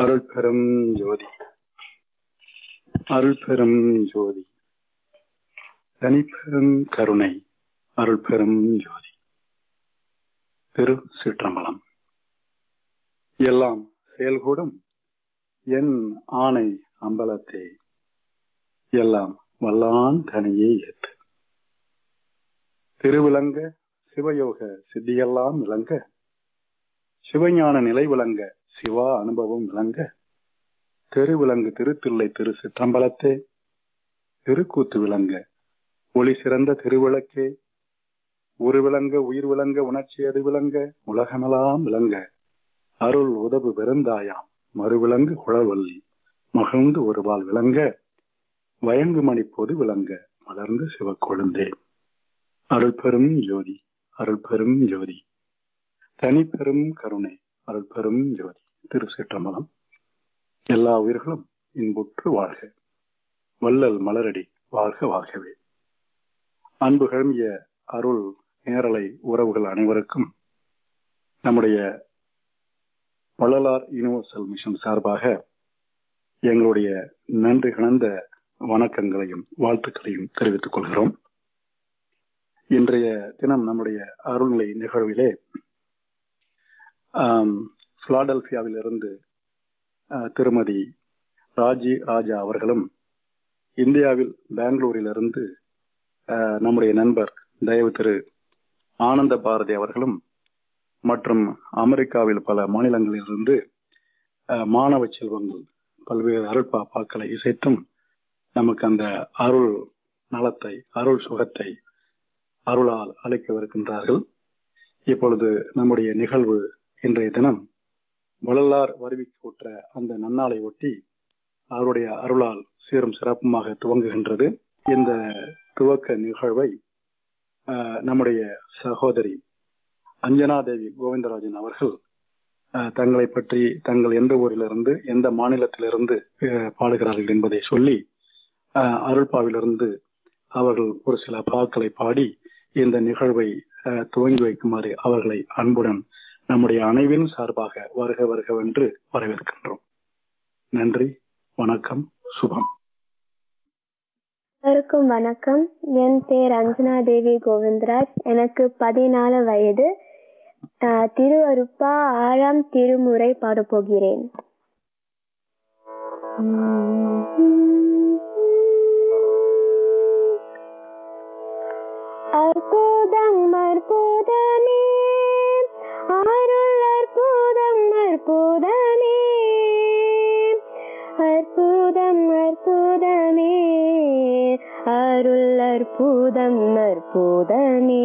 அருள் பெரும் ஜோதி அருள் பெரும் ஜோதி தனிப்பெரும் கருணை அருள் பெரும் ஜோதி திரு சிற்றம்பலம் எல்லாம் செயல்கூடும் என் ஆணை அம்பலத்தே எல்லாம் வல்லான் தனியே ஏத்து திருவிளங்க சிவயோக சித்தியெல்லாம் விளங்க சிவஞான நிலை விளங்க சிவா அனுபவம் விளங்க திருவிளங்கு திருத்தில்லை திரு சிற்றம்பலத்தே திருக்கூத்து விளங்க ஒளி சிறந்த திருவிளக்கே ஒரு விளங்க உயிர் விளங்க உணர்ச்சி அது விளங்க உலகமெல்லாம் விளங்க அருள் உதவு பெருந்தாயாம் மறுவிலங்கு குழவல்லி மகிழ்ந்து ஒருவாள் விளங்க வயங்கு மணி பொது விளங்க மலர்ந்து சிவக்கொழுந்தே அருள் பெரும் ஜோதி அருள் பெரும் ஜோதி தனி பெரும் கருணை அருள் பெரும் ஜோதி திரு சிற்றம்பலம் எல்லா உயிர்களும் இன்புற்று வாழ்க வள்ளல் மலரடி வாழ்க வாழ்கவே அன்பு கிளம்பிய அருள் நேரலை உறவுகள் அனைவருக்கும் நம்முடைய வள்ளலார் யூனிவர்சல் மிஷன் சார்பாக எங்களுடைய நன்றி கலந்த வணக்கங்களையும் வாழ்த்துக்களையும் தெரிவித்துக் கொள்கிறோம் இன்றைய தினம் நம்முடைய அருள்நிலை நிகழ்விலே பிலாடல்பியாவில் இருந்து திருமதி ராஜி ராஜா அவர்களும் இந்தியாவில் பெங்களூரிலிருந்து நம்முடைய நண்பர் தயவு திரு ஆனந்த பாரதி அவர்களும் மற்றும் அமெரிக்காவில் பல மாநிலங்களிலிருந்து மாணவ செல்வங்கள் பல்வேறு அருள் பாப்பாக்களை இசைத்தும் நமக்கு அந்த அருள் நலத்தை அருள் சுகத்தை அருளால் அளிக்கவிருக்கின்றார்கள் இப்பொழுது நம்முடைய நிகழ்வு இன்றைய தினம் வள்ளலார் வருவிக்கூற்ற அந்த நன்னாளை ஒட்டி அவருடைய அருளால் சீரும் சிறப்புமாக துவங்குகின்றது இந்த துவக்க நிகழ்வை நம்முடைய சகோதரி அஞ்சனா தேவி கோவிந்தராஜன் அவர்கள் தங்களை பற்றி தங்கள் எந்த ஊரிலிருந்து எந்த மாநிலத்திலிருந்து பாடுகிறார்கள் என்பதை சொல்லி அருள்பாவிலிருந்து அவர்கள் ஒரு சில பாக்களை பாடி இந்த நிகழ்வை துவங்கி வைக்குமாறு அவர்களை அன்புடன் நம்முடைய அனைவரின் சார்பாக வருக வருகவென்று வரவேற்கின்றோம் நன்றி வணக்கம் சுபம் அனைவருக்கும் வணக்கம் என் பேர் அஞ்சனா தேவி கோவிந்தராஜ் எனக்கு பதினாலு வயது திருவருப்பா ஆறாம் திருமுறை பாடப்போகிறேன் அற்புதம் அற்புதமே அருள் அற்புதம் அற்புதமே அற்புதம் அற்புதமே அருள் அற்புதம் அற்புதமே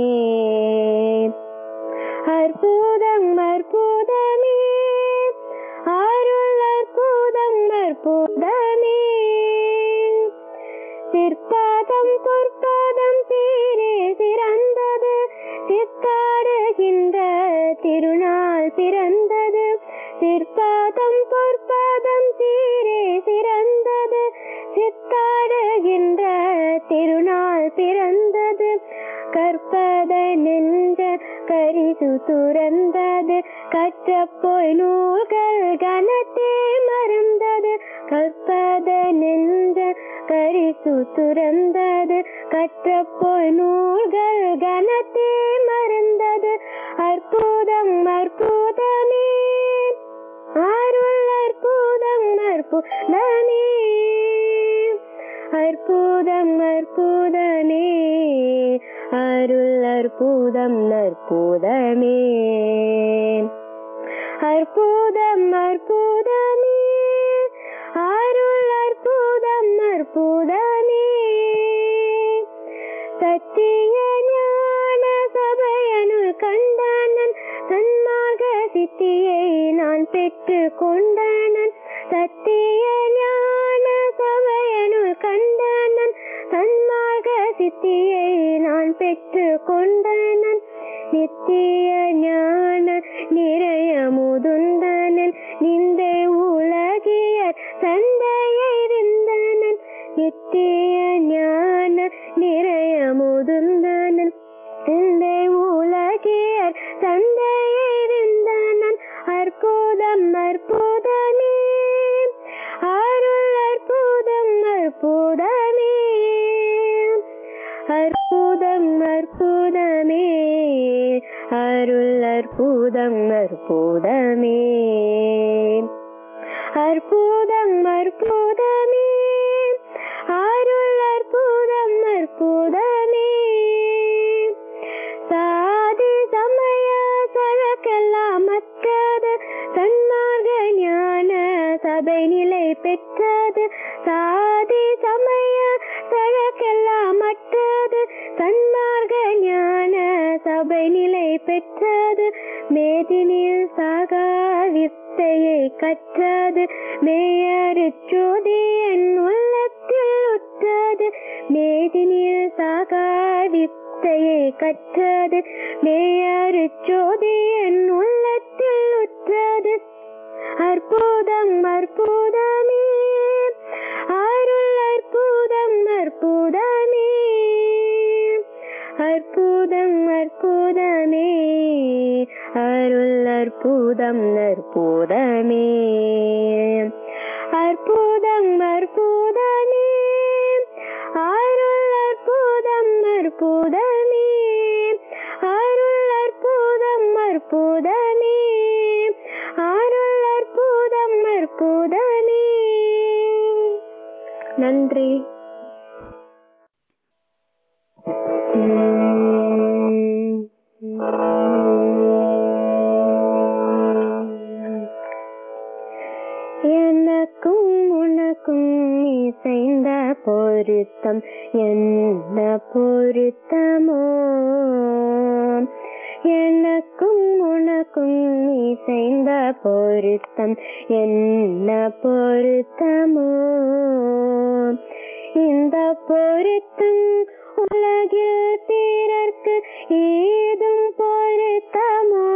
அற்புதம் அற்புதமே அருள் அற்புதம் அற்புதமே சிற்பாதம் பொற்பாதம் சீரே சிறந்தது சித்தாடுகின்ற திருநாள் பிறந்தது சிற்பாதம் பொற்பாதம் சீரே சிறந்தது சித்தாடுகின்ற திருநாள் பிறந்தது கற்பத நெஞ்ச கரிசு துறந்தது கற்ற போய் நூல்கள் கனத்தே மறந்தது கற்பத நெஞ்ச கரிசு துறந்தது கற்ற போய் நூல்கள் கனத்தே மறந்தது அற்புதம் அற்புதமே அருள் அற்புதம் அற்புதமே அற்புதம் அற்புதமே அருள் அற்புதம் அற்புதமே அற்புதம் அற்புதமே அருள் அற்புதம் அற்புதமே சத்திய ஞான சபையனுள் கண்டானன் சன்மாக சித்தியை நான் பெற்று கொண்டானன் சத்திய ஞான சபையனுள் கண்டானன் சன்மாக சித்தியை நான் பெற்று கொண்டானன் நித்திய ஞான நிறைய முதுந்தனன் நிந்தை உலகியர் சந்தையை விந்தனன் நித்திய ஞான நிறைய முதுந்தனன் நிந்தை உலகியர் சந்தையை விந்தனன் அற்புதம் அற்புதமே அற்புதம் அற்புதமே அருள் அற்புதம் அற்புதமே அற்புதம் அற்புதமே அருள் அற்புதம் அற்புதமே சாதி சமய சழக்கெல்லாம் மற்றது சன்மார்க்க ஞான சபை நிலை பெற்றது சாதி சமய சழக்கெல்லாம் மற்றது சன்மார்க்க ஞான சபை நிலை பெற்றது மேதினில் சாகா வித்தையை கற்றது மேயருச்சோதி என் உள்ளத்தில் உற்றது மேதினில் சாகா வித்தையை கற்றது மேயருச்சோதி என் உள்ளத்தில் உற்றது அற்புதம் அற்புதமே அருள் அற்புதம் அற்புதமே அற்புதம் அற்புதமே அருள் அற்புதம் அற்புதமே அற்புதம் அற்புதமே அருள் அற்புதம் அற்புதமே அருள் அற்புதம் அற்புதமே அருள் அற்புதம் அற்புதமே நன்றி எனக்கும் உனக்கும் இசைந்த பொருத்தம் என்ன பொருத்தமோ எனக்கும் உனக்கும் இசைந்த பொருத்தம் என்ன பொருத்தமோ இந்த பொருத்தம் உலகில் பிறர்க்கு ஏதும் பொருத்தமோ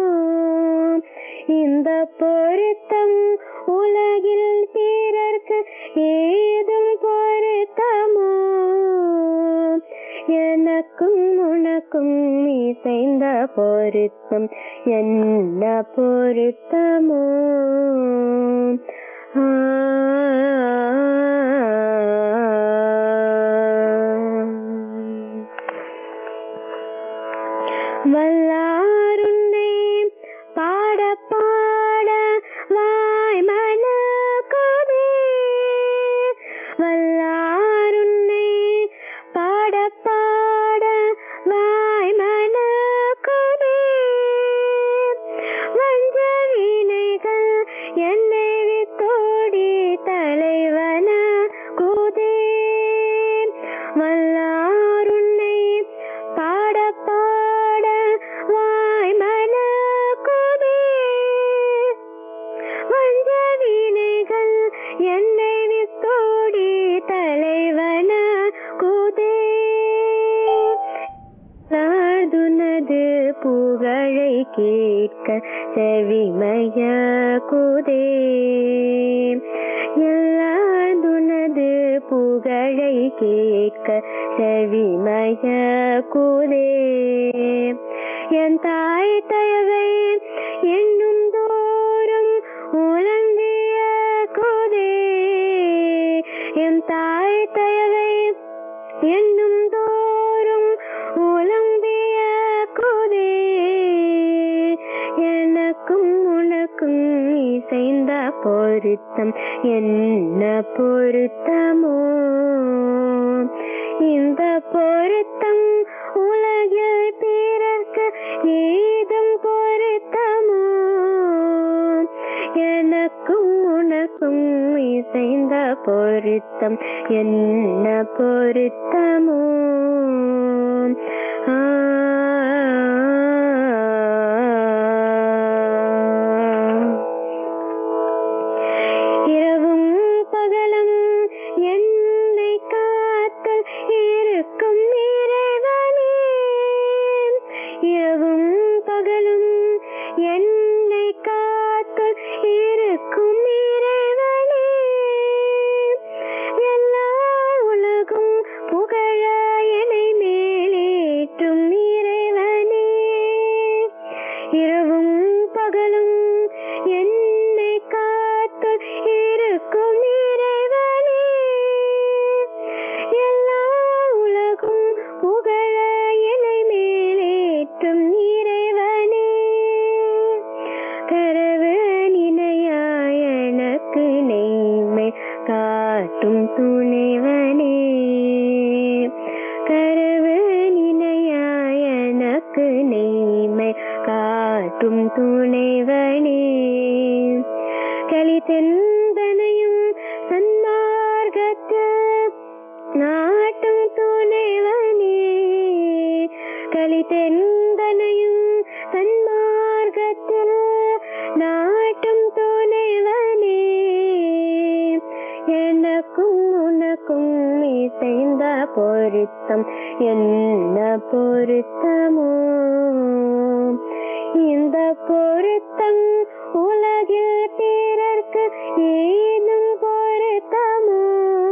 இந்த பொருத்தம் உலகில் பிறர்க்கு ஏதும் பொருத்தமோ எனக்கும் உனக்கும் இசைந்த பொருத்தம் என்ன பொருத்தமோ ஆ வல்லாருன்னை பாட பாட வாய் மனக்குதே வல்லாருன்னை பாட பாட வாய் மனக்குதே வஞ்ச வினைகள் என்னை வித்தோடி தலைவன கூதே வல்லாருன்னை பாட பாட வாய் மனக்குதே வஞ்ச வினைகள் என்னை வித்தோடி தலைவன கூதே நாதுனது புகழை கேட்க செவிமய குதே எல்லாதுனது புகழை கேட்க செவிமய குதே என் தாய் தயவை என்னும் தோறும் உலங்கிய குதே என் தாய் தயவை என்னும் தோறும் உலம்பிய குதே எனக்கும் உனக்கும் இசைந்த பொருத்தம் என்ன பொருத்தமோ இந்த பொருத்தம் உலகில் பிறர்க்கு ஏதும் பொருத்தமோ எனக்கும் உனக்கும் இசைந்த பொருத்தம் என்ன பொருத்தமோ ஆ இரவும் பகலும் என்னை காத்தல் இருக்கும் இறைவனே இரவும் பகலும் என்னை காத்தல் இருக்கும் இறைவனே எல்லா உலகும் புகழ என்னை மேலேற்றும் இறைவனே இரவும் பகலும் என்னை காத்து இருக்கும் இறைவனே எல்லா உலகும் காட்டும் துணைவனே கரவு நினையாய் எனக்கு நெய்மை காட்டும் துணைவனே களித்தெந்தனையும் சன்மார்க்கத்து நாட்டும் துணைவனே களித்தெந்தனையும் சன்மார்க்கத்தில் நாட்டும் துணைவனே எனக்கும் உனக்கும் இசைந்த பொருத்தம் என்ன பொருத்தமோ இந்த பொருத்தம் உலகில் பிறர்க்கு ஏதும் பொருத்தமோ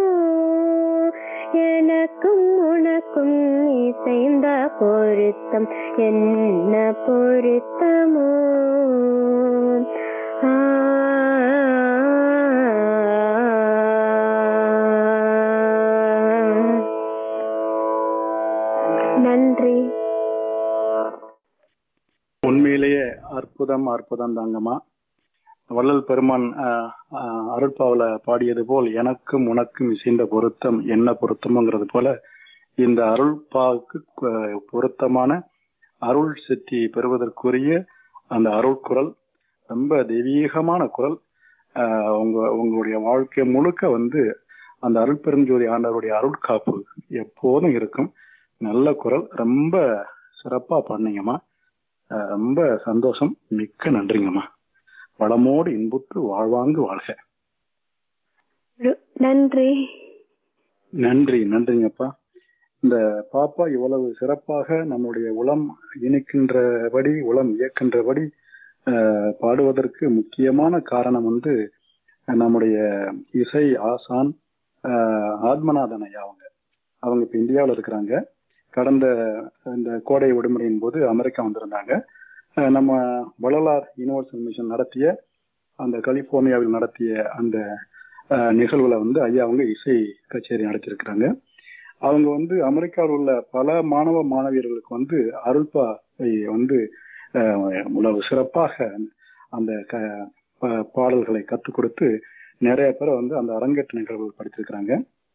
எனக்கும் உனக்கும் இசைந்த பொருத்தம் என்ன பொருத்தமோ ஆ நன்றி உண்மையிலேயே அற்புதம் அற்புதம் தாங்கம்மா வள்ளல் பெருமான் ஆஹ், ஆஹ், அருட்பாவுல பாடியது போல் எனக்கும் உனக்கும் இசைந்த பொருத்தம் என்ன பொருத்தம்ங்கிறது போல இந்த அருள்பாவுக்கு கு- பொருத்தமான அருள் சித்தி பெறுவதற்குரிய அந்த அருள் குரல் ரொம்ப தெய்வீகமான குரல் ஆஹ், உங்க உங்களுடைய வாழ்க்கை முழுக்க வந்து அந்த அருள் பெருஞ்சோதி ஆண்டவருடைய அருள் காப்பு எப்போதும் இருக்கும் நல்ல குரல் ரொம்ப சிறப்பா பண்ணீங்கம்மா ஆஹ், ரொம்ப சந்தோஷம் மிக்க நன்றிங்கம்மா வளமோடு இன்புற்று வாழ்வாங்கு வாழ்க ரு- நன்றி நன்றி நன்றிங்கப்பா இந்த பாப்பா இவ்வளவு சிறப்பாக நம்முடைய உளம் இணைக்கின்றபடி உளம் இயக்கின்றபடி ஆஹ், பாடுவதற்கு முக்கியமான காரணம் வந்து நம்முடைய இசை ஆசான் ஆஹ், ஆத்மநாதன் ஐயா அவங்க அவங்க இப்ப இந்தியாவில் இருக்கிறாங்க கடந்த இந்த கோடை விடுமுறையின் போது அமெரிக்கா வந்திருந்தாங்க ஆஹ், நம்ம வள்ளலார் யூனிவர்சல் மிஷன் நடத்திய அந்த கலிபோர்னியாவில் நடத்திய அந்த ஆஹ், நிகழ்வுல வந்து ஐயா அவங்க இசை கச்சேரி நடத்தியிருக்கிறாங்க அவங்க வந்து அமெரிக்காவில் உள்ள பல மாணவ மாணவியர்களுக்கு வந்து அருள்பாவை வந்து ஆஹ், இவ்வளவு சிறப்பாக அந்த க- பா- பாடல்களை கற்றுக் கொடுத்து நிறைய பேரை வந்து அந்த அரங்கேற்ற நிகழ்வுகள் படிச்சிருக்கிறாங்க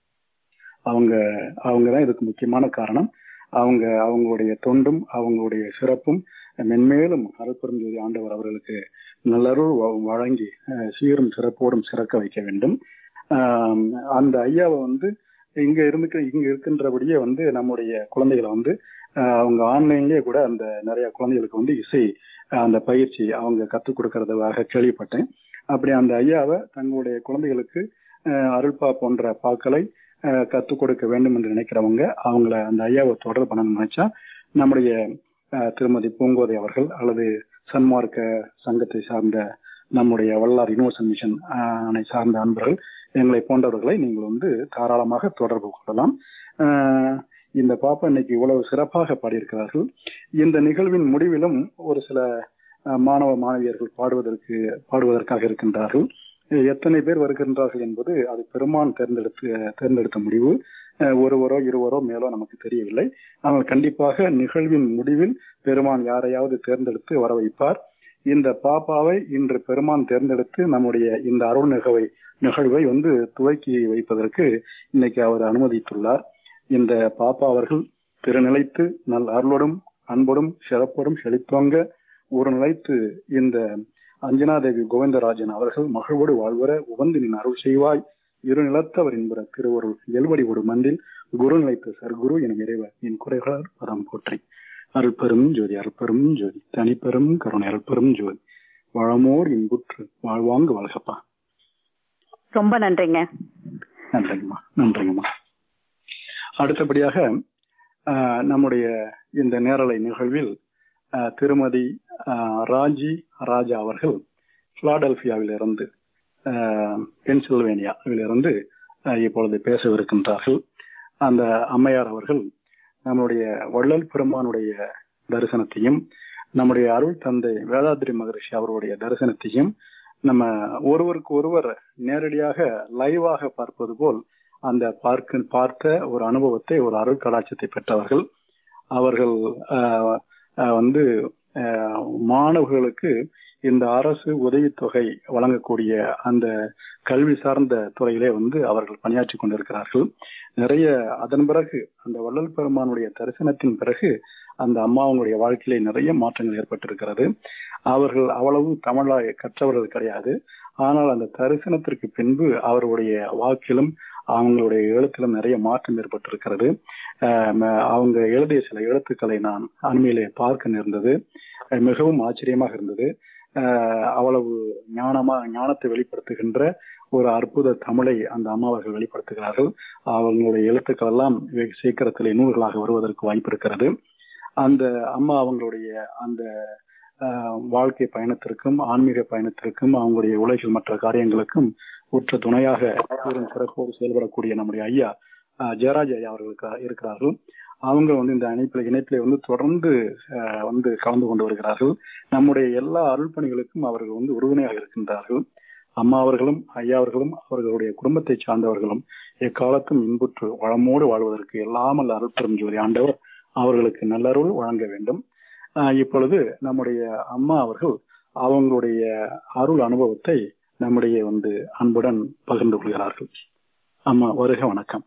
அவங்க அவங்க தான் இதுக்கு முக்கியமான காரணம் அவங்க அவங்களுடைய தொண்டும் அவங்களுடைய சிறப்பும் மென்மேலும் அருட்பெருஞ்சோதி ஆண்டவர் அவர்களுக்கு நல்லருள் வ- வழங்கி அஹ், சீரும் சிறப்போடும் சிறக்க வைக்க வேண்டும் ஆஹ், அந்த ஐயாவை வந்து இங்க இருந்து இங்க இருக்கின்றபடியே வந்து நம்முடைய குழந்தைகளை வந்து ஆஹ், அவங்க ஆன்லைன்லயே கூட அந்த நிறைய குழந்தைகளுக்கு வந்து இசை ஆஹ், அந்த பயிற்சி அவங்க கற்றுக் கொடுக்கறதாக கேள்விப்பட்டேன் அப்படி அந்த ஐயாவை தங்களுடைய குழந்தைகளுக்கு ஆஹ், அருள்பா போன்ற பாக்களை ஆஹ், கற்றுக் கொடுக்க வேண்டும் என்று நினைக்கிறவங்க அவங்கள அந்த ஐயாவை தொடர்பு பண்ணணும்னு நினைச்சா நம்முடைய ஆஹ், திருமதி பூங்கோதை அவர்கள் அல்லது சன்மார்க்க சங்கத்தை சார்ந்த நம்முடைய வல்லார் யூனிவர்சல் மிஷன் ஆஹ், சார்ந்த அன்பர்கள் எங்களை போன்றவர்களை நீங்கள் வந்து தாராளமாக தொடர்பு கொள்ளலாம் ஆஹ், இந்த பாப்பா இன்னைக்கு இவ்வளவு சிறப்பாக பாடியிருக்கிறார்கள் இந்த நிகழ்வின் முடிவிலும் ஒரு சில ஆஹ், மாணவ மாணவியர்கள் பாடுவதற்கு பாடுவதற்காக இருக்கின்றார்கள் எத்தனை பேர் வருகின்றார்கள் என்பது அது பெருமான் தேர்ந்தெடுத்து தேர்ந்தெடுத்த முடிவு அஹ், ஒருவரோ இருவரோ மேலோ நமக்கு தெரியவில்லை ஆனால் கண்டிப்பாக நிகழ்வின் முடிவில் பெருமான் யாரையாவது தேர்ந்தெடுத்து வர வைப்பார் இந்த பாப்பாவை இன்று பெருமான் தேர்ந்தெடுத்து நம்முடைய இந்த அருள் நிகழ்வை நிகழ்வை வந்து துவக்கி வைப்பதற்கு இன்னைக்கு அவர் அனுமதித்துள்ளார் இந்த பாப்பா அவர்கள் திருநிலைத்து நல் அருளோடும் அன்போடும் சிறப்போடும் செழித்தோங்க ஒரு நிலைத்து இந்த அஞ்சனாதேவி கோவிந்தராஜன் அவர்கள் மகிழ்வோடு வாழ்வர உவந்தினின் அருள் செய்வாய் இரு நிலத்தவர் என்பற திருவருள் எல்வடி ஒரு மந்தில் குரு நிலைத்த சர்க்குரு என இறைவர் என் குறைகளால் பதம் போற்றி அருள்பெரும் ஜோதி அருள்பெரும் ஜோதி தனிப்பெரும் கருணை அருள்பெரும் ஜோதி வளமோடு இன்புற்று வாழ்வாங்கு வாழ்கப்பா ரொம்ப நன்றிங்க நன்றிங்கம்மா நன்றிங்கம்மா அடுத்தபடியாக ஆஹ், நம்முடைய இந்த நேரலை நிகழ்வில் ஆஹ், திருமதி ஆஹ், ராஜி ராஜா அவர்கள் பிலாடெல்பியாவில் இருந்து பென்சில்வேனியாவில் இருந்து ஆஹ், இப்பொழுது பேசவிருக்கின்றார்கள் அந்த அம்மையார் அவர்கள் நம்முடைய வள்ளல் பெருமானுடைய தரிசனத்தையும் நம்முடைய அருள் தந்தை வேதாத்ரி மகரிஷி அவருடைய தரிசனத்தையும் நம்ம ஒருவருக்கு ஒருவர் நேரடியாக லைவாக பார்ப்பது போல் அந்த பார்க்க பார்த்த ஒரு அனுபவத்தை ஒரு அருள் கடாட்சத்தை பெற்றவர்கள் அவர்கள் ஆஹ், ஆஹ், வந்து மாணவர்களுக்கு இந்த அரசு உதவித்தொகை வழங்கக்கூடிய அந்த கல்வி சார்ந்த துறையிலே வந்து அவர்கள் பணியாற்றி கொண்டிருக்கிறார்கள் நிறைய அதன் பிறகு அந்த வள்ளல் பெருமானுடைய தரிசனத்தின் பிறகு அந்த அம்மாவங்களுடைய வாழ்க்கையிலே நிறைய மாற்றங்கள் ஏற்பட்டிருக்கிறது அவர்கள் அவ்வளவு தமிழாய் கற்றவர்கள் கிடையாது ஆனால் அந்த தரிசனத்திற்கு பின்பு அவருடைய வாக்கிலும் அவங்களுடைய எழுத்திலும் நிறைய மாற்றம் ஏற்பட்டிருக்கிறது அவங்க எழுதிய சில எழுத்துக்களை நான் அண்மையிலே பார்க்க நேர்ந்தது மிகவும் ஆச்சரியமாக இருந்தது அவ்வளவு ஞானமா ஞானத்தை வெளிப்படுத்துகின்ற ஒரு அற்புத தமிழை அந்த அம்மா அவர்கள் வெளிப்படுத்துகிறார்கள் அவங்களுடைய எழுத்துக்கள் எல்லாம் வெகு சீக்கிரத்திலே நூல்களாக வருவதற்கு வாய்ப்பு இருக்கிறது அந்த அம்மா அவங்களுடைய அந்த வாழ்க்கை பயணத்திற்கும் ஆன்மீக பயணத்திற்கும் அவங்களுடைய உலகில் மற்ற காரியங்களுக்கும் உற்ற துணையாக பெரும் சிறப்போடு செயல்படக்கூடிய நம்முடைய ஐயா ஜெயராஜ் ஐயா அவர்களுக்கு இருக்கிறார்கள் அவங்க வந்து இந்த இணைப்பில இணைப்பில வந்து தொடர்ந்து வந்து கலந்து கொண்டு வருகிறார்கள் நம்முடைய எல்லா அருள்பணிகளுக்கும் அவர்கள் வந்து உறுதுணையாக இருக்கின்றார்கள் அம்மா அவர்களும் ஐயா அவர்களும் அவர்களுடைய குடும்பத்தை சார்ந்தவர்களும் எக்காலத்தும் இன்புற்று வளமோடு வாழ்வதற்கு எல்லாமல் அருள்பெரும் ஜோதி ஆண்டவர் அவர்களுக்கு நல்லருள் வழங்க வேண்டும் இப்பொழுது நம்முடைய அம்மா அவர்கள் அவங்களுடைய அருள் அனுபவத்தை நம்முடைய வந்து அன்புடன் பகிர்ந்து கொள்கிறார்கள் அம்மா வருக வணக்கம்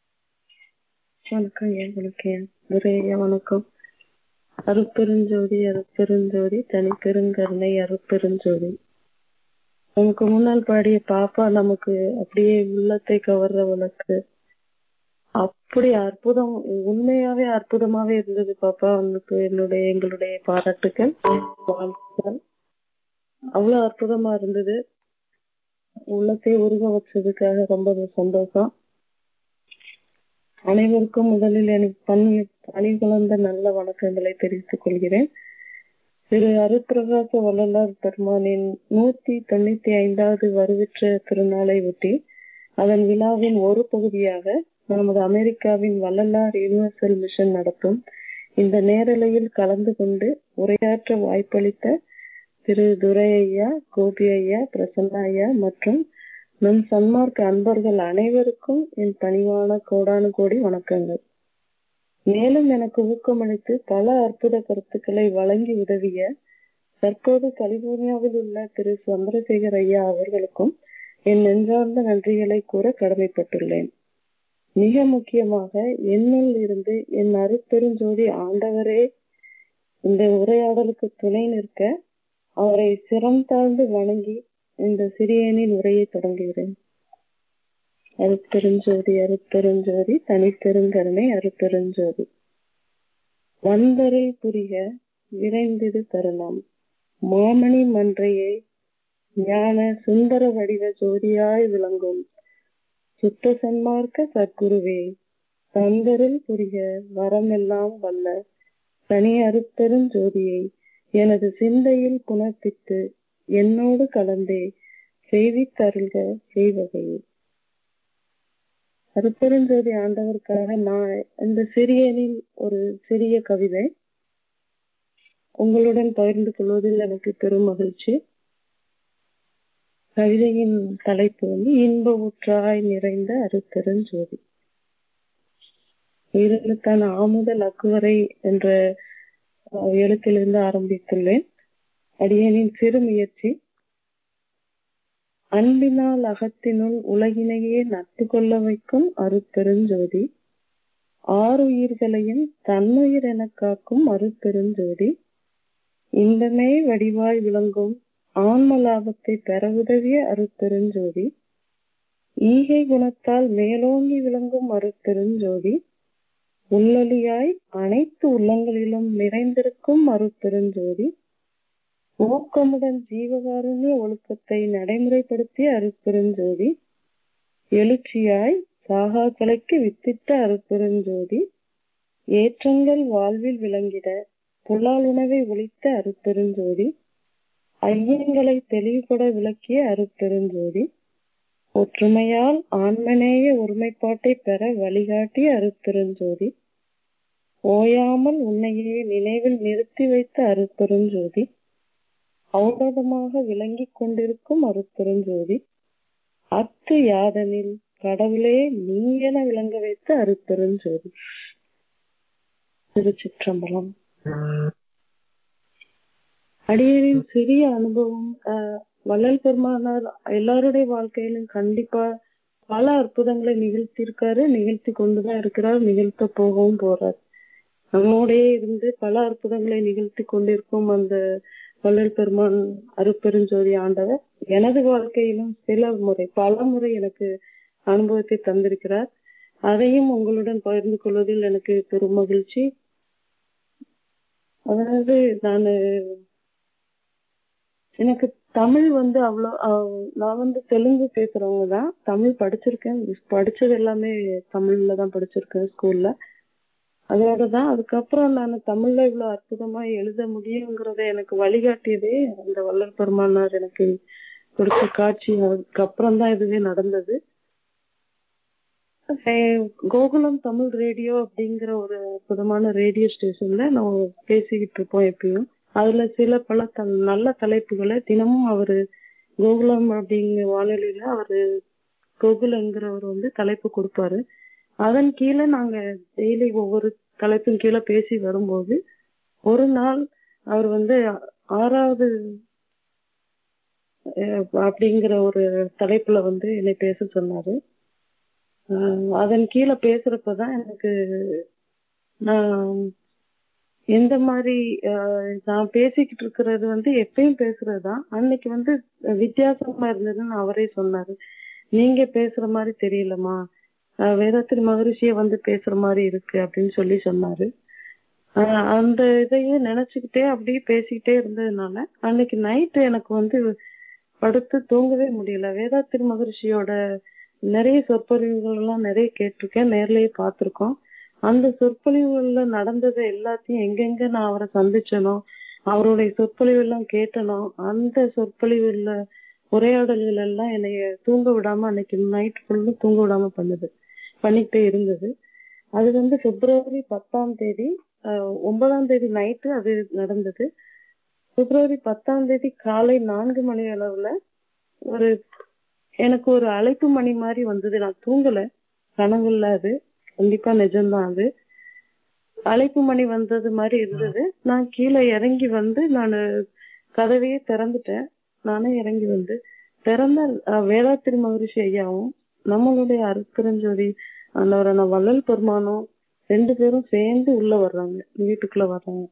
வணக்கம் வணக்கம் நிறைய வணக்கம் அருப்பெருஞ்சோதி அருப்பெருஞ்சோதி தனி பெருங்கருணை அருப்பெருஞ்சோதி நமக்கு முன்னால் பாடிய பாப்பா நமக்கு அப்படியே உள்ளத்தை கவர்ற வழக்கு அப்படி அற்புதம் உண்மையாவே அற்புதமாவே இருந்தது பாப்பா உங்களுக்கு என்னுடைய எங்களுடைய பாராட்டுக்கள் வாழ்த்துக்கள் அவ்வளவு அற்புதமா இருந்தது உள்ளத்தை உருக வச்சதுக்காக ரொம்ப சந்தோஷம் அனைவருக்கும் முதலில் எனக்கு பணி பணி கலந்த நல்ல வணக்கங்களை தெரிவித்துக் கொள்கிறேன் திரு அருப்பிரகாச வள்ளலார் பெருமானின் நூத்தி தொண்ணூத்தி ஐந்தாவது வருவிற்ற திருநாளை ஒட்டி அதன் விழாவின் ஒரு பகுதியாக நமது அமெரிக்காவின் வள்ளலார் யூனிவர்சல் மிஷன் நடத்தும் இந்த நேரலையில் கலந்து கொண்டு உரையாற்ற வாய்ப்பளித்த திரு துரை ஐயா கோபி ஐயா பிரசன்னா ஐயா மற்றும் நம் சன்மார்க்க அன்பர்கள் அனைவருக்கும் என் பணிவான கோடானு கோடி வணக்கங்கள் மேலும் எனக்கு ஊக்கமளித்து பல அற்புத கருத்துக்களை வழங்கி உதவிய தற்போது கலிபோர்னியாவில் உள்ள திரு சந்திரசேகர் ஐயா அவர்களுக்கும் என் நெஞ்சார்ந்த நன்றிகளை கூற கடமைப்பட்டுள்ளேன் மிக முக்கியமாக என்னுள் இருந்து என் அருப்பெருஞ்சோதி ஆண்டவரே இந்த உரையாடலுக்கு துணை நிற்க அவரை சிரம் தாழ்ந்து வணங்கி இந்த சிறியனின் உரையை தொடங்குகிறேன் அருப்பெருஞ்சோதி அருப்பெருஞ்சோதி தனிப்பெருங்கருணை அருப்பெருஞ்சோதி வந்தரை புரிய விரைந்தது தருணம் மாமணி மன்றையை ஞான சுந்தர வடிவ ஜோதியாய் விளங்கும் சுத்த சன்மார்க்க சத்குருவே தந்தரில் புரிய வரமெல்லாம் வல்ல தனி அருப்பெரும் ஜோதியை எனது சிந்தையில் புணர்ப்பித்து என்னோடு கலந்தே செய்தித்தருள்க செய்வகையே அருப்பெருஞ்சோதி ஆண்டவருக்காக நான் இந்த சிறியனின் ஒரு சிறிய கவிதை உங்களுடன் பகிர்ந்து கொள்வதில் எனக்கு பெரும் மகிழ்ச்சி கவிதையின் தலைப்பு வந்து இன்ப ஊற்றாய் நிறைந்த அருப்பெருஞ்சோதி உயிர்களுக்கான ஆமுதல் அக்குவரை என்ற எழுத்திலிருந்து ஆரம்பித்துள்ளேன் அடியனின் சிறு முயற்சி அன்பினால் அகத்தினுள் உலகினையே நட்டு கொள்ள வைக்கும் அருப்பெருஞ்சோதி ஆறுயிர்களையும் தன்னுயிர் என காக்கும் அருப்பெருஞ்சோதி இன்பமே வடிவாய் விளங்கும் ஆன்ம லாபத்தை பெற உதவிய அருப்பெருஞ்சோதி ஈகை குணத்தால் மேலோங்கி விளங்கும் அருப்பெருஞ்சோதி உள்ளொலியாய் அனைத்து உள்ளங்களிலும் நிறைந்திருக்கும் அருப்பெருஞ்சோதி ஊக்கமுடன் ஜீவகாருண்ய ஒழுக்கத்தை நடைமுறைப்படுத்திய அருப்பெருஞ்சோதி எழுச்சியாய் சாகா கலைக்கு வித்திட்ட அருப்பெருஞ்சோதி ஏற்றங்கள் வாழ்வில் விளங்கிட புலால் உணவை ஒழித்த அருப்பெருஞ்சோதி ஐயங்களை தெளிவுபட விளக்கிய அருப்பெருஞ்சோதி ஒற்றுமையால் ஆன்மநேய ஒருமைப்பாட்டை பெற வழிகாட்டிய அருப்பெருஞ்சோதி ஓயாமல் உன்னையே நினைவில் நிறுத்தி வைத்த அருப்பெருஞ்சோதி ஔடதமாக விளங்கிக் கொண்டிருக்கும் அருப்பெருஞ்சோதி அத்து யாதனில் கடவுளே நீ என விளங்க வைத்த அருப்பெருஞ்சோதி திருச்சிற்றம்பலம் அடியேனின் சிறிய அனுபவம் ஆஹ் வள்ளல் பெருமானார் எல்லாருடைய வாழ்க்கையிலும் கண்டிப்பா பல அற்புதங்களை நிகழ்த்தியிருக்காரு நிகழ்த்தி கொண்டுதான் இருக்கிறார் நிகழ்த்த போகவும் போறார் நம்மோடயே இருந்து பல அற்புதங்களை நிகழ்த்தி கொண்டிருக்கும் அந்த வள்ளல் பெருமான் அருப்பெருஞ்சோதி ஆண்டவர் எனது வாழ்க்கையிலும் சில முறை பல முறை எனக்கு அனுபவத்தை தந்திருக்கிறார் அதையும் உங்களுடன் பகிர்ந்து கொள்வதில் எனக்கு பெரும் மகிழ்ச்சி அதாவது நான் எனக்கு தமிழ் வந்து அவ்வளோ ஆஹ் நான் வந்து தெலுங்கு பேசுறவங்க தான் தமிழ் படிச்சிருக்கேன் படிச்சது எல்லாமே தமிழ்ல தான் படிச்சிருக்கேன் ஸ்கூல்ல அதோட தான் அதுக்கப்புறம் நான் தமிழ்ல இவ்வளவு அற்புதமா எழுத முடியுங்கிறத எனக்கு வழிகாட்டியதே அந்த வள்ளல் பெருமானார் எனக்கு கொடுத்த காட்சி அதுக்கப்புறம் தான் இதுவே நடந்தது அஹ் கோகுலம் தமிழ் ரேடியோ அப்படிங்கிற ஒரு அற்புதமான ரேடியோ ஸ்டேஷன்ல நம்ம பேசிக்கிட்டு இருப்போம் எப்பயும் அதுல சில பல த நல்ல தலைப்புகளை தினமும் அவரு கோகுலம் அப்படிங்கிற வானொலியில அவரு கோகுலங்கிறவர் வந்து தலைப்பு கொடுப்பாரு அதன் கீழே நாங்க டெய்லி ஒவ்வொரு தலைப்பின் கீழே பேசி வரும்போது ஒரு நாள் அவர் வந்து ஆறாவது அஹ், அப்படிங்கிற ஒரு தலைப்புல வந்து என்னை பேச சொன்னாரு ஆஹ் அதன் கீழே பேசுறப்பதான் எனக்கு நான் எந்த மாதிரி ஆஹ் நான் பேசிக்கிட்டு இருக்கிறது வந்து எப்பயும் பேசுறதுதான் அன்னைக்கு வந்து வித்தியாசமா இருந்ததுன்னு அவரே சொன்னாரு நீங்க பேசுற மாதிரி தெரியலமா ஆஹ் வேதாத்திரி மகரிஷிய வந்து பேசுற மாதிரி இருக்கு அப்படின்னு சொல்லி சொன்னாரு ஆஹ் அந்த இதையே நினைச்சுக்கிட்டே அப்படியே பேசிக்கிட்டே இருந்ததுனால அன்னைக்கு நைட்டு எனக்கு வந்து படுத்து தூங்கவே முடியல வேதாத்திரி மகரிஷியோட நிறைய சொற்பொழிவுகள் எல்லாம் நிறைய கேட்டிருக்கேன் நேர்லயே பார்த்திருக்கோம் அந்த சொற்பொழிவுகள்ல நடந்ததை எல்லாத்தையும் எங்கெங்க நான் அவரை சந்திச்சனோ அவருடைய சொற்பொழிவு எல்லாம் கேட்டனோ அந்த சொற்பொழிவுல உரையாடல்கள் எல்லாம் என்னைய தூங்க விடாம அன்னைக்கு நைட் ஃபுல்லு தூங்க விடாம பண்ணுது பண்ணிக்கிட்டே இருந்தது அது வந்து பிப்ரவரி பத்தாம் தேதி ஆஹ் ஒன்பதாம் தேதி நைட்டு அது நடந்தது பிப்ரவரி பத்தாம் தேதி காலை நான்கு மணி அளவுல ஒரு எனக்கு ஒரு அழைப்பு மணி மாதிரி வந்தது நான் தூங்கல கனவுல அது கண்டிப்பா நிஜம்தான் அது அழைப்பு மணி வந்தது மாதிரி இருந்தது நான் கீழே இறங்கி வந்து நான் கதவையே திறந்துட்டேன் நானே இறங்கி வந்து திறந்த அஹ், வேதாத்திரி மகரிஷி ஐயாவும் நம்மளுடைய அருட்பெருஞ்சோதி ஆண்டவரான வள்ளல் பெருமானும் ரெண்டு பேரும் சேர்ந்து உள்ள வர்றாங்க வீட்டுக்குள்ள வர்றாங்க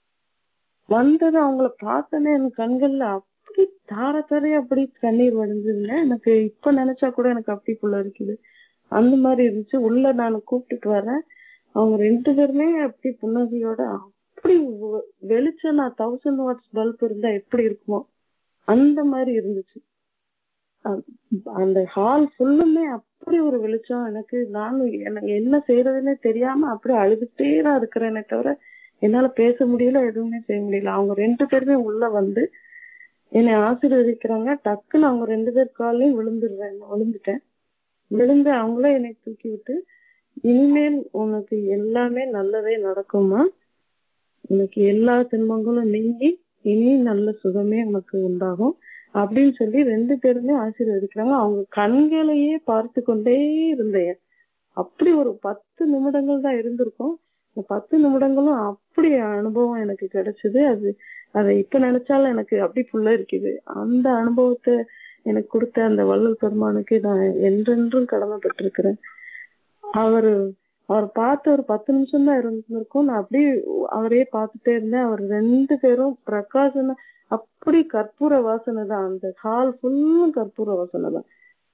வந்தது அவங்கள பார்த்தோன்னே என் கண்கள்ல அப்படி தார தாரையா அப்படி கண்ணீர் வடிஞ்சதுங்க எனக்கு இப்ப நினைச்சா கூட எனக்கு அப்படி புள்ள இருக்குது அந்த மாதிரி இருந்துச்சு உள்ள நான் கூப்பிட்டுட்டு வரேன் அவங்க ரெண்டு பேருமே அப்படி புன்னகையோட அப்படி வெ- வெளிச்சம் நான் தௌசண்ட் வாட்ஸ் பல்ப் இருந்தா எப்படி இருக்குமோ அந்த மாதிரி இருந்துச்சு அ- அந்த ஹால் ஃபுல்லுமே அப்படி ஒரு வெளிச்சம் எனக்கு நானும் எனக்கு என்ன செய்யறதுன்னே தெரியாம அப்படியே அழுதுட்டே தான் இருக்கிறேனே தவிர என்னால பேச முடியல எதுவுமே செய்ய முடியல அவங்க ரெண்டு பேருமே உள்ள வந்து என்னை ஆசீர்வதிக்கிறாங்க டக்குன்னு அவங்க ரெண்டு பேர் காலையும் விழுந்துடுறேன் விழுந்துட்டேன் விழுந்து அவங்களே என்னை தூக்கி விட்டு இனிமேல் உனக்கு எல்லாமே நல்லதே நடக்குமா உனக்கு எல்லா துன்பங்களும் நீங்கி இனி நல்ல சுகமே உனக்கு உண்டாகும் அப்படின்னு சொல்லி ரெண்டு பேருமே ஆசீர்வதிக்கிறாங்க அவங்க கண்களையே பார்த்து கொண்டே இருந்தேன் அப்படி ஒரு பத்து நிமிடங்கள் தான் இருந்திருக்கும் இந்த பத்து நிமிடங்களும் அப்படி அனுபவம் எனக்கு கிடைச்சது அது அதை இப்ப நினைச்சாலும் எனக்கு அப்படி புள்ள இருக்குது அந்த அனுபவத்தை எனக்கு கொடுத்த அந்த வள்ளல் பெருமானுக்கு நான் என்றென்றும் கடமைப்பட்டிருக்கிறேன் அவரு அவர் பார்த்து ஒரு பத்து நிமிஷம் தான் இருந்திருக்கும் நான் அப்படியே அவரே பார்த்துட்டே இருந்தேன் அவர் ரெண்டு பேரும் பிரகாசன அப்படி கற்பூர வாசனை தான் அந்த ஹால் ஃபுல்லும் கற்பூர வாசனை தான்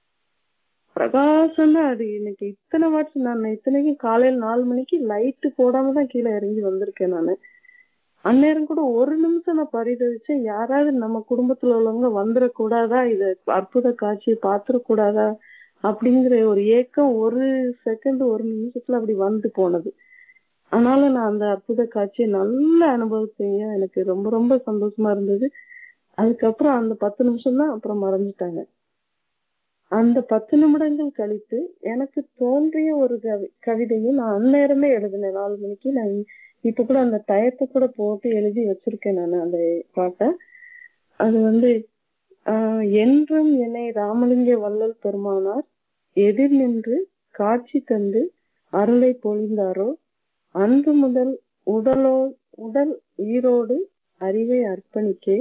பிரகாசம் தான் அது இன்னைக்கு இத்தனை வாட்ஸ் நான் இத்தனைக்கும் காலையில நாலு மணிக்கு லைட்டு போடாம தான் கீழே இறங்கி வந்திருக்கேன் நானு அந்நேரம் கூட ஒரு நிமிஷம் நான் பரிதவிச்சேன் யாராவது நம்ம குடும்பத்துல உள்ளவங்க வந்துடக்கூடாதா இது அற்புத காட்சியை பாத்துடக்கூடாதா அப்படிங்கிற ஒரு ஏக்கம் ஒரு செகண்ட் ஒரு நிமிஷத்துல அப்படி வந்து போனது அதனால நான் அந்த அற்புத காட்சியை நல்ல அனுபவத்தையும் எனக்கு ரொம்ப ரொம்ப சந்தோஷமா இருந்தது அதுக்கப்புறம் அந்த பத்து நிமிஷம் தான் அப்புறம் மறைஞ்சிட்டாங்க அந்த பத்து நிமிடங்கள் கழித்து எனக்கு தோன்றிய ஒரு கவி கவிதையை நான் அந்நேரமே எழுதினேன் நாலு மணிக்கு நான் இப்ப கூட அந்த டயத்தை கூட போட்டு எழுதி வச்சிருக்கேன் நான் அந்த பாட்டை அது வந்து ஆஹ் என்றும் என்னை ராமலிங்க வள்ளல் பெருமானார் எதிர் நின்று காட்சி தந்து அருளை பொழிந்தாரோ அன்று முதல் உடலோ உடல் உயிரோடு அறிவை அர்ப்பணிக்கே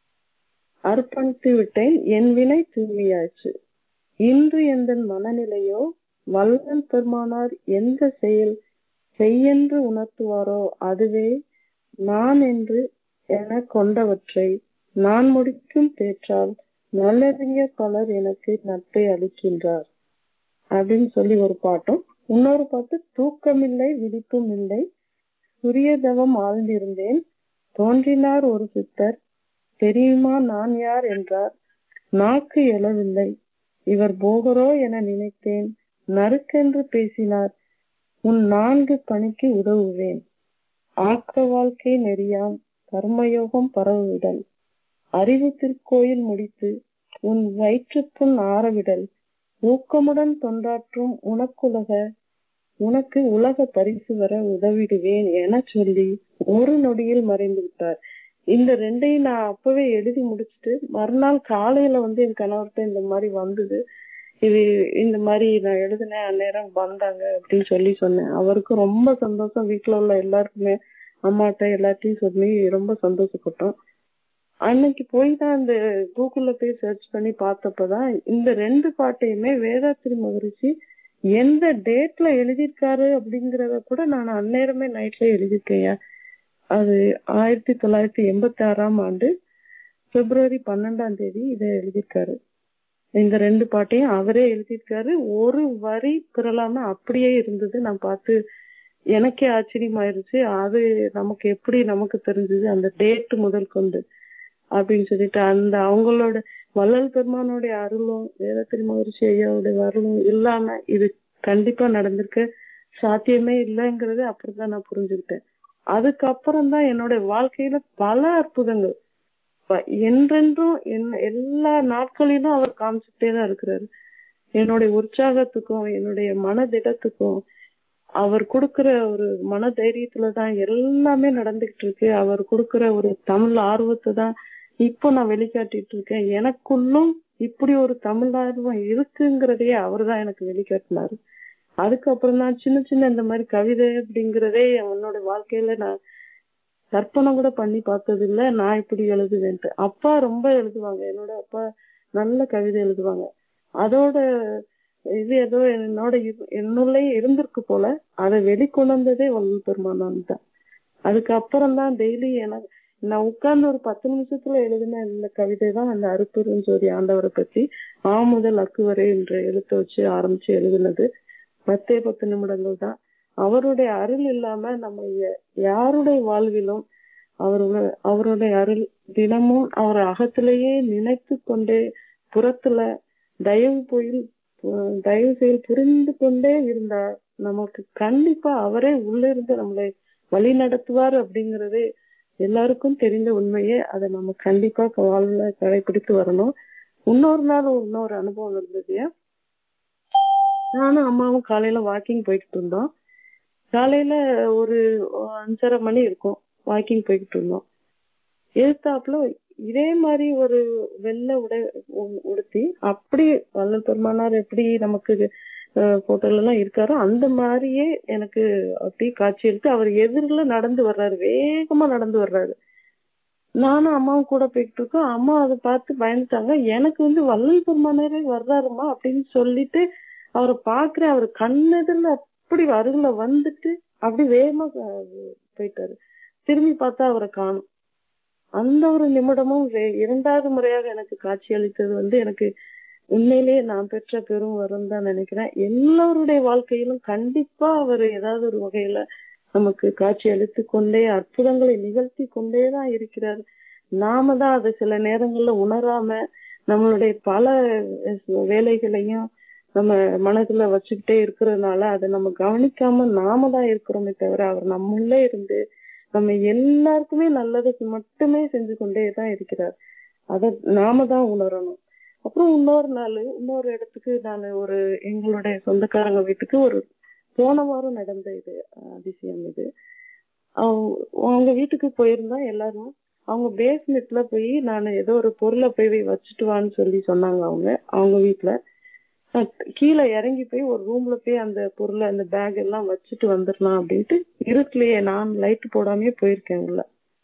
அர்ப்பணித்து விட்டேன் என் வினை தூய்மையாச்சு இன்று எந்த மனநிலையோ வல்லல் பெருமானார் எந்த செயல் செய்யென்று உணர்த்துவாரோ அதுவே நான் என்று என கொண்டவற்றை நான் முடிக்கும் தேற்றால் நல்லறிஞர் பலர் எனக்கு நட்பை அளிக்கின்றார் அப்படின்னு சொல்லி ஒரு பாட்டும் இன்னொரு பாட்டு தூக்கமில்லை விழிப்பும் இல்லை சுரியதவம் ஆழ்ந்திருந்தேன் தோன்றினார் ஒரு சித்தர் தெரியுமா நான் யார் என்றார் நாக்கு எழவில்லை இவர் போகரோ என நினைத்தேன் நறுக்கென்று பேசினார் உன் நான்கு பணிக்கு உதவுவேன் ஆக்க வாழ்க்கை நெறியாம் கர்மயோகம் பரவுவிடல் அறிவு திருக்கோயில் முடித்து உன் வயிற்றுப்புண் ஆறவிடல் ஊக்கமுடன் தொண்டாற்றும் உனக்குலக உனக்கு உலக பரிசு வர உதவிடுவேன் என சொல்லி ஒரு நொடியில் மறைந்து விட்டார் இந்த ரெண்டையும் நான் அப்பவே எழுதி முடிச்சுட்டு மறுநாள் காலையில வந்து என் கணவர்கிட்ட இந்த மாதிரி வந்தது இது இந்த மாதிரி நான் எழுதினேன் அந்நேரம் வந்தாங்க அப்படின்னு சொல்லி சொன்னேன் அவருக்கு ரொம்ப சந்தோஷம் வீட்டுல உள்ள எல்லாருக்குமே அம்மாட்ட எல்லாத்தையும் சொல்லி ரொம்ப சந்தோஷப்பட்டோம் அன்னைக்கு போய் தான் இந்த கூகுள்ல போய் சர்ச் பண்ணி பார்த்தப்பதான் இந்த ரெண்டு பாட்டையுமே வேதாத்திரி மகரிஷி எந்த டேட்ல எழுதியிருக்காரு அப்படிங்கறத கூட நான் அந்நேரமே நைட்ல எழுதியிருக்கேன் அது ஆயிரத்தி தொள்ளாயிரத்தி எண்பத்தி ஆறாம் ஆண்டு பிப்ரவரி பன்னெண்டாம் தேதி இதை எழுதியிருக்காரு இந்த ரெண்டு பாட்டையும் அவரே எழுதியிருக்காரு ஒரு வரி பிறலாம அப்படியே இருந்தது நான் பார்த்து எனக்கே ஆச்சரியமாயிருச்சு அது நமக்கு எப்படி நமக்கு தெரிஞ்சது அந்த டேட் முதல் கொண்டு அப்படின்னு சொல்லிட்டு அந்த அவங்களோட வள்ளல் பெருமானுடைய அருளும் வேதத்திரி மகரிஷி ஐயாவுடைய அருளும் இல்லாம இது கண்டிப்பா நடந்திருக்க சாத்தியமே இல்லைங்கிறது அப்படிதான் நான் புரிஞ்சுக்கிட்டேன் அதுக்கப்புறம் தான் என்னோட வாழ்க்கையில பல அற்புதங்கள் என்றென்றும் எல்லா நாட்களிலும் அவர் காமிச்சுட்டே தான் இருக்கிறாரு என்னுடைய உற்சாகத்துக்கும் என்னுடைய மனதிடத்துக்கும் அவர் கொடுக்கிற ஒரு மன தைரியத்துலதான் எல்லாமே நடந்துகிட்டு இருக்கு அவர் கொடுக்கிற ஒரு தமிழ் ஆர்வத்தை தான் இப்போ நான் வெளிக்காட்டிட்டு இருக்கேன் எனக்குள்ளும் இப்படி ஒரு தமிழ் ஆர்வம் இருக்குங்கிறதையே அவர் தான் எனக்கு வெளிக்காட்டினாரு அதுக்கப்புறம் தான் சின்ன சின்ன இந்த மாதிரி கவிதை அப்படிங்கிறதே என்னோட வாழ்க்கையில நான் கற்பனை கூட பண்ணி பார்த்தது இல்ல நான் இப்படி எழுதுவேன்ட்டு அப்பா ரொம்ப எழுதுவாங்க என்னோட அப்பா நல்ல கவிதை எழுதுவாங்க அதோட இது ஏதோ என்னோட என்னுள்ளே இருந்திருக்கு போல அதை வெளிக்கொணர்ந்ததே வல்லல் பெருமானான் தான் அதுக்கப்புறம் தான் டெய்லி எனக்கு நான் உட்கார்ந்து ஒரு பத்து நிமிஷத்துல எழுதின இந்த கவிதை தான் அந்த அருப்பெரும் ஜோதி ஆண்டவரை பத்தி ஆ முதல் அக்கு வரை என்ற எழுத்த வச்சு ஆரம்பிச்சு எழுதினது பத்தே பத்து நிமிடங்கள் தான் அவருடைய அருள் இல்லாம நம்ம யாருடைய வாழ்விலும் அவருடைய அவருடைய அருள் தினமும் அவர் அகத்திலேயே நினைத்து கொண்டே புறத்துல தயவு போயில் தயவு செயல் புரிந்து கொண்டே இருந்தார் நமக்கு கண்டிப்பா அவரே உள்ள இருந்து நம்மளை வழி நடத்துவார் அப்படிங்கறதே எல்லாருக்கும் தெரிந்த உண்மையே அதை நம்ம கண்டிப்பா வாழ்வுல கடைபிடித்து வரணும் இன்னொரு நாள் இன்னொரு அனுபவம் இருந்தது நானும் அம்மாவும் காலையில வாக்கிங் போய்கிட்டு இருந்தோம் காலையில ஒரு அஞ்சரை மணி இருக்கும் வாக்கிங் போய்கிட்டு இருந்தோம் எதிர்த்தாப்புல இதே மாதிரி ஒரு வெள்ளை உடை உடுத்தி அப்படி வல்லல் பெருமானார் எப்படி நமக்கு போட்டோல எல்லாம் இருக்காரோ அந்த மாதிரியே எனக்கு அப்படி காட்சி எடுத்து அவர் எதிரில நடந்து வர்றாரு வேகமா நடந்து வர்றாரு நானும் அம்மாவும் கூட போய்கிட்டு இருக்கோம் அம்மா அதை பார்த்து பயந்துட்டாங்க எனக்கு வந்து வல்லல் பெருமானாரே வர்றாருமா அப்படின்னு சொல்லிட்டு அவரை பாக்குறேன் அவர் கண்ணெதிரில் அப்படி அருகில வந்துட்டு அப்படி வேகமா போயிட்டாரு திரும்பி பார்த்தா அவரை காணும் அந்த ஒரு நிமிடமும் இரண்டாவது முறையாக எனக்கு காட்சி அளித்தது வந்து எனக்கு உண்மையிலேயே நான் பெற்ற பெரும் வரம் தான் நினைக்கிறேன் எல்லாருடைய வாழ்க்கையிலும் கண்டிப்பா அவர் ஏதாவது ஒரு வகையில நமக்கு காட்சி அளித்து கொண்டே அற்புதங்களை நிகழ்த்தி கொண்டே தான் இருக்கிறார் நாம தான் அதை சில நேரங்கள்ல உணராம நம்மளுடைய பல வேலைகளையும் நம்ம மனதுல வச்சுக்கிட்டே இருக்கிறதுனால அதை நம்ம கவனிக்காம நாம தான் இருக்கிறோமே தவிர அவர் நம்மளே இருந்து நம்ம எல்லாருக்குமே நல்லதுக்கு மட்டுமே செஞ்சு கொண்டே தான் இருக்கிறார் அத நாம தான் உணரணும் அப்புறம் இன்னொரு நாள் இன்னொரு இடத்துக்கு நான் ஒரு எங்களுடைய சொந்தக்காரங்க வீட்டுக்கு ஒரு போன வாரம் நடந்த இது அதிசயம் இது அவங்க வீட்டுக்கு போயிருந்தா எல்லாரும் அவங்க பேஸ்மெண்ட்ல போய் நான் ஏதோ ஒரு பொருளை போய் வச்சுட்டு வான்னு சொல்லி சொன்னாங்க அவங்க அவங்க வீட்டுல கீழே இறங்கி போய் ஒரு ரூம்ல போய் அந்த பொருளை அந்த பேக் எல்லாம் வச்சுட்டு வந்துடலாம் அப்படின்ட்டு இருட்டுலயே நான் லைட் போடாமயே போயிருக்கேன் உள்ள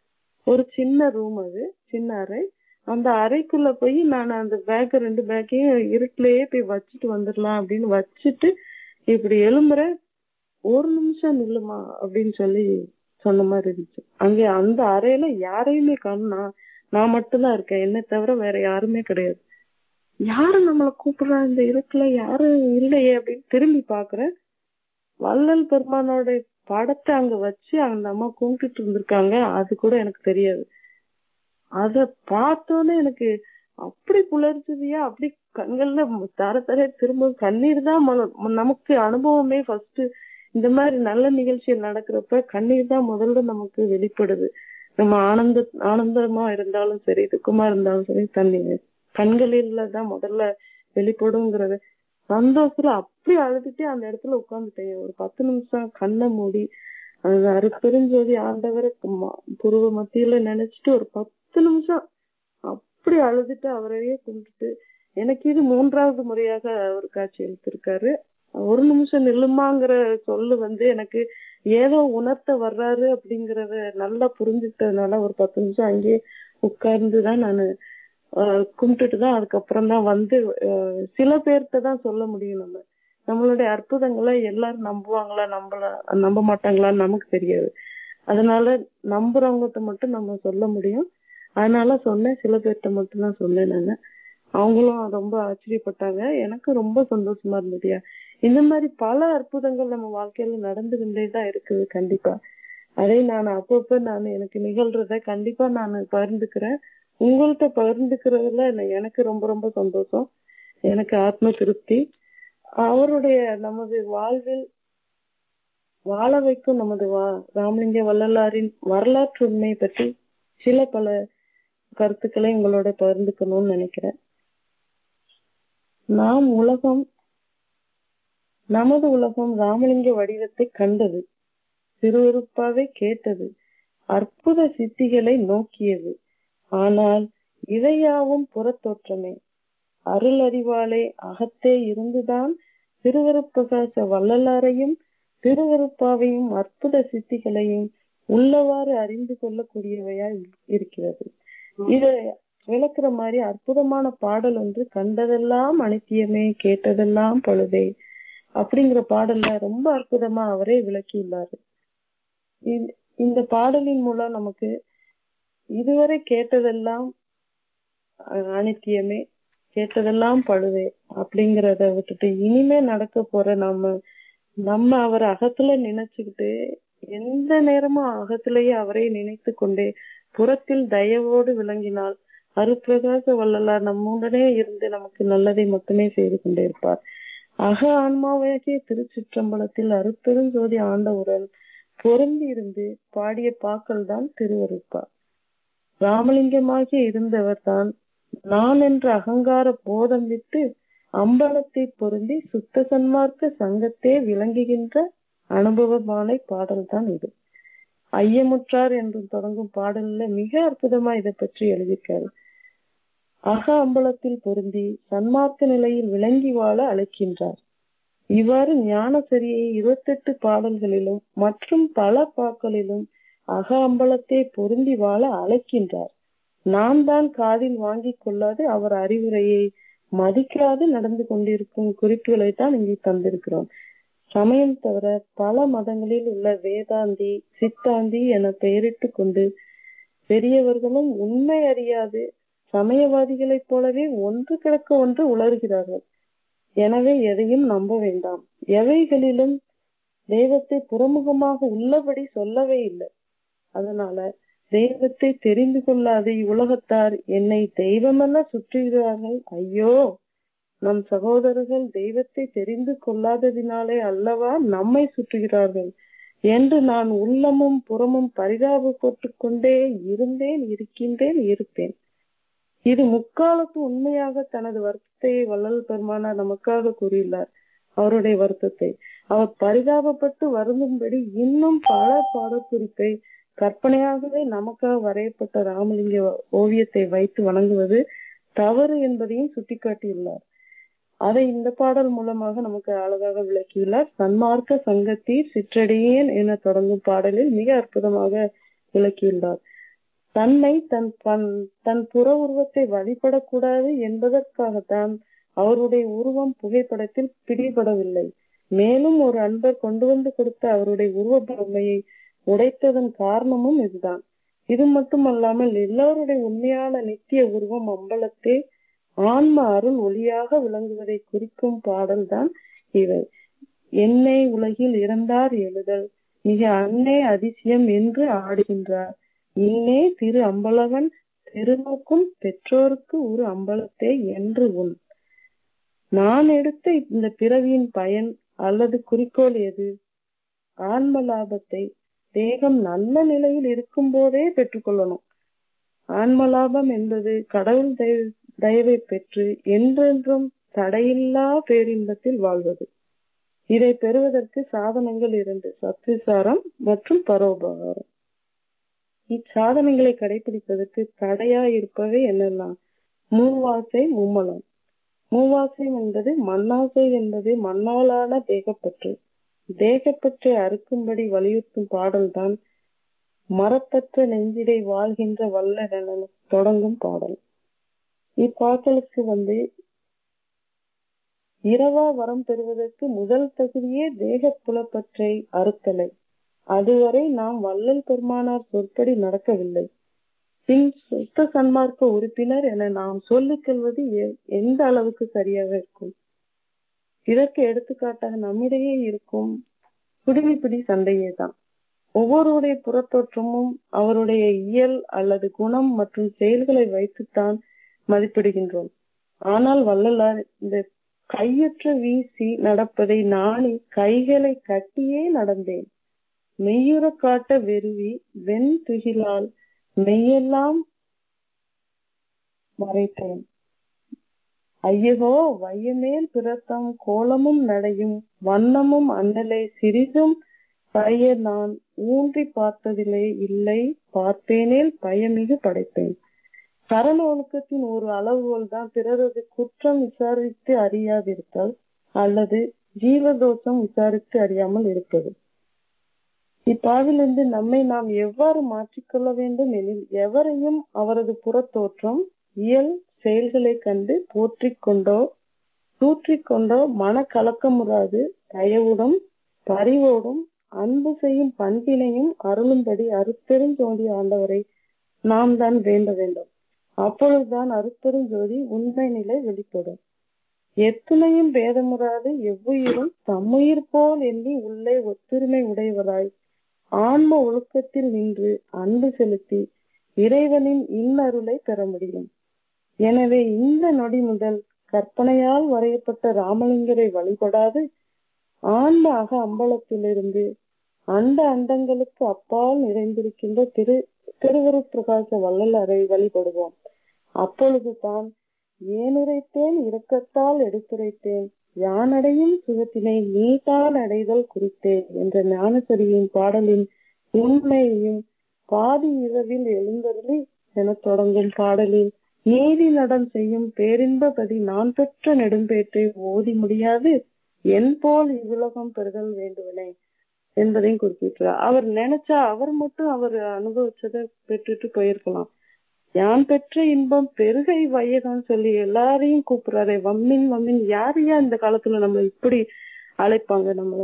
ஒரு சின்ன ரூம் அது சின்ன அறை அந்த அறைக்குள்ள போய் நான் அந்த பேக் ரெண்டு பேக்கையும் இருட்டிலேயே போய் வச்சுட்டு வந்துடலாம் அப்படின்னு வச்சுட்டு இப்படி எழும்புறேன் ஒரு நிமிஷம் நில்லுமா அப்படின்னு சொல்லி சொன்ன மாதிரி இருந்துச்சு அங்க அந்த அறையில யாரையுமே காணா நான் மட்டும்தான் இருக்கேன் என்னை தவிர வேற யாருமே கிடையாது யாரு நம்மளை கூப்பிடுறா இந்த இருட்டுல யாரும் இல்லையே அப்படின்னு திரும்பி பாக்குறேன் வள்ளல் பெருமானோட படத்தை அங்க வச்சு அந்த அம்மா கும்பிட்டுட்டு இருந்திருக்காங்க அது கூட எனக்கு தெரியாது அத பார்த்தோன்னே எனக்கு அப்படி புலர்ச்சதியா அப்படி கண்கள்ல தர தர திரும்ப கண்ணீர் தான் மல- நமக்கு அனுபவமே ஃபர்ஸ்ட் இந்த மாதிரி நல்ல நிகழ்ச்சிகள் நடக்கிறப்ப கண்ணீர் தான் முதல்ல நமக்கு வெளிப்படுது நம்ம ஆனந்த ஆனந்தமா இருந்தாலும் சரி துக்கமா இருந்தாலும் சரி தண்ணீர் கண்களில தான் முதல்ல வெளிப்படுங்கிறது சந்தோஷத்துல அப்படி அழுதுட்டே அந்த இடத்துல உட்கார்ந்துட்டேன் ஒரு பத்து நிமிஷம் கண்ணை மூடி அந்த அருப்பெருஞ்சோதி ஆண்டவரை ம- புருவ மத்தியில நினைச்சிட்டு ஒரு பத்து நிமிஷம் அப்படி அழுதுட்டு அவரையே கும்பிட்டுட்டு எனக்கு இது மூன்றாவது முறையாக அவர் காட்சி அளித்திருக்காரு ஒரு நிமிஷம் நில்லுமாங்கிற சொல்லு வந்து எனக்கு ஏதோ உணர்த்த வர்றாரு அப்படிங்கறத நல்லா புரிஞ்சுக்கிட்டதுனால ஒரு பத்து நிமிஷம் அங்கேயே உட்கார்ந்து தான் நான் கும்பிட்டுட்டு தான் அதுக்கப்புறம் தான் வந்து அஹ், சில பேர்கிட்ட தான் சொல்ல முடியும் நம்ம நம்மளுடைய அற்புதங்களை எல்லாரும் நம்புவாங்களா நம்பல நம்ப மாட்டாங்களான்னு நமக்கு தெரியாது அதனால நம்புறவங்ககிட்ட மட்டும் நம்ம சொல்ல முடியும் அதனால சொன்னேன் சில பேர்கிட்ட மட்டும் தான் சொன்னேன் நானு அவங்களும் ரொம்ப ஆச்சரியப்பட்டாங்க எனக்கு ரொம்ப சந்தோஷமா இருந்ததுயா இந்த மாதிரி பல அற்புதங்கள் நம்ம வாழ்க்கையில நடந்துகிட்டே தான் இருக்குது கண்டிப்பா அதை நான் அப்பப்ப நான் எனக்கு நிகழ்றத கண்டிப்பா நான் பகிர்ந்துக்கிறேன் உங்கள்கிட்ட பகிர்ந்துக்கிறதுல என்ன- எனக்கு ரொம்ப ரொம்ப சந்தோஷம் எனக்கு ஆத்ம திருப்தி அவருடைய நமது வாழ்வில் வாழ வைக்கும் நமது வா ராமலிங்க வள்ளலாரின் வரலாற்று உண்மை பற்றி சில பல கருத்துக்களை உங்களோட பகிர்ந்துக்கணும்னு நினைக்கிறேன் நாம் உலகம் நமது உலகம் ராமலிங்க வடிவத்தை கண்டது திருவருப்பாவை கேட்டது அற்புத சித்திகளை நோக்கியது ஆனால் இவையாவும் புறத்தோற்றமே அருள் அறிவாலே அகத்தே இருந்துதான் திருவருப்பகாச வள்ளலாரையும் திருவருப்பாவையும் அற்புத சித்திகளையும் உள்ளவாறு அறிந்து கொள்ளக்கூடியவையா இருக்கிறது இதை விளக்குற மாதிரி அற்புதமான பாடல் ஒன்று கண்டதெல்லாம் அனித்தியமே கேட்டதெல்லாம் பொழுதே அப்படிங்கிற பாடல்ல ரொம்ப அற்புதமா அவரே விளக்கியுள்ளாரு இந்த- இந்த பாடலின் மூலம் நமக்கு இதுவரை கேட்டதெல்லாம் அஹ், அனித்தியமே கேட்டதெல்லாம் பழுவே அப்படிங்கறத விட்டுட்டு இனிமே நடக்க போற நம்ம நம்ம அவர் அகத்துல நினைச்சுக்கிட்டு எந்த நேரமும் அகத்திலேயே அவரை நினைத்து கொண்டே புறத்தில் தயவோடு விளங்கினால் அருப்பிரகாச வள்ளலார் நம்முடனே இருந்து நமக்கு நல்லதை மட்டுமே செய்து கொண்டே இருப்பார் அக ஆன்மாவாகிய திருச்சிற்றம்பலத்தில் அருப்பெருஞ்சோதி ஆண்டவுடன் பொருந்தி இருந்து பாடிய பாக்கள் தான் திருவருப்பா ராமலிங்கமாகி இருந்தவர் தான் நான் என்ற அகங்கார போதம் விட்டு அம்பலத்தை பொருந்தி சுத்த சன்மார்க்க சங்கத்தே விளங்குகின்ற அனுபவமான பாடல் தான் இது ஐயமுற்றார் என்று தொடங்கும் பாடல்ல மிக அற்புதமா இதை பற்றி எழுதியிருக்காரு அக அம்பலத்தில் பொருந்தி சன்மார்க்க நிலையில் விளங்கி வாழ அழைக்கின்றார் இவ்வாறு ஞானசரியை இருபத்தெட்டு பாடல்களிலும் மற்றும் பல பாக்களிலும் அக அம்பலத்தை பொருந்தி வாழ அழைக்கின்றார் நாம் தான் காதில் வாங்கிக் கொள்ளாது அவர் அறிவுரையை மதிக்காது நடந்து கொண்டிருக்கும் குறிப்புகளை தான் இங்கே தந்திருக்கிறோம் சமயம் தவிர பல மதங்களில் உள்ள வேதாந்தி சித்தாந்தி என பெயரிட்டுக் கொண்டு பெரியவர்களும் உண்மை அறியாது சமயவாதிகளைப் போலவே ஒன்று கிடக்க ஒன்று உளறுகிறார்கள் எனவே எதையும் நம்ப வேண்டாம் எவைகளிலும் தெய்வத்தை புறமுகமாக உள்ளபடி சொல்லவே இல்லை அதனால தெய்வத்தை தெரிந்து கொள்ளாத இவ்வுலகத்தார் என்னை தெய்வமென சுற்றுகிறார்கள் ஐயோ நம் சகோதரர்கள் தெய்வத்தை தெரிந்து கொள்ளாததினாலே அல்லவா நம்மை சுற்றுகிறார்கள் என்று நான் உள்ளமும் புறமும் பரிதாபப்பட்டு கொண்டே இருந்தேன் இருக்கின்றேன் இருப்பேன் இது முக்காலத்து உண்மையாக தனது வருத்தத்தை வள்ளல் பெருமானார் நமக்காக கூறியுள்ளார் அவருடைய வருத்தத்தை அவர் பரிதாபப்பட்டு வருந்தும்படி இன்னும் பல பாடக்குறிப்பை கற்பனையாகவே நமக்காக வரையப்பட்ட ராமலிங்க ஓவியத்தை வைத்து வணங்குவது தவறு என்பதையும் சுட்டிக்காட்டியுள்ளார் அதை இந்த பாடல் மூலமாக நமக்கு அழகாக விளக்கியுள்ளார் சன்மார்க்க சங்கத்தீர் சிற்றடியேன் என தொடங்கும் பாடலில் மிக அற்புதமாக விளக்கியுள்ளார் தன்னை தன் பன்- தன் புற உருவத்தை வழிபடக்கூடாது என்பதற்காகத்தான் அவருடைய உருவம் புகைப்படத்தில் பிடிபடவில்லை மேலும் ஒரு அன்பர் கொண்டு வந்து கொடுத்த அவருடைய உருவ பொம்மையை உடைத்ததன் காரணமும் இதுதான் இது மட்டுமல்லாமல் எல்லோருடைய உண்மையான நித்திய உருவம் அம்பலத்தே ஆன்ம அருள் ஒளியாக விளங்குவதை குறிக்கும் பாடல்தான் இவை என்னை உலகில் இறந்தார் எழுதல் மிக அன்னே அதிசயம் என்று ஆடுகின்றார் நீனே திரு அம்பலவன் திருநோக்கும் பெற்றோருக்கு ஒரு அம்பலத்தை என்று உன் நான் எடுத்த இந்த பிறவியின் பயன் அல்லது குறிக்கோள் எது ஆன்ம லாபத்தை தேகம் நல்ல நிலையில் இருக்கும் போதே பெற்றுக்கொள்ளணும் ஆன்ம லாபம் என்பது கடவுள் தயவு- தயவை பெற்று என்றென்றும் தடையில்லா பேரின்பத்தில் வாழ்வது இதை பெறுவதற்கு சாதனங்கள் இரண்டு சத்விசாரம் மற்றும் பரோபகாரம் இச்சாதனங்களை கடைபிடிப்பதற்கு தடையா இருப்பவை என்னெல்லாம் மூவாசை மும்மலம் மூவாசை என்பது மண்ணாசை என்பது மண்ணாலான தேகப்பற்று தேகப்பற்றை அறுக்கும்படி வலியுறுத்தும் பாடல்தான் மரப்பற்ற நெஞ்சிடை வாழ்கின்ற வல்லரென தொடங்கும் பாடல் இப்பாடலுக்கு வந்து இரவா வரம் பெறுவதற்கு முதல் தகுதியே தேக புலப்பற்றை அறுத்தலை அதுவரை நாம் வள்ளல் பெருமானார் சொற்படி நடக்கவில்லை பின் சுத்த சன்மார்க்க உறுப்பினர் என நாம் சொல்லிக் கொள்வது எ- எந்த அளவுக்கு சரியாக இருக்கும் இதற்கு எடுத்துக்காட்டாக நம்மிடையே இருக்கும் குடிமைப்பிடி சண்டையே தான் ஒவ்வொருவருடைய புறத்தோற்றமும் அவருடைய இயல் அல்லது குணம் மற்றும் செயல்களை வைத்துத்தான் மதிப்பிடுகின்றோம் ஆனால் வள்ளலார் இந்த கையற்ற வீசி நடப்பதை நானே கைகளை கட்டியே நடந்தேன் மெய்யுற காட்ட வெறுவி வெண் துகிலால் மெய்யெல்லாம் மறைத்தேன் ஐயகோ வையமேல் பிறத்தம் கோலமும் நடையும் வண்ணமும் அண்ணலை சிறிதும் பைய நான் ஊன்றி பார்த்ததிலே இல்லை பார்ப்பேனேல் பயமிகு படைப்பேன் சரண ஒழுக்கத்தின் ஒரு அளவுகோல் தான் பிறரது குற்றம் விசாரித்து அறியாதிருத்தல் அல்லது ஜீவதோஷம் விசாரித்து அறியாமல் இருப்பது இப்பாவிலிருந்து நம்மை நாம் எவ்வாறு மாற்றிக்கொள்ள வேண்டும் எனில் எவரையும் அவரது புறத்தோற்றம் இயல் செயல்களை கண்டு போற்றிக் கொண்டோ தூற்றிக் கொண்டோ மன கலக்கமுறாது தயவுடன் பரிவோடும் அன்பு செய்யும் பண்பினையும் அருளும்படி அருட்பெருஞ்சோதி ஆண்டவரை நாம் தான் வேண்ட வேண்டும் அப்பொழுதுதான் அருட்பெருஞ்சோதி உண்மை நிலை வெளிப்படும் எத்துணையும் பேதமுறாது எவ்வுயிரும் தம்முயிர் போல் எண்ணி உள்ளே ஒத்துரிமை உடையவராய் ஆன்ம ஒழுக்கத்தில் நின்று அன்பு செலுத்தி இறைவனின் இன்னருளை பெற முடியும் எனவே இந்த நொடி முதல் கற்பனையால் வரையப்பட்ட ராமலிங்கரை வழிபடாது ஆன்ம அக அம்பலத்திலிருந்து அண்ட அண்டங்களுக்கு அப்பால் நிறைந்திருக்கின்ற திரு திருவருட் பிரகாச வள்ளலாரை வழிபடுவோம் அப்பொழுதுதான் ஏனுரைத்தேன் இரக்கத்தால் எடுத்துரைத்தேன் யானடையும் சுகத்தினை நீதான் அடைதல் குறித்தேன் என்ற ஞானசரியின் பாடலின் உண்மையையும் பாதி இரவில் எழுந்தருளி என தொடங்கும் பாடலில் நீதி நடம் செய்யும் பேரின்பபதி நான் பெற்ற நெடும்பேற்றை ஓதி முடியாது என் போல் இவ்வுலகம் பெறுதல் வேண்டுவனே என்பதையும் குறிப்பிட்டார் அவர் நினைச்சா அவர் மட்டும் அவர் அனுபவிச்சதை பெற்றுட்டு போயிருக்கலாம் யான் பெற்ற இன்பம் பெருகை வையகம் சொல்லி எல்லாரையும் கூப்பிடுறாரு வம்மின் வம்மின் யார் யா இந்த காலத்துல நம்மள இப்படி அழைப்பாங்க நம்மள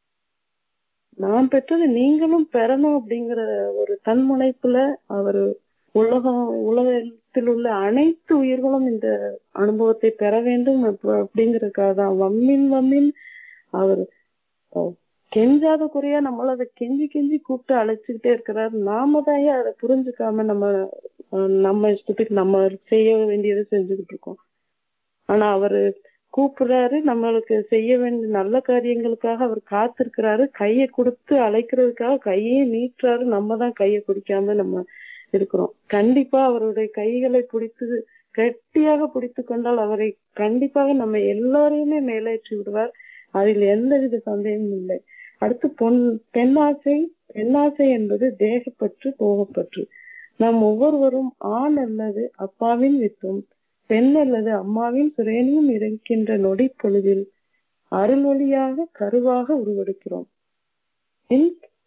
நான் பெற்றது நீங்களும் பெறணும் அப்படிங்கிற ஒரு தன்முனைப்புல அவர் உலகம் உலகத்தில் உள்ள அனைத்து உயிர்களும் இந்த அனுபவத்தை பெற வேண்டும் அப்ப- அப்படிங்கறதுக்காக தான் வம்மின் வம்மின் அவர் அஹ், கெஞ்சாத குறையா நம்மள அதை கெஞ்சி கெஞ்சி கூப்பிட்டு அழைச்சுக்கிட்டே இருக்கிறார் நாம தான் ஏன் அதை புரிஞ்சுக்காம நம்ம அஹ், நம்ம இஷ்டத்துக்கு நம்ம செய்ய வேண்டியதை செஞ்சுக்கிட்டு இருக்கோம் ஆனா அவரு கூப்பிடுறாரு நம்மளுக்கு செய்ய வேண்டிய நல்ல காரியங்களுக்காக அவர் காத்திருக்கிறாரு கையை கொடுத்து அழைக்கிறதுக்காக கையே நீட்டுறாரு நம்ம தான் கையை பிடிக்காம நம்ம இருக்கிறோம் கண்டிப்பா அவருடைய கைகளை பிடித்து கெட்டியாக பிடித்து கொண்டால் அவரை கண்டிப்பாக நம்ம எல்லோரையுமே மேலேற்றி விடுவார் அதில் எந்தவித சந்தேகமும் இல்லை அடுத்து பொன் பெண்ணாசை பெண்ணாசை என்பது தேகப்பற்று போகப்பற்று நாம் ஒவ்வொருவரும் ஆண் அல்லது அப்பாவின் வித்தும் பெண் அல்லது அம்மாவின் சுரேனியும் இருக்கின்ற நொடி பொழுதில் அருள்மொழியாக கருவாக உருவெடுக்கிறோம் பின்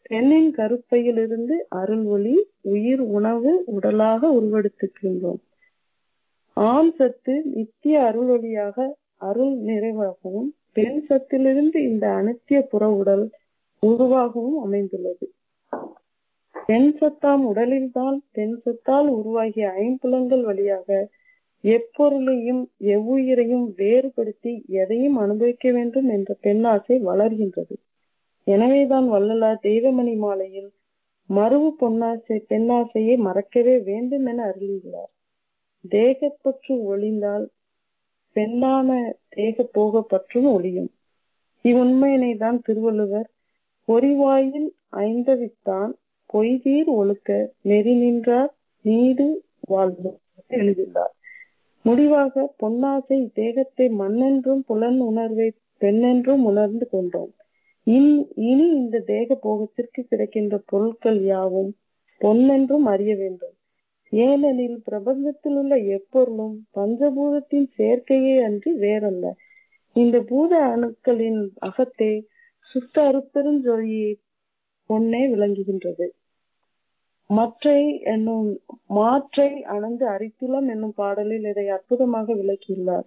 பெண்ணின் கருப்பையிலிருந்து அருள் ஒளி உயிர் உணவு உடலாக உருவெடுத்துக்கின்றோம் ஆண் சத்து நித்திய அருள் ஒளியாக அருள் நிறைவாகவும் பெண் சத்திலிருந்து இந்த அனித்திய புற உடல் உருவாகவும் அமைந்துள்ளது பெண் சத்தாம் உடலில்தான் பெண் சத்தால் உருவாகிய ஐம்புலங்கள் வழியாக எப்பொருளையும் எவ்வுயிரையும் வேறுபடுத்தி எதையும் அனுபவிக்க வேண்டும் என்ற பெண்ணாசை வளர்கின்றது எனவேதான் வள்ளலார் தெய்வமணி மாலையில் மறுவு பொன்னாசை பெண்ணாசையை மறக்கவே வேண்டும் என அருளியுள்ளார் தேகப்பற்று ஒளிந்தால் பெண்ணான தேக போக பற்றும் ஒளியும் இவ்வுண்மையினை தான் திருவள்ளுவர் பொறிவாயில் ஐந்தவித்தான் பொய்தீர் ஒழுக்க நெறி நின்றார் நீடு வாழ்வு எழுதியுள்ளார் முடிவாக பொன்னாசை தேகத்தை மண்ணென்றும் புலன் உணர்வை பெண்ணென்றும் உணர்ந்து கொண்டோம் இனி இந்த தேக போகத்திற்கு கிடைக்கின்ற பொருட்கள் யாவும் பொன்னென்றும் அறிய வேண்டும் ஏனெனில் பிரபஞ்சத்தில் உள்ள எப்பொருளும் பஞ்சபூதத்தின் சேர்க்கையே அன்றி வேறல்ல இந்த பூத அணுக்களின் அகத்தே சுத்த அருப்பெருஞ்சொழியை பொன்னே விளங்குகின்றது மற்றை என்னும் மாற்றை அணந்து அரித்துளம் என்னும் பாடலில் இதை அற்புதமாக விளக்கியுள்ளார்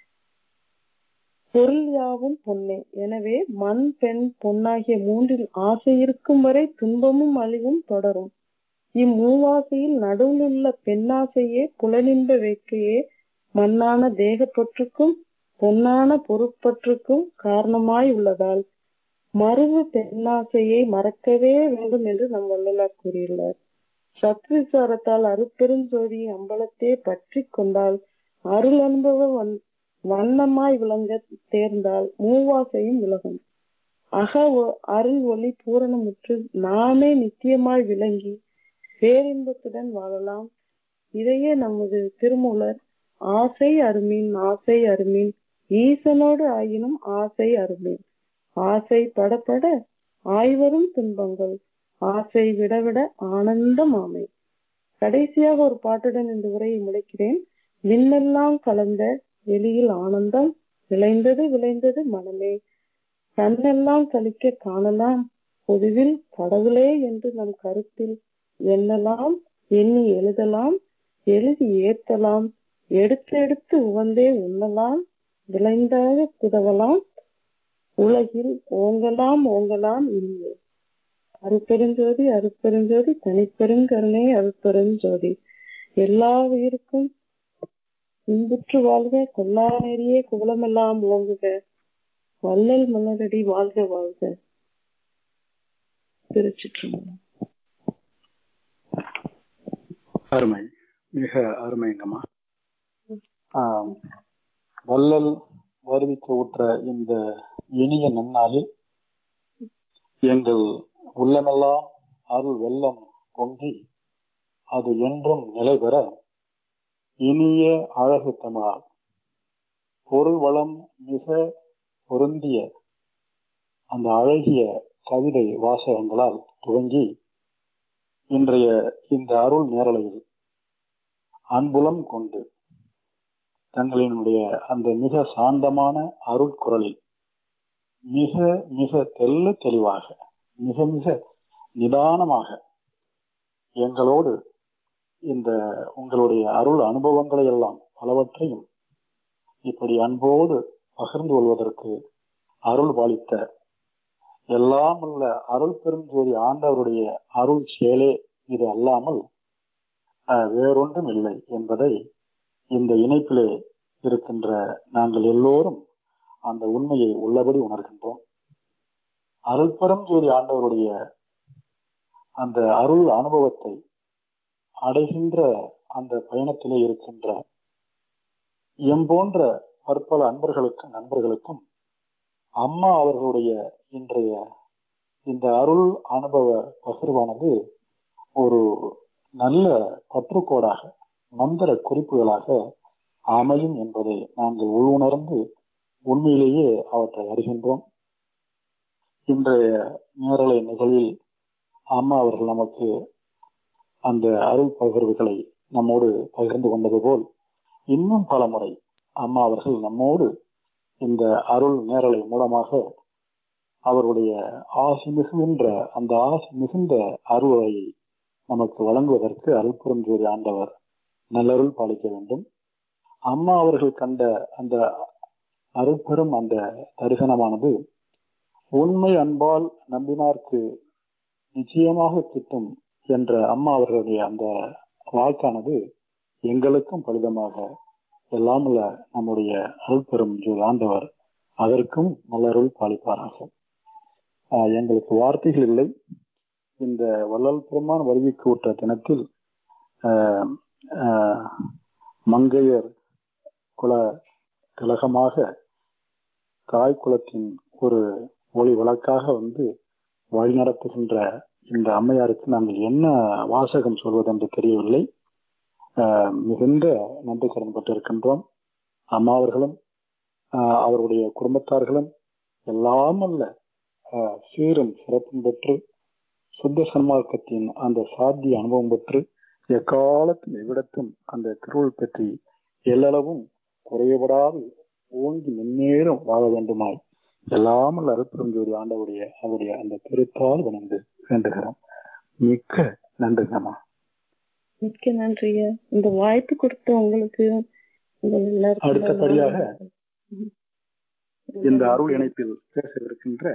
பொருள் யாவும் பொன்னே எனவே மண் பெண் பொன்னாகிய மூன்றில் ஆசை இருக்கும் வரை துன்பமும் அழிவும் தொடரும் இம்மூவாசையில் நடுவில் உள்ள பெண்ணாசையே புலனின்ப வேட்கையே மண்ணான தேகப்பற்றுக்கும் பொன்னான பொருட்பற்றுக்கும் காரணமாய் உள்ளதால் மறுவு பெண்ணாசையை மறக்கவே வேண்டும் என்று நம் வள்ளலார் கூறியுள்ளார் சத்விசாரத்தால் அருப்பெருஞ்சோதி அம்பலத்தை பற்றி கொண்டால் அருள் அனுபவ வண்ணமாய் விளங்க தேர்ந்தால் மூவாசையும் விலகும் அக அருள் ஒளி பூரணமுற்று நாமே நித்தியமாய் விளங்கி பேரின்பத்துடன் வாழலாம் இதையே நமது திருமூலர் ஆசை அருமீன் ஆசை அருமீன் ஈசனோடு ஆயினும் ஆசை அருமீன் ஆசை படப்பட ஆய்வரும் துன்பங்கள் ஆசை விடவிட ஆனந்தம் ஆமை கடைசியாக ஒரு பாட்டுடன் இந்த உரையை முடிக்கிறேன் விண்ணெல்லாம் கலந்த வெளியில் ஆனந்தம் விளைந்தது விளைந்தது மனமே கண்ணெல்லாம் கழிக்க காணலாம் பொதுவில் கடவுளே என்று நம் கருத்தில் எண்ணலாம் எண்ணி எழுதலாம் எழுதி ஏத்தலாம் எடுத்து எடுத்து உவந்தே உண்ணலாம் விளைந்தாக குதவலாம் உலகில் ஓங்கலாம் ஓங்கலாம் இனியே அருப்பெருஞ்சோதி அருப்பெருஞ்சோதி தனிப்பெருங்கருணை அருப்பெருஞ்சோதி எல்லா உயிருக்கும் இன்புற்று வாழ்க கொல்லா நெறியே குவலமெல்லாம் ஓங்குக வள்ளல் மலரடி வாழ்க வாழ்க திருச்சிற்றம்பலம் அருமை மிக அருமைங்கம்மா ஆஹ் வள்ளல் வருவிக்க உற்ற இந்த இனிய நன்னாளில் எங்கள் உள்ளமெல்லாம் அருள் வெள்ளம் பொங்கி அது என்றும் நிலை பெற இனிய அழகு தமிழால் பொருள் வளம் மிக பொருந்திய அந்த அழகிய கவிதை வாசகங்களால் துவங்கி இன்றைய இந்த அருள் நேரலையில் அன்புலம் கொண்டு தங்களினுடைய அந்த மிக சாந்தமான அருள் குரலில் மிக மிக தெல்ல தெளிவாக மிக மிக நிதானமாக எங்களோடு இந்த உங்களுடைய அருள் அனுபவங்களை எல்லாம் பலவற்றையும் இப்படி அன்போடு பகிர்ந்து கொள்வதற்கு அருள் பாலித்த எல்லாம் உள்ள அருள் பெருஞ்சோதி ஆண்டவருடைய அருள் செயலே இது அல்லாமல் வேறொன்றும் இல்லை என்பதை இந்த இணைப்பிலே இருக்கின்ற நாங்கள் எல்லோரும் அந்த உண்மையை உள்ளபடி உணர்கின்றோம் அருள்பெரும் ஜோதி ஆண்டவருடைய அந்த அருள் அனுபவத்தை அடைகின்ற அந்த பயணத்திலே இருக்கின்ற எம்போன்ற பற்பல அன்பர்களுக்கும் நண்பர்களுக்கும் அம்மா அவர்களுடைய இன்றைய இந்த அருள் அனுபவ பகிர்வானது ஒரு நல்ல பற்றுக்கோடாக மந்திர குறிப்புகளாக அமையும் என்பதை நாங்கள் உள்உணர்ந்து உண்மையிலேயே அவற்றை அறிகின்றோம் இன்றைய நேரலை நிகழ்வில் அம்மா அவர்கள் நமக்கு அந்த அருள் பகிர்வுகளை நம்மோடு பகிர்ந்து கொண்டது போல் இன்னும் பல முறை அம்மா அவர்கள் நம்மோடு இந்த அருள் நேரலை மூலமாக அவருடைய ஆசை மிகுகின்ற அந்த ஆசை மிகுந்த அருளையை நமக்கு வழங்குவதற்கு அருள்புரஞ்சோதி ஆண்டவர் நல்லருள் பாலிக்க வேண்டும் அம்மா அவர்கள் கண்ட அந்த அருட்பெரும் அந்த தரிசனமானது உண்மை அன்பால் நம்பினார்க்கு நிச்சயமாக கிட்டும் என்ற அம்மா அவர்களுடைய அந்த வாக்கானது எங்களுக்கும் பலிதமாக எல்லாம் உள்ள நம்முடைய அருள்பெரும் ஆண்டவர் அதற்கும் நல்லருள் பாலிப்பாராக ஆஹ் எங்களுக்கு வார்த்தைகள் இல்லை இந்த வள்ளல் பெருமான் வருவிக்கு விட்ட தினத்தில் ஆஹ் ஆஹ் மங்கையர் குல திலகமாக தாய் குலத்தின் ஒரு ஒளி விளக்காக வந்து வழிநடத்துகின்ற இந்த அம்மையாருக்கு நாங்கள் என்ன வாசகம் சொல்வதென்று தெரியவில்லை ஆஹ் மிகுந்த நன்றி கடன் பட்டிருக்கின்றோம் அம்மா அவர்களும் ஆஹ் அவருடைய குடும்பத்தார்களும் எல்லாம் அல்ல ஆஹ் சீரும் சிறப்பும் பெற்று சுத்த சன்மார்க்கத்தின் அந்த சாத்திய அனுபவம் பெற்று எக்காலத்தும் எவ்விடத்தும் அந்த திருவுள் பற்றி எல்லளவும் குறையப்படாது ஓங்கி மென்மேலும் வாழ வேண்டுமாய் எல்லாமல் அருப்பெருஞ்சோதி ஆண்டவுடைய அவருடைய அந்த திருத்தால் வணங்கு வேண்டுகிறோம் மிக்க நன்றிங்கம்மா மிக்க நன்றியா இந்த வாய்ப்பு கொடுத்த உங்களுக்கு உங்கள் எல்லாருக்கும் அடுத்தபடியாக ம். இந்த அருள் இணைப்பில் பேசவிருக்கின்ற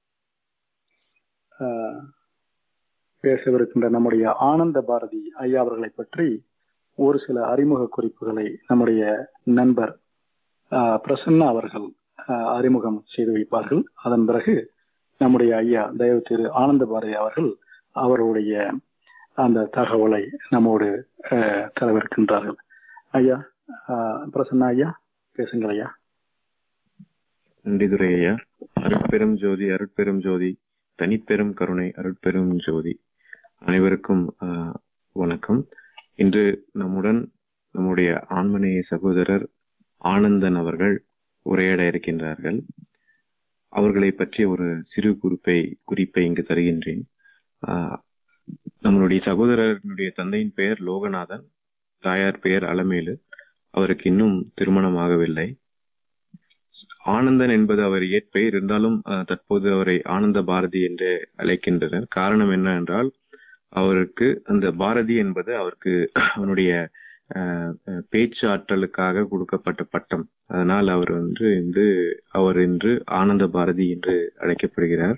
ஆஹ், பேசவிருக்கின்ற நம்முடைய ஆனந்த பாரதி ஐயா அவர்களை பற்றி ஒரு சில அறிமுக குறிப்புகளை நம்முடைய நண்பர் ஆஹ், பிரசன்னா அவர்கள் ஆஹ், அறிமுகம் செய்து வைப்பார்கள் அதன் பிறகு நம்முடைய ஐயா தயவு திரு ஆனந்த பாரதி அவர்கள் அவருடைய அந்த தகவலை நம்மோடு ஆஹ், தரவிருக்கின்றார்கள் ஐயா ஆஹ், பிரசன்னா ஐயா பேசுங்கள் ஐயா நன்றி துரை ஐயா அருட்பெரும் ஜோதி அருட்பெரும் ஜோதி தனிப்பெரும் கருணை அருட்பெரும் ஜோதி அனைவருக்கும் ஆஹ், வணக்கம் இன்று நம்முடன் நம்முடைய ஆன்மநேய சகோதரர் ஆனந்தன் அவர்கள் உரையாட இருக்கின்றார்கள் அவர்களை பற்றிய ஒரு சிறு குறிப்பை குறிப்பை இங்கு தருகின்றேன் ஆஹ், நம்மளுடைய சகோதரனுடைய தந்தையின் பெயர் லோகநாதன் தாயார் பெயர் அலமேலு அவருக்கு இன்னும் திருமணம் ஆகவில்லை ஆனந்தன் என்பது அவர் இயற்பெயர் இருந்தாலும் அஹ், தற்போது அவரை ஆனந்த பாரதி என்று அழைக்கின்றனர் காரணம் என்ன என்றால் அவருக்கு அந்த பாரதி என்பது அவருக்கு அவனுடைய அஹ், அஹ், பேச்சு ஆற்றலுக்காக கொடுக்கப்பட்ட பட்டம் அதனால் அவர் வந்து இன்று அவர் இன்று ஆனந்த பாரதி என்று அழைக்கப்படுகிறார்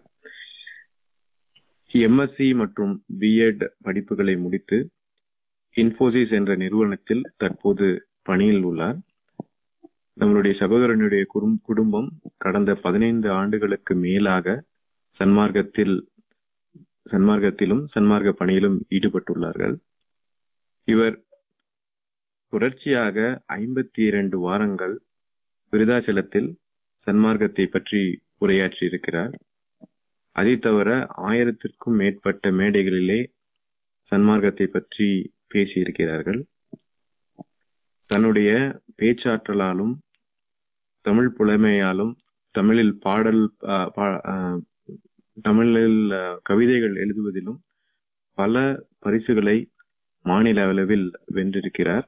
எம்எஸ்சி மற்றும் பிஎட் படிப்புகளை முடித்து இன்போசிஸ் என்ற நிறுவனத்தில் தற்போது பணியில் உள்ளார் நம்மளுடைய சகோதரனுடைய குடும்- குடும்பம் கடந்த பதினைந்து ஆண்டுகளுக்கு மேலாக சன்மார்க்கத்தில் சன்மார்க்கத்திலும் சன்மார்க்க பணியிலும் ஈடுபட்டுள்ளார்கள் இவர் தொடர்ச்சியாக ஐம்பத்தி இரண்டு வாரங்கள் விருதாச்சலத்தில் சன்மார்க்கத்தை பற்றி உரையாற்றி இருக்கிறார் அதை தவிர ஆயிரத்திற்கும் மேற்பட்ட மேடைகளிலே சன்மார்க்கத்தை பற்றி பேசியிருக்கிறார்கள் தன்னுடைய பேச்சாற்றலாலும் தமிழ் புலமையாலும் தமிழில் பாடல் ஆ, பா- ஆ, தமிழில் ஆ, கவிதைகள் எழுதுவதிலும் பல பரிசுகளை மாநில அளவில் வென்றிருக்கிறார்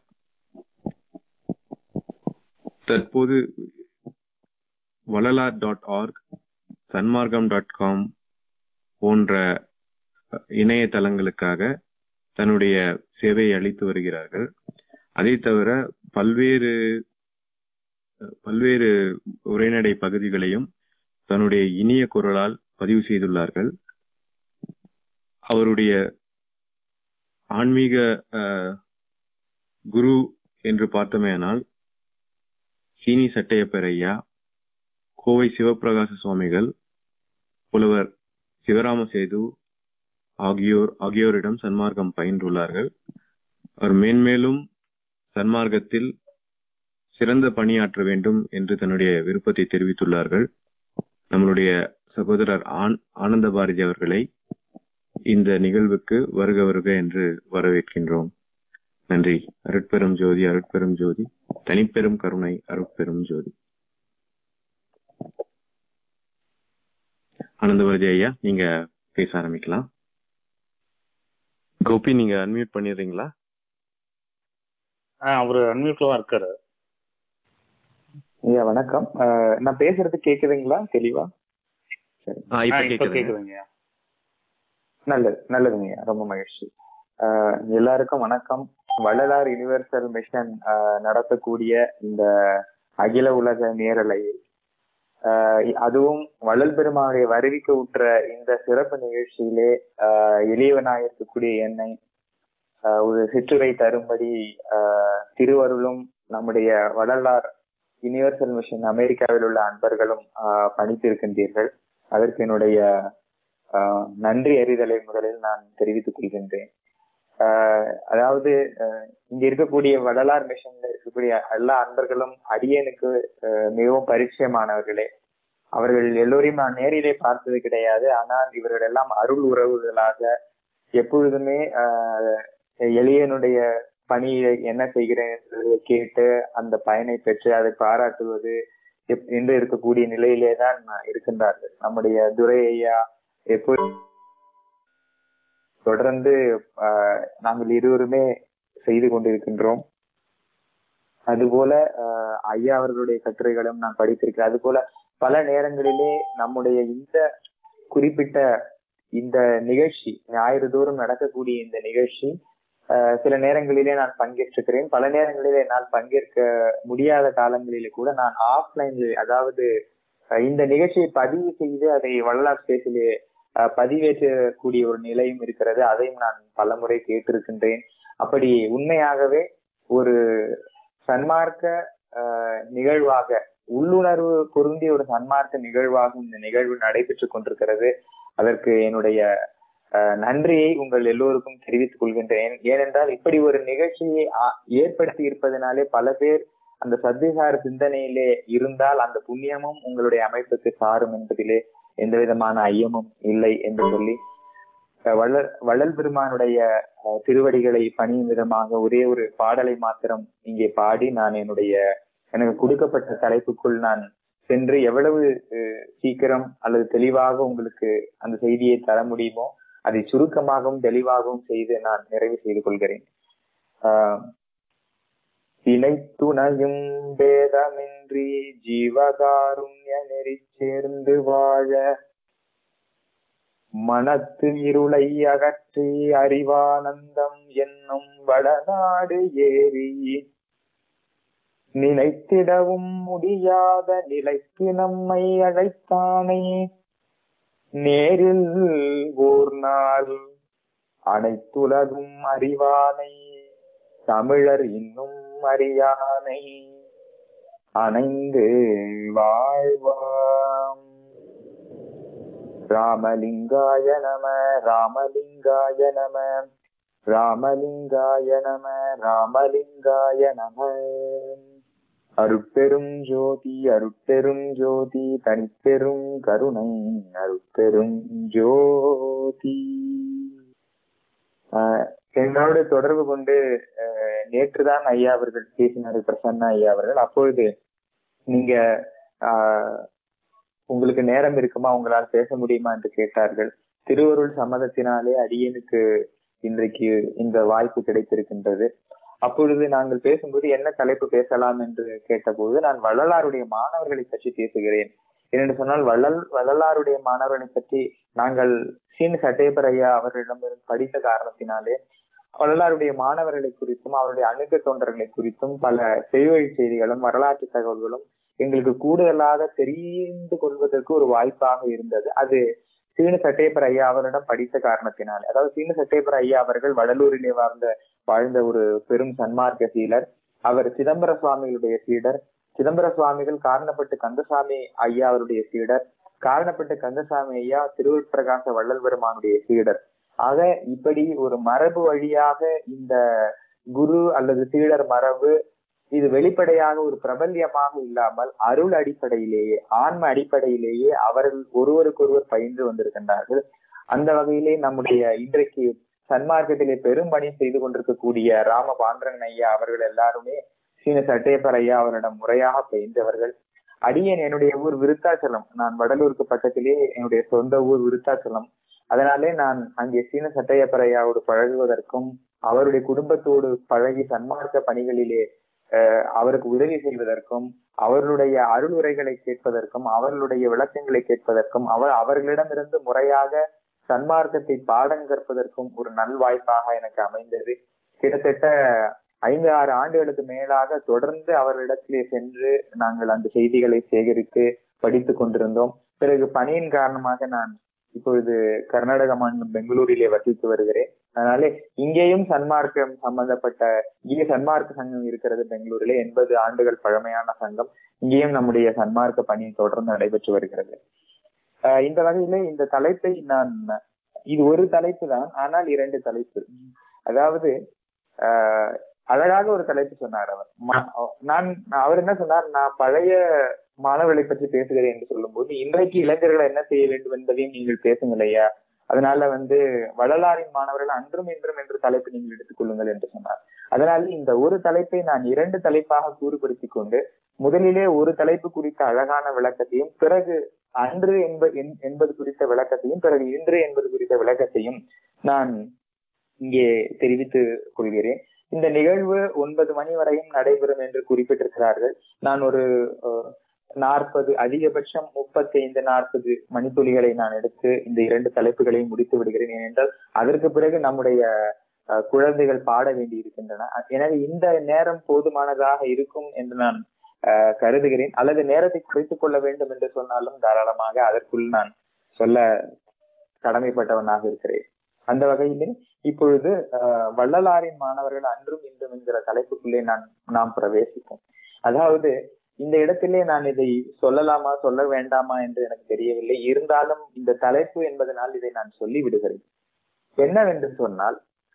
தற்போது Vallalar dot org Sanmargam dot com போன்ற இணையதளங்களுக்காக தன்னுடைய சேவையை அளித்து வருகிறார்கள் அதை தவிர பல்வேறு பல்வேறு உரைநடை பகுதிகளையும் தன்னுடைய இனிய குரலால் பதிவு செய்துள்ளார்கள் அவருடைய ஆன்மீக அஹ், குரு என்று பார்த்தோமேயானால் சீனி சட்டையப்பர் ஐயா கோவை சிவபிரகாச சுவாமிகள் புலவர் சிவராம சேது ஆகியோர் ஆகியோரிடம் சன்மார்க்கம் பயின்றுள்ளார்கள் அவர் மேன்மேலும் சன்மார்க்கத்தில் சிறந்த பணியாற்ற வேண்டும் என்று தன்னுடைய விருப்பத்தை தெரிவித்துள்ளார்கள் நம்மளுடைய சகோதரர் ஆன் ஆனந்த பாரதி அவர்களை இந்த நிகழ்வுக்கு வருக வருக என்று வரவேற்கின்றோம் நன்றி அருட்பெரும் ஜோதி அருட்பெரும் ஜோதி தனிப்பெரும் கருணை அருட்பெரும் ஜோதி ஆனந்த பாரதி ஐயா நீங்க பேச ஆரம்பிக்கலாம் கோபி நீங்க அன்மியூட் பண்ணிடுறீங்களா ஆ அவரு அன்மியூட்ல தான் இருக்காரு ஐயா வணக்கம் அஹ் நான் பேசுறது கேக்குதுங்களா தெளிவா சரி ஆ, ஆ, இப்ப இப்ப கேக்குதுங்க கேக்குதுங்கய்யா நல்லது நல்லதுங்க ரொம்ப மகிழ்ச்சி ஆஹ் எல்லாருக்கும் வணக்கம் வள்ளலார் யுனிவர்சல் மிஷன் ஆஹ் நடத்தக்கூடிய இந்த அகில உலக நேரலை ஆஹ் அதுவும் வள்ளல் பெருமானுடைய வருவிக்க உற்ற இந்த சிறப்பு நிகழ்ச்சியிலே ஆஹ் எளியவனாய் இருக்கக்கூடிய என்னை ஆஹ் ஒரு சிற்றுரை தரும்படி ஆஹ் திருவருளும் நம்முடைய வள்ளலார் யுனிவர்சல் மிஷன் அமெரிக்காவில் உள்ள அன்பர்களும் ஆஹ் பணித்திருக்கின்றீர்கள் அதற்கு என்னுடைய ஆஹ் நன்றி அறிதலை முதலில் நான் தெரிவித்துக் கொள்கின்றேன் ஆஹ் அதாவது ஆஹ் இங்க இருக்கக்கூடிய வள்ளலார் மிஷன்ல இருக்கக்கூடிய எல்லா அன்பர்களும் அடியனுக்கு ஆஹ் மிகவும் பரிச்சயமானவர்களே அவர்கள் எல்லோரையும் நான் நேரிலே பார்த்தது கிடையாது ஆனால் இவர்கள் எல்லாம் அருள் உறவுகளாக எப்பொழுதுமே ஆஹ் எளியனுடைய பணியை என்ன செய்கிறேன் என்று கேட்டு அந்த பயனை பெற்று அதை பாராட்டுவது எப்- என்று இருக்கக்கூடிய நிலையிலே தான் இருக்கின்றார்கள் நம்முடைய துரை ஐயா எப்பொழுது தொடர்ந்து ஆஹ் நாங்கள் இருவருமே செய்து கொண்டிருக்கின்றோம் அதுபோல ஆஹ் ஐயா அவர்களுடைய கட்டுரைகளும் நான் படித்திருக்கிறேன் அதுபோல பல நேரங்களிலே நம்முடைய இந்த குறிப்பிட்ட இந்த நிகழ்ச்சி ஞாயிறு தோறும் நடக்கக்கூடிய இந்த நிகழ்ச்சி ஆஹ் சில நேரங்களிலே நான் பங்கேற்றிருக்கிறேன் பல நேரங்களிலே நான் பங்கேற்க முடியாத காலங்களிலே கூட நான் ஆஃப்லைன்ல அதாவது ஆஹ் இந்த நிகழ்ச்சியை பதிவு செய்து அதை வள்ளலார் ஸ்பேஸிலே ஆஹ் பதிவேற்றக்கூடிய ஒரு நிலையும் இருக்கிறது அதையும் நான் பலமுறை கேட்டிருக்கின்றேன் அப்படி உண்மையாகவே ஒரு சன்மார்க்க ஆஹ் நிகழ்வாக உள்ளுணர்வு பொருந்திய ஒரு சன்மார்க்க நிகழ்வாக இந்த நிகழ்வு நடைபெற்றுக் கொண்டிருக்கிறது அதற்கு என்னுடைய ஆஹ் நன்றியை உங்கள் எல்லோருக்கும் தெரிவித்துக் கொள்கின்றேன் ஏனென்றால் இப்படி ஒரு நிகழ்ச்சியை ஆ- ஏற்படுத்தி இருப்பதனாலே பல பேர் அந்த சத்தியசார சிந்தனையிலே இருந்தால் அந்த புண்ணியமும் உங்களுடைய அமைப்புக்கு சாரும் என்பதிலே எந்த விதமான ஐயமும் இல்லை என்று சொல்லி அஹ் வள்ளல் வள்ளல் பெருமானுடைய அஹ், திருவடிகளை பணியும் விதமாக ஒரே ஒரு பாடலை மாத்திரம் இங்கே பாடி நான் என்னுடைய எனக்கு கொடுக்கப்பட்ட தலைப்புக்குள் நான் சென்று எவ்வளவு அஹ், சீக்கிரம் அல்லது தெளிவாக உங்களுக்கு அந்த செய்தியை தர முடியுமோ அதை சுருக்கமாகவும் தெளிவாகவும் செய்து நான் நிறைவு செய்து கொள்கிறேன் ஆஹ் இணைத்துணையும் பேதமின்றி ஜீவகாருண்ய நெறி சேர்ந்து வாழ மனத்து இருளை அகற்றி அறிவானந்தம் என்னும் வடநாடு ஏறி நினைத்திடவும் முடியாத நிலைக்கு நம்மை அழைத்தானே நேரில் ஓர் நாள் அனைத்துலகும் அறிவானை தமிழர் இன்னும் அறியானை அணைந்து வாழ்வாம் ராமலிங்காய நம ராமலிங்காய நம ராமலிங்காய நம ராமலிங்காய நம அருட்பெரும் ஜோதி அருட்பெரும் ஜோதி தனிப்பெரும் கருணை அருட்பெரும் ஜோதி ஆஹ் என்னோடு தொடர்பு கொண்டு ஆஹ் நேற்றுதான் ஐயா அவர்கள் பேசினார் பிரசன்னா ஐயா அவர்கள் அப்பொழுது நீங்க ஆஹ் உங்களுக்கு நேரம் இருக்குமா உங்களால் பேச முடியுமா என்று கேட்டார்கள் திருவருள் சம்மதத்தினாலே அடியனுக்கு இன்றைக்கு இந்த வாய்ப்பு கிடைத்திருக்கின்றது அப்பொழுது நாங்கள் பேசும்போது என்ன தலைப்பு பேசலாம் என்று கேட்டபோது நான் வள்ளலாருடைய மாணவர்களை பற்றி பேசுகிறேன் என்று சொன்னால் வள்ளல் வள்ளலாருடைய மாணவர்களை பற்றி நாங்கள் சீன் சட்டேபர் ஐயா அவர்களிடமிருந்து படித்த காரணத்தினாலே வள்ளலாருடைய மாணவர்களை குறித்தும் அவருடைய அணுக்க தொண்டர்களை குறித்தும் பல செய்வழி செய்திகளும் வரலாற்று தகவல்களும் எங்களுக்கு கூடுதலாக தெரிந்து கொள்வதற்கு ஒரு வாய்ப்பாக இருந்தது அது சீன சட்டேபர் ஐயா அவரிடம் படித்த காரணத்தினாலே அதாவது சீன சட்டேபர் ஐயா அவர்கள் வடலூரிலே வாழ்ந்த வாழ்ந்த ஒரு பெரும் சன்மார்க்க சீலர் அவர் சிதம்பர சுவாமிகளுடைய சீடர் சிதம்பர சுவாமிகள் காரணப்பட்டு கந்தசாமி ஐயா அவருடைய சீடர் காரணப்பட்டு கந்தசாமி ஐயா திருவிற்பிரகாச வள்ளல் பெருமானுடைய சீடர் ஆக இப்படி ஒரு மரபு வழியாக இந்த குரு அல்லது சீடர் மரபு இது வெளிப்படையாக ஒரு பிரபல்யமாக இல்லாமல் அருள் அடிப்படையிலேயே ஆன்ம அடிப்படையிலேயே அவர்கள் ஒருவருக்கொருவர் பயின்று வந்திருக்கின்றார்கள் அந்த வகையிலே நம்முடைய இன்றைக்கு சன்மார்க்கத்திலே பெரும் பணி செய்து கொண்டிருக்கக்கூடிய ராம பாண்டரன் ஐயா அவர்கள் எல்லாருமே சீன சட்டேப்பர் ஐயா அவரிடம் முறையாக பயின்றவர்கள் அடியேன் என்னுடைய ஊர் விருத்தாச்சலம் நான் வடலூருக்கு பக்கத்திலே என்னுடைய சொந்த ஊர் விருத்தாச்சலம் அதனாலே நான் அங்கே சீன சட்டையப்பர் ஐயாவோடு பழகுவதற்கும் அவருடைய குடும்பத்தோடு பழகி சன்மார்க்க பணிகளிலே அஹ், அவருக்கு உதவி செய்வதற்கும் அவர்களுடைய அருளுரைகளை கேட்பதற்கும் அவர்களுடைய விளக்கங்களை கேட்பதற்கும் அவர் அவர்களிடமிருந்து முறையாக சன்மார்க்கத்தை பாடம் கற்பதற்கும் ஒரு நல்வாய்ப்பாக எனக்கு அமைந்தது கிட்டத்தட்ட ஐந்து ஆறு ஆண்டுகளுக்கு மேலாக தொடர்ந்து அவர்களிடத்திலே சென்று நாங்கள் அந்த செய்திகளை சேகரித்து படித்துக் கொண்டிருந்தோம் பிறகு பணியின் காரணமாக நான் இப்பொழுது கர்நாடக மாநிலம் பெங்களூரிலே வசித்து வருகிறேன் அதனாலே இங்கேயும் சன்மார்க்கம் சம்பந்தப்பட்ட இங்கே சன்மார்க்க சங்கம் இருக்கிறது பெங்களூரிலே எண்பது ஆண்டுகள் பழமையான சங்கம் இங்கேயும் நம்முடைய சன்மார்க்க பணி தொடர்ந்து நடைபெற்று வருகிறது ஆஹ் இந்த வகையிலே இந்த தலைப்பை நான் இது ஒரு தலைப்பு தான் ஆனால் இரண்டு தலைப்பு அதாவது ஆஹ் அழகாக ஒரு தலைப்பு சொன்னார் அவர் ம- நான் அவர் என்ன சொன்னார் நான் பழைய மாணவர்களை பற்றி பேசுகிறேன் என்று சொல்லும்போது இன்றைக்கு இளைஞர்கள் என்ன செய்ய வேண்டும் என்பதையும் நீங்கள் பேசுங்கள் ஐயா அதனால வந்து வள்ளலாரின் மாணவர்கள் அன்றும் இன்றும் என்ற தலைப்பு நீங்கள் எடுத்துக்கொள்ளுங்கள் என்று சொன்னார் அதனால இந்த ஒரு தலைப்பை நான் இரண்டு தலைப்பாக கூறுபடுத்திக் கொண்டு முதலிலே ஒரு தலைப்பு குறித்த அழகான விளக்கத்தையும் பிறகு அன்று என்ப- என்- என்பது குறித்த விளக்கத்தையும் பிறகு இன்று என்பது குறித்த விளக்கத்தையும் நான் இங்கே தெரிவித்துக் கொள்கிறேன் இந்த நிகழ்வு ஒன்பது மணி வரையும் நடைபெறும் என்று குறிப்பிட்டிருக்கிறார்கள் நான் ஒரு நாற்பது அதிகபட்சம் முப்பத்தி ஐந்து நாற்பது மணித்துளிகளை நான் எடுத்து இந்த இரண்டு தலைப்புகளையும் முடித்து விடுகிறேன் ஏனென்றால் அதற்கு பிறகு நம்முடைய அஹ், குழந்தைகள் பாட வேண்டி இருக்கின்றன எனவே இந்த நேரம் போதுமானதாக இருக்கும் என்று நான் அஹ், கருதுகிறேன் அல்லது நேரத்தை குறைத்துக் கொள்ள வேண்டும் என்று சொன்னாலும் தாராளமாக அதற்குள் நான் சொல்ல கடமைப்பட்டவனாக இருக்கிறேன் அந்த வகையிலே இப்பொழுது அஹ், வள்ளலாரின் மாணவர்கள் அன்றும் இன்றும் என்கிற தலைப்புக்குள்ளே நான் நாம் பிரவேசிப்போம் அதாவது இந்த இடத்திலே நான் இதை சொல்லலாமா சொல்ல வேண்டாமா என்று எனக்கு தெரியவில்லை இருந்தாலும் இந்த தலைப்பு என்பதனால் இதை நான் சொல்லி விடுகிறேன் என்னவென்று சொன்னால்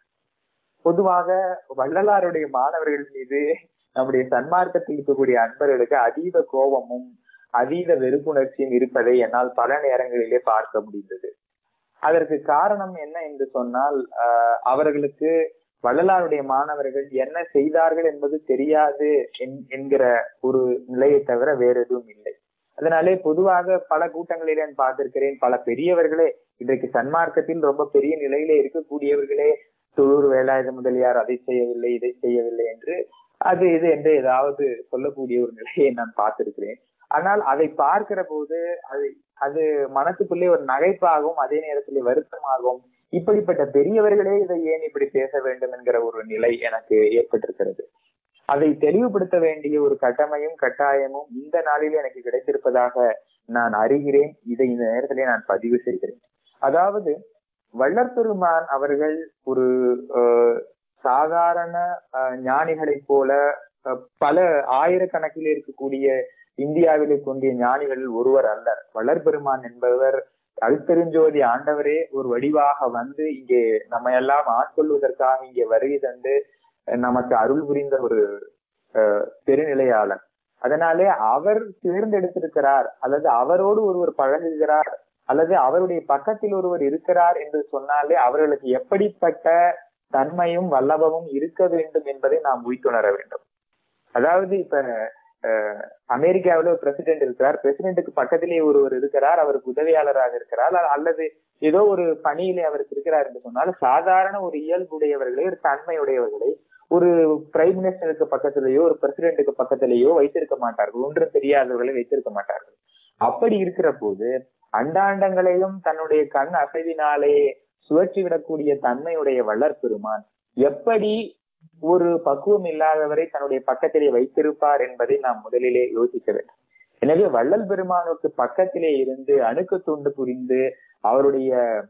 பொதுவாக வள்ளலாருடைய மாணவர்கள் மீது நம்முடைய சன்மார்க்கத்தில் இருக்கக்கூடிய அன்பர்களுக்கு அதீத கோபமும் அதீத வெறுப்புணர்ச்சியும் இருப்பதை என்னால் பல நேரங்களிலே பார்க்க முடிந்தது அதற்கு காரணம் என்ன என்று சொன்னால் ஆஹ் அவர்களுக்கு வள்ளலாருடைய மாணவர்கள் என்ன செய்தார்கள் என்பது தெரியாது என்- என்கிற ஒரு நிலையை தவிர வேற எதுவும் இல்லை அதனாலே பொதுவாக பல கூட்டங்களிலே நான் பார்த்திருக்கிறேன் பல பெரியவர்களே இன்றைக்கு சன்மார்க்கத்தில் ரொம்ப பெரிய நிலையிலே இருக்கக்கூடியவர்களே தொழூர் வேலாயுத முதலியார் அதை செய்யவில்லை இதை செய்யவில்லை என்று அது இது என்று ஏதாவது சொல்லக்கூடிய ஒரு நிலையை நான் பார்த்திருக்கிறேன் ஆனால் அதை பார்க்கிற போது அது அது மனசுக்குள்ளே ஒரு நகைப்பாகவும் அதே நேரத்திலே வருத்தமாகவும் இப்படிப்பட்ட பெரியவர்களே இதை ஏன் இப்படி பேச வேண்டும் என்கிற ஒரு நிலை எனக்கு ஏற்பட்டிருக்கிறது அதை தெளிவுபடுத்த வேண்டிய ஒரு கட்டமையும் கட்டாயமும் இந்த நாளிலே எனக்கு கிடைத்திருப்பதாக நான் அறிகிறேன் இதை இந்த நேரத்திலே நான் பதிவு செய்கிறேன் அதாவது வள்ளற்பெருமான் அவர்கள் ஒரு அஹ், சாதாரண அஹ், ஞானிகளைப் போல அஹ், பல ஆயிரக்கணக்கில் இருக்கக்கூடிய இந்தியாவிலே தோன்றிய ஞானிகளில் ஒருவர் அல்லர் வளர்பெருமான் என்பவர் அழுத்தெருஞ்சோதி ஆண்டவரே ஒரு வடிவாக வந்து இங்கே நம்ம எல்லாம் ஆட்கொள்வதற்காக இங்கே வருகை தந்து அஹ், நமக்கு அருள் புரிந்த ஒரு அஹ், பெருநிலையாளர் அதனாலே அவர் தேர்ந்தெடுத்திருக்கிறார் அல்லது அவரோடு ஒருவர் பழகுகிறார் அல்லது அவருடைய பக்கத்தில் ஒருவர் இருக்கிறார் என்று சொன்னாலே அவர்களுக்கு எப்படிப்பட்ட தன்மையும் வல்லபமும் இருக்க வேண்டும் என்பதை நாம் உய்த்துணர வேண்டும் அதாவது இப்ப அஹ், அமெரிக்காவில ஒரு பிரசிடென்ட் இருக்கிறார் பிரசிடென்ட்டுக்கு பக்கத்திலே ஒருவர் இருக்கிறார் அவருக்கு உதவியாளராக இருக்கிறார் அல்ல- அல்லது ஏதோ ஒரு பணியிலே அவருக்கு இருக்கிறார் என்று சொன்னால் சாதாரண ஒரு இயல்புடையவர்களை ஒரு தன்மையுடையவர்களை ஒரு பிரைம் மினிஸ்டருக்கு பக்கத்திலேயோ ஒரு பிரசிடென்ட்டுக்கு பக்கத்திலேயோ வைத்திருக்க மாட்டார்கள் ஒன்றும் தெரியாதவர்களை வைத்திருக்க மாட்டார்கள் அப்படி இருக்கிற போது அண்டாண்டங்களையும் தன்னுடைய கண் அசைவினாலே சுழற்றி விடக்கூடிய தன்மையுடைய வள்ளற்பெருமான் எப்படி ஒரு பக்குவம் இல்லாதவரை தன்னுடைய பக்கத்திலே வைத்திருப்பார் என்பதை நாம் முதலிலே யோசிக்க வேண்டும் எனவே வள்ளல் பெருமானுக்கு பக்கத்திலே இருந்து அணுக்கு துண்டு புரிந்து அவருடைய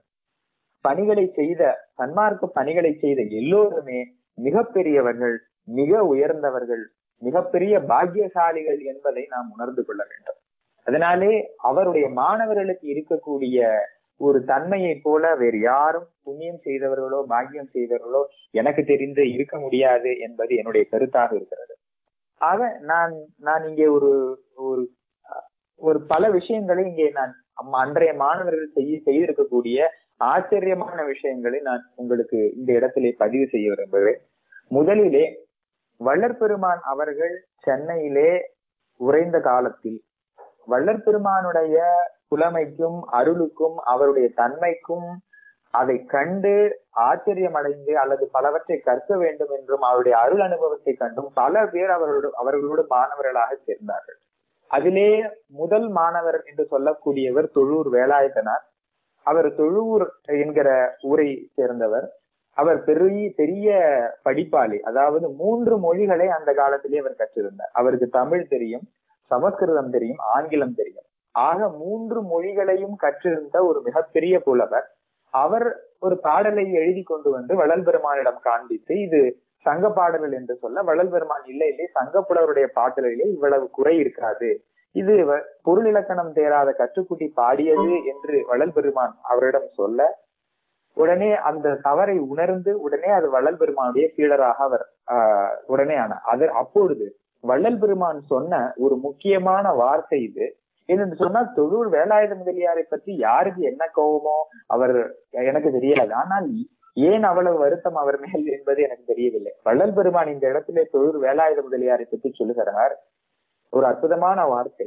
பணிகளை செய்த சன்மார்க்க பணிகளை செய்த எல்லோருமே மிகப்பெரியவர்கள் மிக உயர்ந்தவர்கள் மிகப்பெரிய பாக்கியசாலிகள் என்பதை நாம் உணர்ந்து கொள்ள வேண்டும் அதனாலே அவருடைய மாணவர்களுக்கு இருக்கக்கூடிய ஒரு தன்மையை போல வேறு யாரும் புண்ணியம் செய்தவர்களோ பாக்கியம் செய்தவர்களோ எனக்கு தெரிந்து இருக்க முடியாது என்பது என்னுடைய கருத்தாக இருக்கிறது ஆக நான் நான் இங்கே ஒரு ஒரு ஒரு பல விஷயங்களை இங்கே நான் அம்- அன்றைய மாணவர்கள் செய்ய செய்திருக்கக்கூடிய ஆச்சரியமான விஷயங்களை நான் உங்களுக்கு இந்த இடத்திலே பதிவு செய்ய விரும்புகிறேன் முதலிலே வள்ளற்பெருமான் அவர்கள் சென்னையிலே உறைந்த காலத்தில் வள்ளற்பெருமானுடைய புலமைக்கும் அருளுக்கும் அவருடைய தன்மைக்கும் அதை கண்டு ஆச்சரியம் அடைந்து அல்லது பலவற்றை கற்க வேண்டும் என்றும் அவருடைய அருள் அனுபவத்தை கண்டும் பல பேர் அவர்களோடு அவர்களோடு மாணவர்களாக சேர்ந்தார்கள் அதிலே முதல் மாணவர் என்று சொல்லக்கூடியவர் தொழூர் வேலாயுதனார் அவர் தொழுவூர் என்கிற ஊரை சேர்ந்தவர் அவர் பெரிய பெரிய படிப்பாளி அதாவது மூன்று மொழிகளை அந்த காலத்திலே அவர் கற்றிருந்தார் அவருக்கு தமிழ் தெரியும் சமஸ்கிருதம் தெரியும் ஆங்கிலம் தெரியும் ஆக மூன்று மொழிகளையும் கற்றிருந்த ஒரு மிகப்பெரிய புலவர் அவர் ஒரு பாடலை எழுதி கொண்டு வந்து வள்ளல் பெருமானிடம் காண்பித்து இது சங்க பாடல்கள் என்று சொல்ல வள்ளல் பெருமான் இல்லை இல்லை சங்க புலவருடைய பாடல்களிலே இவ்வளவு குறை இருக்காது இது பொருள் இலக்கணம் தேராத கற்றுக்குட்டி பாடியது என்று வள்ளல் பெருமான் அவரிடம் சொல்ல உடனே அந்த தவறை உணர்ந்து உடனே அது வள்ளல் பெருமானுடைய சீடராக அவர் ஆஹ் உடனே ஆனார் அது அப்பொழுது வள்ளல் பெருமான் சொன்ன ஒரு முக்கியமான வார்த்தை இது என்னென்று சொன்னால் தொழூர் வேலாயுத முதலியாரை பற்றி யாருக்கு என்ன கோபமோ அவர் எனக்கு தெரியாது ஆனால் ஏன் அவ்வளவு வருத்தம் அவர் மேல் என்பது எனக்கு தெரியவில்லை வள்ளல் பெருமான் இந்த இடத்திலே தொழூர் வேலாயுத முதலியாரை பற்றி சொல்லுகிறார் ஒரு அற்புதமான வார்த்தை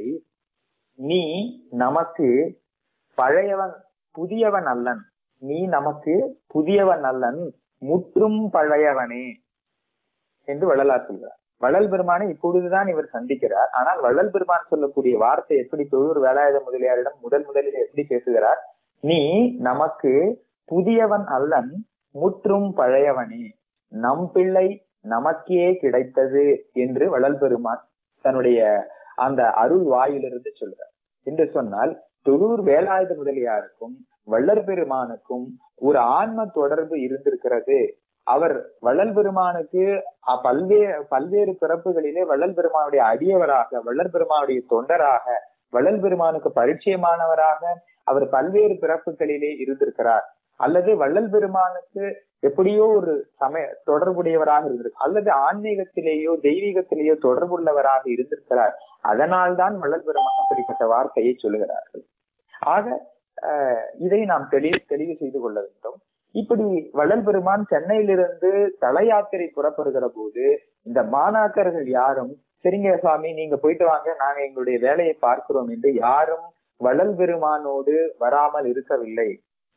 நீ நமக்கு பழையவன் புதியவன் அல்லன் நீ நமக்கு புதியவன் அல்லன் முற்றும் பழையவனே என்று வள்ளலார் சொல்கிறார் வள்ளல் பெருமானை இப்பொழுதுதான் இவர் சந்திக்கிறார் ஆனால் வள்ளல் பெருமான் சொல்லக்கூடிய வார்த்தை எப்படி தொழூர் வேலாயுத முதலியாரிடம் முதல் முதலில் எப்படி பேசுகிறார் நீ நமக்கு புதியவன் அல்லன் முற்றும் பழையவனே நம் பிள்ளை நமக்கே கிடைத்தது என்று வள்ளல் பெருமான் தன்னுடைய அந்த அருள் வாயிலிருந்து சொல்றார் என்று சொன்னால் தொழூர் வேலாயுத முதலியாருக்கும் வள்ளல் பெருமானுக்கும் ஒரு ஆன்ம தொடர்பு இருந்திருக்கிறது அவர் வள்ளல் பெருமானுக்கு பல்வேறு பல்வேறு பிறப்புகளிலே வள்ளல் பெருமானுடைய அடியவராக வள்ளல் பெருமானுடைய தொண்டராக வள்ளல் பெருமானுக்கு பரிச்சயமானவராக அவர் பல்வேறு பிறப்புகளிலே இருந்திருக்கிறார் அல்லது வள்ளல் பெருமானுக்கு எப்படியோ ஒரு சமய தொடர்புடையவராக இருந்திருக்கு அல்லது ஆன்மீகத்திலேயோ தெய்வீகத்திலேயோ தொடர்புள்ளவராக இருந்திருக்கிறார் அதனால்தான் வள்ளல் பெருமான் அப்படிப்பட்ட வார்த்தையை சொல்லுகிறார்கள் ஆக இதை நாம் தெளிவு தெளிவு செய்து கொள்ள வேண்டும் இப்படி வள்ளல் பெருமான் சென்னையிலிருந்து தல யாத்திரை புறப்படுகிற போது இந்த மாணாக்கர்கள் யாரும் சரிங்க சாமி நீங்க போயிட்டு வாங்க நாங்க எங்களுடைய வேலையை பார்க்கிறோம் என்று யாரும் வள்ளல் பெருமானோடு வராமல் இருக்கவில்லை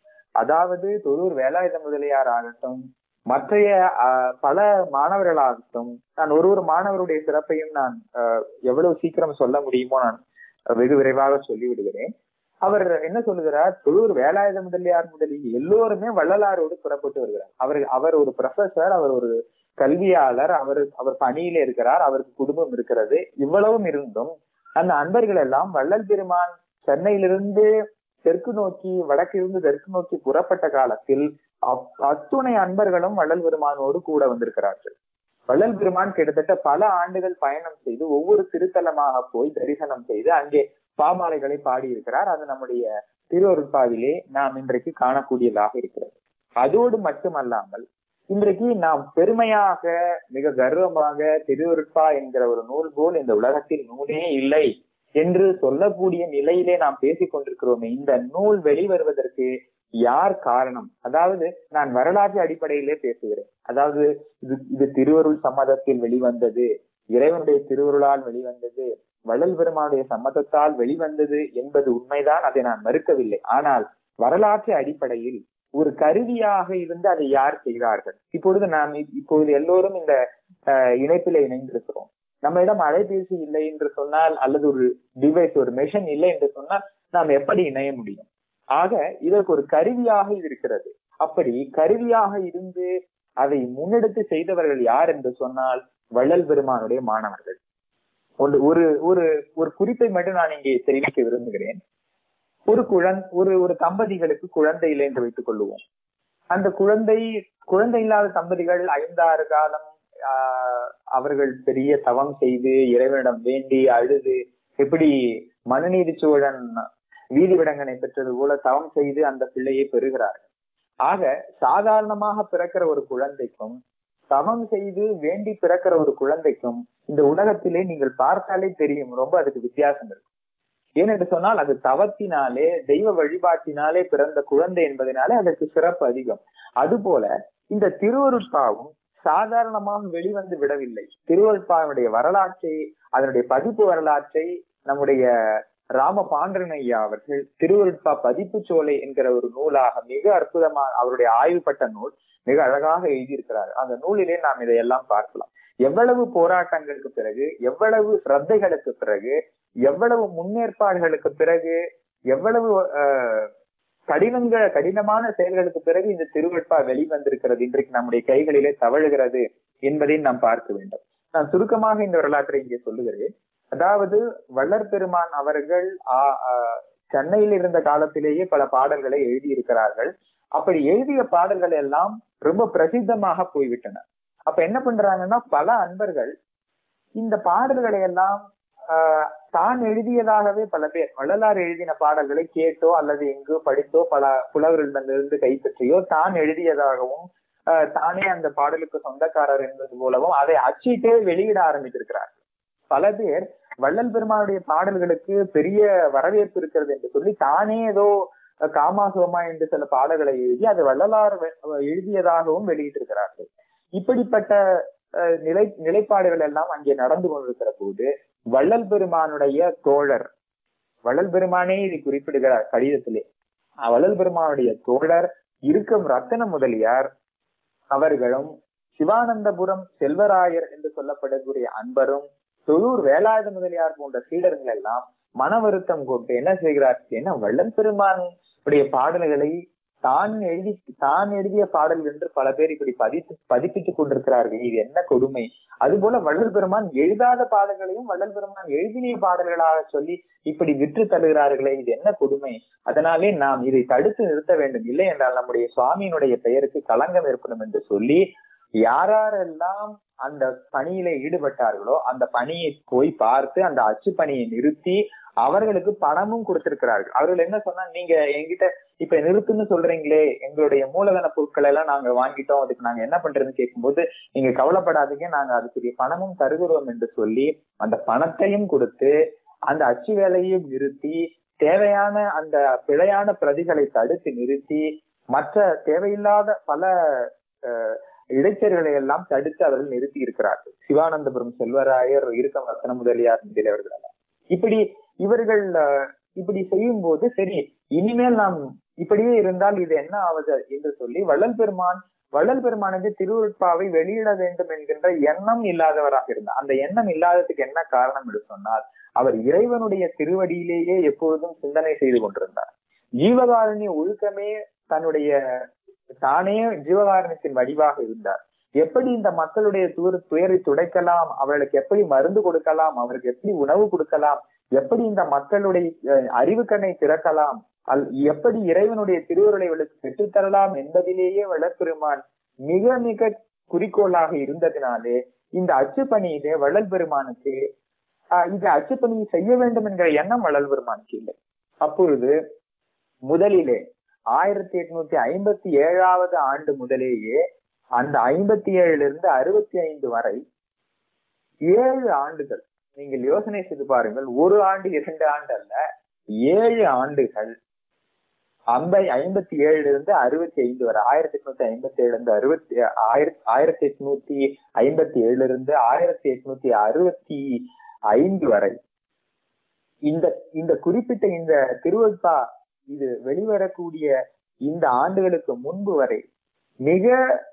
அதாவது தொழூர் வேலாயுத முதலியார் ஆகட்டும் மற்றைய பல மாணவர்களாகட்டும் நான் ஒரு ஒரு மாணவருடைய சிறப்பையும் நான் எவ்வளவு சீக்கிரம் சொல்ல முடியுமோ நான் வெகு விரைவாக சொல்லி விடுகிறேன் அவர் என்ன சொல்லுகிறார் தொழூர் வேலாயுத முதலியார் முதலி எல்லோருமே வள்ளலாரோடு புறப்பட்டு வருகிறார் அவர் அவர் ஒரு ப்ரொஃபசர் அவர் ஒரு கல்வியாளர் அவர் அவர் பணியில இருக்கிறார் அவருக்கு குடும்பம் இருக்கிறது இவ்வளவும் இருந்தும் அந்த அன்பர்கள் எல்லாம் வள்ளல் பெருமான் சென்னையிலிருந்து தெற்கு நோக்கி வடக்கிலிருந்து தெற்கு நோக்கி புறப்பட்ட காலத்தில் அத்துணை அன்பர்களும் வள்ளல் பெருமானோடு கூட வந்திருக்கிறார்கள் வள்ளல் பெருமான் கிட்டத்தட்ட பல ஆண்டுகள் பயணம் செய்து ஒவ்வொரு திருத்தலமாக போய் தரிசனம் செய்து அங்கே பாமாலைகளை பாடியிருக்கிறார் அது நம்முடைய திருவருட்பாவிலே நாம் இன்றைக்கு காணக்கூடியதாக இருக்கிறது அதோடு மட்டுமல்லாமல் இன்றைக்கு நாம் பெருமையாக மிக கர்வமாக திருவருட்பா என்கிற ஒரு நூல் போல் இந்த உலகத்தில் நூலே இல்லை என்று சொல்லக்கூடிய நிலையிலே நாம் பேசிக் கொண்டிருக்கிறோமே இந்த நூல் வெளிவருவதற்கு யார் காரணம் அதாவது நான் வரலாற்று அடிப்படையிலே பேசுகிறேன் அதாவது இது இது திருவருள் சம்மதத்தில் வெளிவந்தது இறைவனுடைய திருவருளால் வெளிவந்தது வள்ளல் பெருமானுடைய சம்மதத்தால் வெளிவந்தது என்பது உண்மைதான் அதை நான் மறுக்கவில்லை ஆனால் வரலாற்று அடிப்படையில் ஒரு கருவியாக இருந்து அதை யார் செய்தார்கள் இப்பொழுது நாம் இப்பொழுது எல்லோரும் இந்த இணைப்பில இணைந்திருக்கிறோம் நம்மிடம் அலைபேசி இல்லை என்று சொன்னால் அல்லது ஒரு டிவைஸ் ஒரு மெஷின் இல்லை என்று சொன்னால் நாம் எப்படி இணைய முடியும் ஆக இதற்கு ஒரு கருவியாக இது இருக்கிறது அப்படி கருவியாக இருந்து அதை முன்னெடுத்து செய்தவர்கள் யார் என்று சொன்னால் வள்ளல் பெருமானுடைய மாணவர்கள் ஒரு ஒரு ஒரு ஒரு குறிப்பை மட்டும் நான் இங்கே தெரிவிக்க விரும்புகிறேன் ஒரு குழந்தை ஒரு ஒரு தம்பதிகளுக்கு குழந்தை இல்லை என்று வைத்துக் கொள்ளுவோம் அந்த குழந்தை குழந்தை இல்லாத தம்பதிகள் ஐந்தாறு காலம் ஆஹ் அவர்கள் பெரிய தவம் செய்து இறைவனிடம் வேண்டி அழுது எப்படி மனுநீதி சோழன் வீதி விடங்கனை பெற்றது போல தவம் செய்து அந்த பிள்ளையை பெறுகிறார்கள் ஆக சாதாரணமாக பிறக்கிற ஒரு குழந்தைக்கும் தவம் செய்து வேண்டி பிறக்கிற ஒரு குழந்தைக்கும் இந்த உலகத்திலே நீங்கள் பார்த்தாலே தெரியும் ரொம்ப அதுக்கு வித்தியாசம் இருக்கு ஏனென்று சொன்னால் அது தவத்தினாலே தெய்வ வழிபாட்டினாலே பிறந்த குழந்தை என்பதனாலே அதற்கு சிறப்பு அதிகம் அதுபோல இந்த திருவருட்பாவும் சாதாரணமாக வெளிவந்து விடவில்லை திருவருட்பாவினுடைய வரலாற்றை அதனுடைய பதிப்பு வரலாற்றை நம்முடைய ராம பாண்டரன் ஐயா அவர்கள் திருவருட்பா பதிப்பு சோலை என்கிற ஒரு நூலாக மிக அற்புதமா அவருடைய ஆய்வுப்பட்ட நூல் மிக அழகாக எழுதியிருக்கிறார் அந்த நூலிலே நாம் இதையெல்லாம் பார்க்கலாம் எவ்வளவு போராட்டங்களுக்கு பிறகு எவ்வளவு சிரத்தைகளுக்கு பிறகு எவ்வளவு முன்னேற்பாடுகளுக்கு பிறகு எவ்வளவு அஹ், கடினங்க கடினமான செயல்களுக்கு பிறகு இந்த திருவெட்பா வெளிவந்திருக்கிறது இன்றைக்கு நம்முடைய கைகளிலே தவழுகிறது என்பதை நாம் பார்க்க வேண்டும் நான் சுருக்கமாக இந்த வரலாற்றை இங்கே சொல்லுகிறேன் அதாவது வள்ளற் பெருமான் அவர்கள் ஆ- ஆ, சென்னையில் இருந்த காலத்திலேயே பல பாடல்களை எழுதியிருக்கிறார்கள் அப்படி எழுதிய பாடல்கள் எல்லாம் ரொம்ப பிரசித்தமாக போய்விட்டன அப்ப என்ன பண்றாங்கன்னா பல அன்பர்கள் இந்த பாடல்களை எல்லாம் ஆஹ், தான் எழுதியதாகவே பல பேர் வள்ளலார் எழுதின பாடல்களை கேட்டோ அல்லது எங்கோ படித்தோ பல புலவர்களிடமிருந்து கைப்பற்றியோ தான் எழுதியதாகவும் ஆஹ், தானே அந்த பாடலுக்கு சொந்தக்காரர் என்பது போலவும் அதை அச்சிட்டே வெளியிட ஆரம்பித்திருக்கிறார் பல பேர் வள்ளல் பெருமானுடைய பாடல்களுக்கு பெரிய வரவேற்பு இருக்கிறது என்று சொல்லி தானே ஏதோ அஹ், காமாசுவமா என்று சில பாடல்களை எழுதி அது வள்ளலார் வெ- எழுதியதாகவும் வெளியிட்டிருக்கிறார்கள் இப்படிப்பட்ட அஹ், நிலை நிலைப்பாடுகள் எல்லாம் அங்கே நடந்து கொண்டிருக்கிற போது வள்ளல் பெருமானுடைய தோழர் வள்ளல் பெருமானே இதை குறிப்பிடுகிறார் கடிதத்திலே அஹ் வள்ளல் பெருமானுடைய தோழர் இருக்கும் ரத்தன முதலியார் அவர்களும் சிவானந்தபுரம் செல்வராயர் என்று சொல்லப்படக்கூடிய அன்பரும் தொழூர் வேலாயுத முதலியார் போன்ற சீடர்கள் எல்லாம் மன வருத்தம் கொண்டு என்ன செய்கிறார் ஏன்னா வள்ளல் பெருமான் உடைய பாடல்களை தான் எழுதி தான் எழுதிய பாடல் என்று பல பேர் இப்படி பதித்து பதிப்பித்துக் கொண்டிருக்கிறார்கள் இது என்ன கொடுமை அதுபோல வள்ளல் பெருமான் எழுதாத பாடல்களையும் வள்ளல் பெருமான் எழுதிய பாடல்களாக சொல்லி இப்படி விற்று தருகிறார்களே இது என்ன கொடுமை அதனாலே நாம் இதை தடுத்து நிறுத்த வேண்டும் இல்லை என்றால் நம்முடைய சுவாமியினுடைய பெயருக்கு களங்கம் ஏற்படும் என்று சொல்லி யாரெல்லாம் அந்த பணியில ஈடுபட்டார்களோ அந்த பணியை போய் பார்த்து அந்த அச்சு பணியை நிறுத்தி அவர்களுக்கு பணமும் கொடுத்திருக்கிறார்கள் அவர்கள் என்ன சொன்னா நீங்க என்கிட்ட இப்ப நிறுத்துன்னு சொல்றீங்களே எங்களுடைய மூலதன பொருட்களை எல்லாம் நாங்க வாங்கிட்டோம் அதுக்கு நாங்க என்ன பண்றதுன்னு கேட்கும்போது நீங்க கவலைப்படாதீங்க நாங்க அதுக்குரிய பணமும் தருகிறோம் என்று சொல்லி அந்த பணத்தையும் கொடுத்து அந்த அச்சு வேலையையும் நிறுத்தி தேவையான அந்த பிழையான பிரதிகளை தடுத்து நிறுத்தி மற்ற தேவையில்லாத பல அஹ், இடைச்சர்களை எல்லாம் தடுத்து அவர்கள் நிறுத்தி இருக்கிறார்கள் சிவானந்தபுரம் செல்வராயர் இருக்கம் ரத்ன முதலியார் முதலியவர்கள் எல்லாம் இப்படி இவர்கள் அஹ், இப்படி செய்யும் போது சரி இனிமேல் நாம் இப்படியே இருந்தால் இது என்ன ஆவது என்று சொல்லி வள்ளல் பெருமான் வள்ளல் பெருமானுக்கு திருவுருட்பாவை வெளியிட வேண்டும் என்கின்ற எண்ணம் இல்லாதவராக இருந்தார் அந்த எண்ணம் இல்லாததுக்கு என்ன காரணம் என்று சொன்னால் அவர் இறைவனுடைய திருவடியிலேயே எப்பொழுதும் சிந்தனை செய்து கொண்டிருந்தார் ஜீவகாருண்ய ஒழுக்கமே தன்னுடைய தானே ஜீவகாரணத்தின் வடிவாக இருந்தார் எப்படி இந்த மக்களுடைய துயர் துயரை துடைக்கலாம் அவர்களுக்கு எப்படி மருந்து கொடுக்கலாம் அவருக்கு எப்படி உணவு கொடுக்கலாம் எப்படி இந்த மக்களுடைய அஹ், அறிவு கண்ணை திறக்கலாம் அல் எப்படி இறைவனுடைய திருவுருளை அவளுக்கு பெற்றுத்தரலாம் என்பதிலேயே வளர்பெருமான் மிக மிக குறிக்கோளாக இருந்ததினாலே இந்த அச்சுப்பணியிலே வள்ளல் பெருமானுக்கு ஆஹ் இந்த அச்சுப்பணியை செய்ய வேண்டும் என்கிற எண்ணம் வள்ளல் பெருமானுக்கு இல்லை அப்பொழுது முதலிலே ஆயிரத்தி எட்நூத்தி ஐம்பத்தி ஏழாவது ஆண்டு முதலேயே அந்த ஐம்பத்தி ஏழுல இருந்து அறுபத்தி ஐந்து வரை ஏழு ஆண்டுகள் நீங்கள் யோசனை செய்து பாருங்கள் ஒரு ஆண்டு இரண்டு ஆண்டு அல்ல ஏழு ஆண்டுகள் ஐம்பை ஐம்பத்தி ஏழுல இருந்து அறுபத்தி ஐந்து வரை ஆயிரத்தி எட்நூத்தி ஐம்பத்தி ஏழுல இருந்து அறுபத்தி ஆயிரத்தி ஆயிரத்தி எட்நூத்தி ஐம்பத்தி ஏழுல இருந்து ஆயிரத்தி எட்நூத்தி அறுபத்தி ஐந்து வரை இந்த இந்த குறிப்பிட்ட இந்த திருவள்பா இது வெளிவரக்கூடிய இந்த ஆண்டுகளுக்கு முன்பு வரை மிக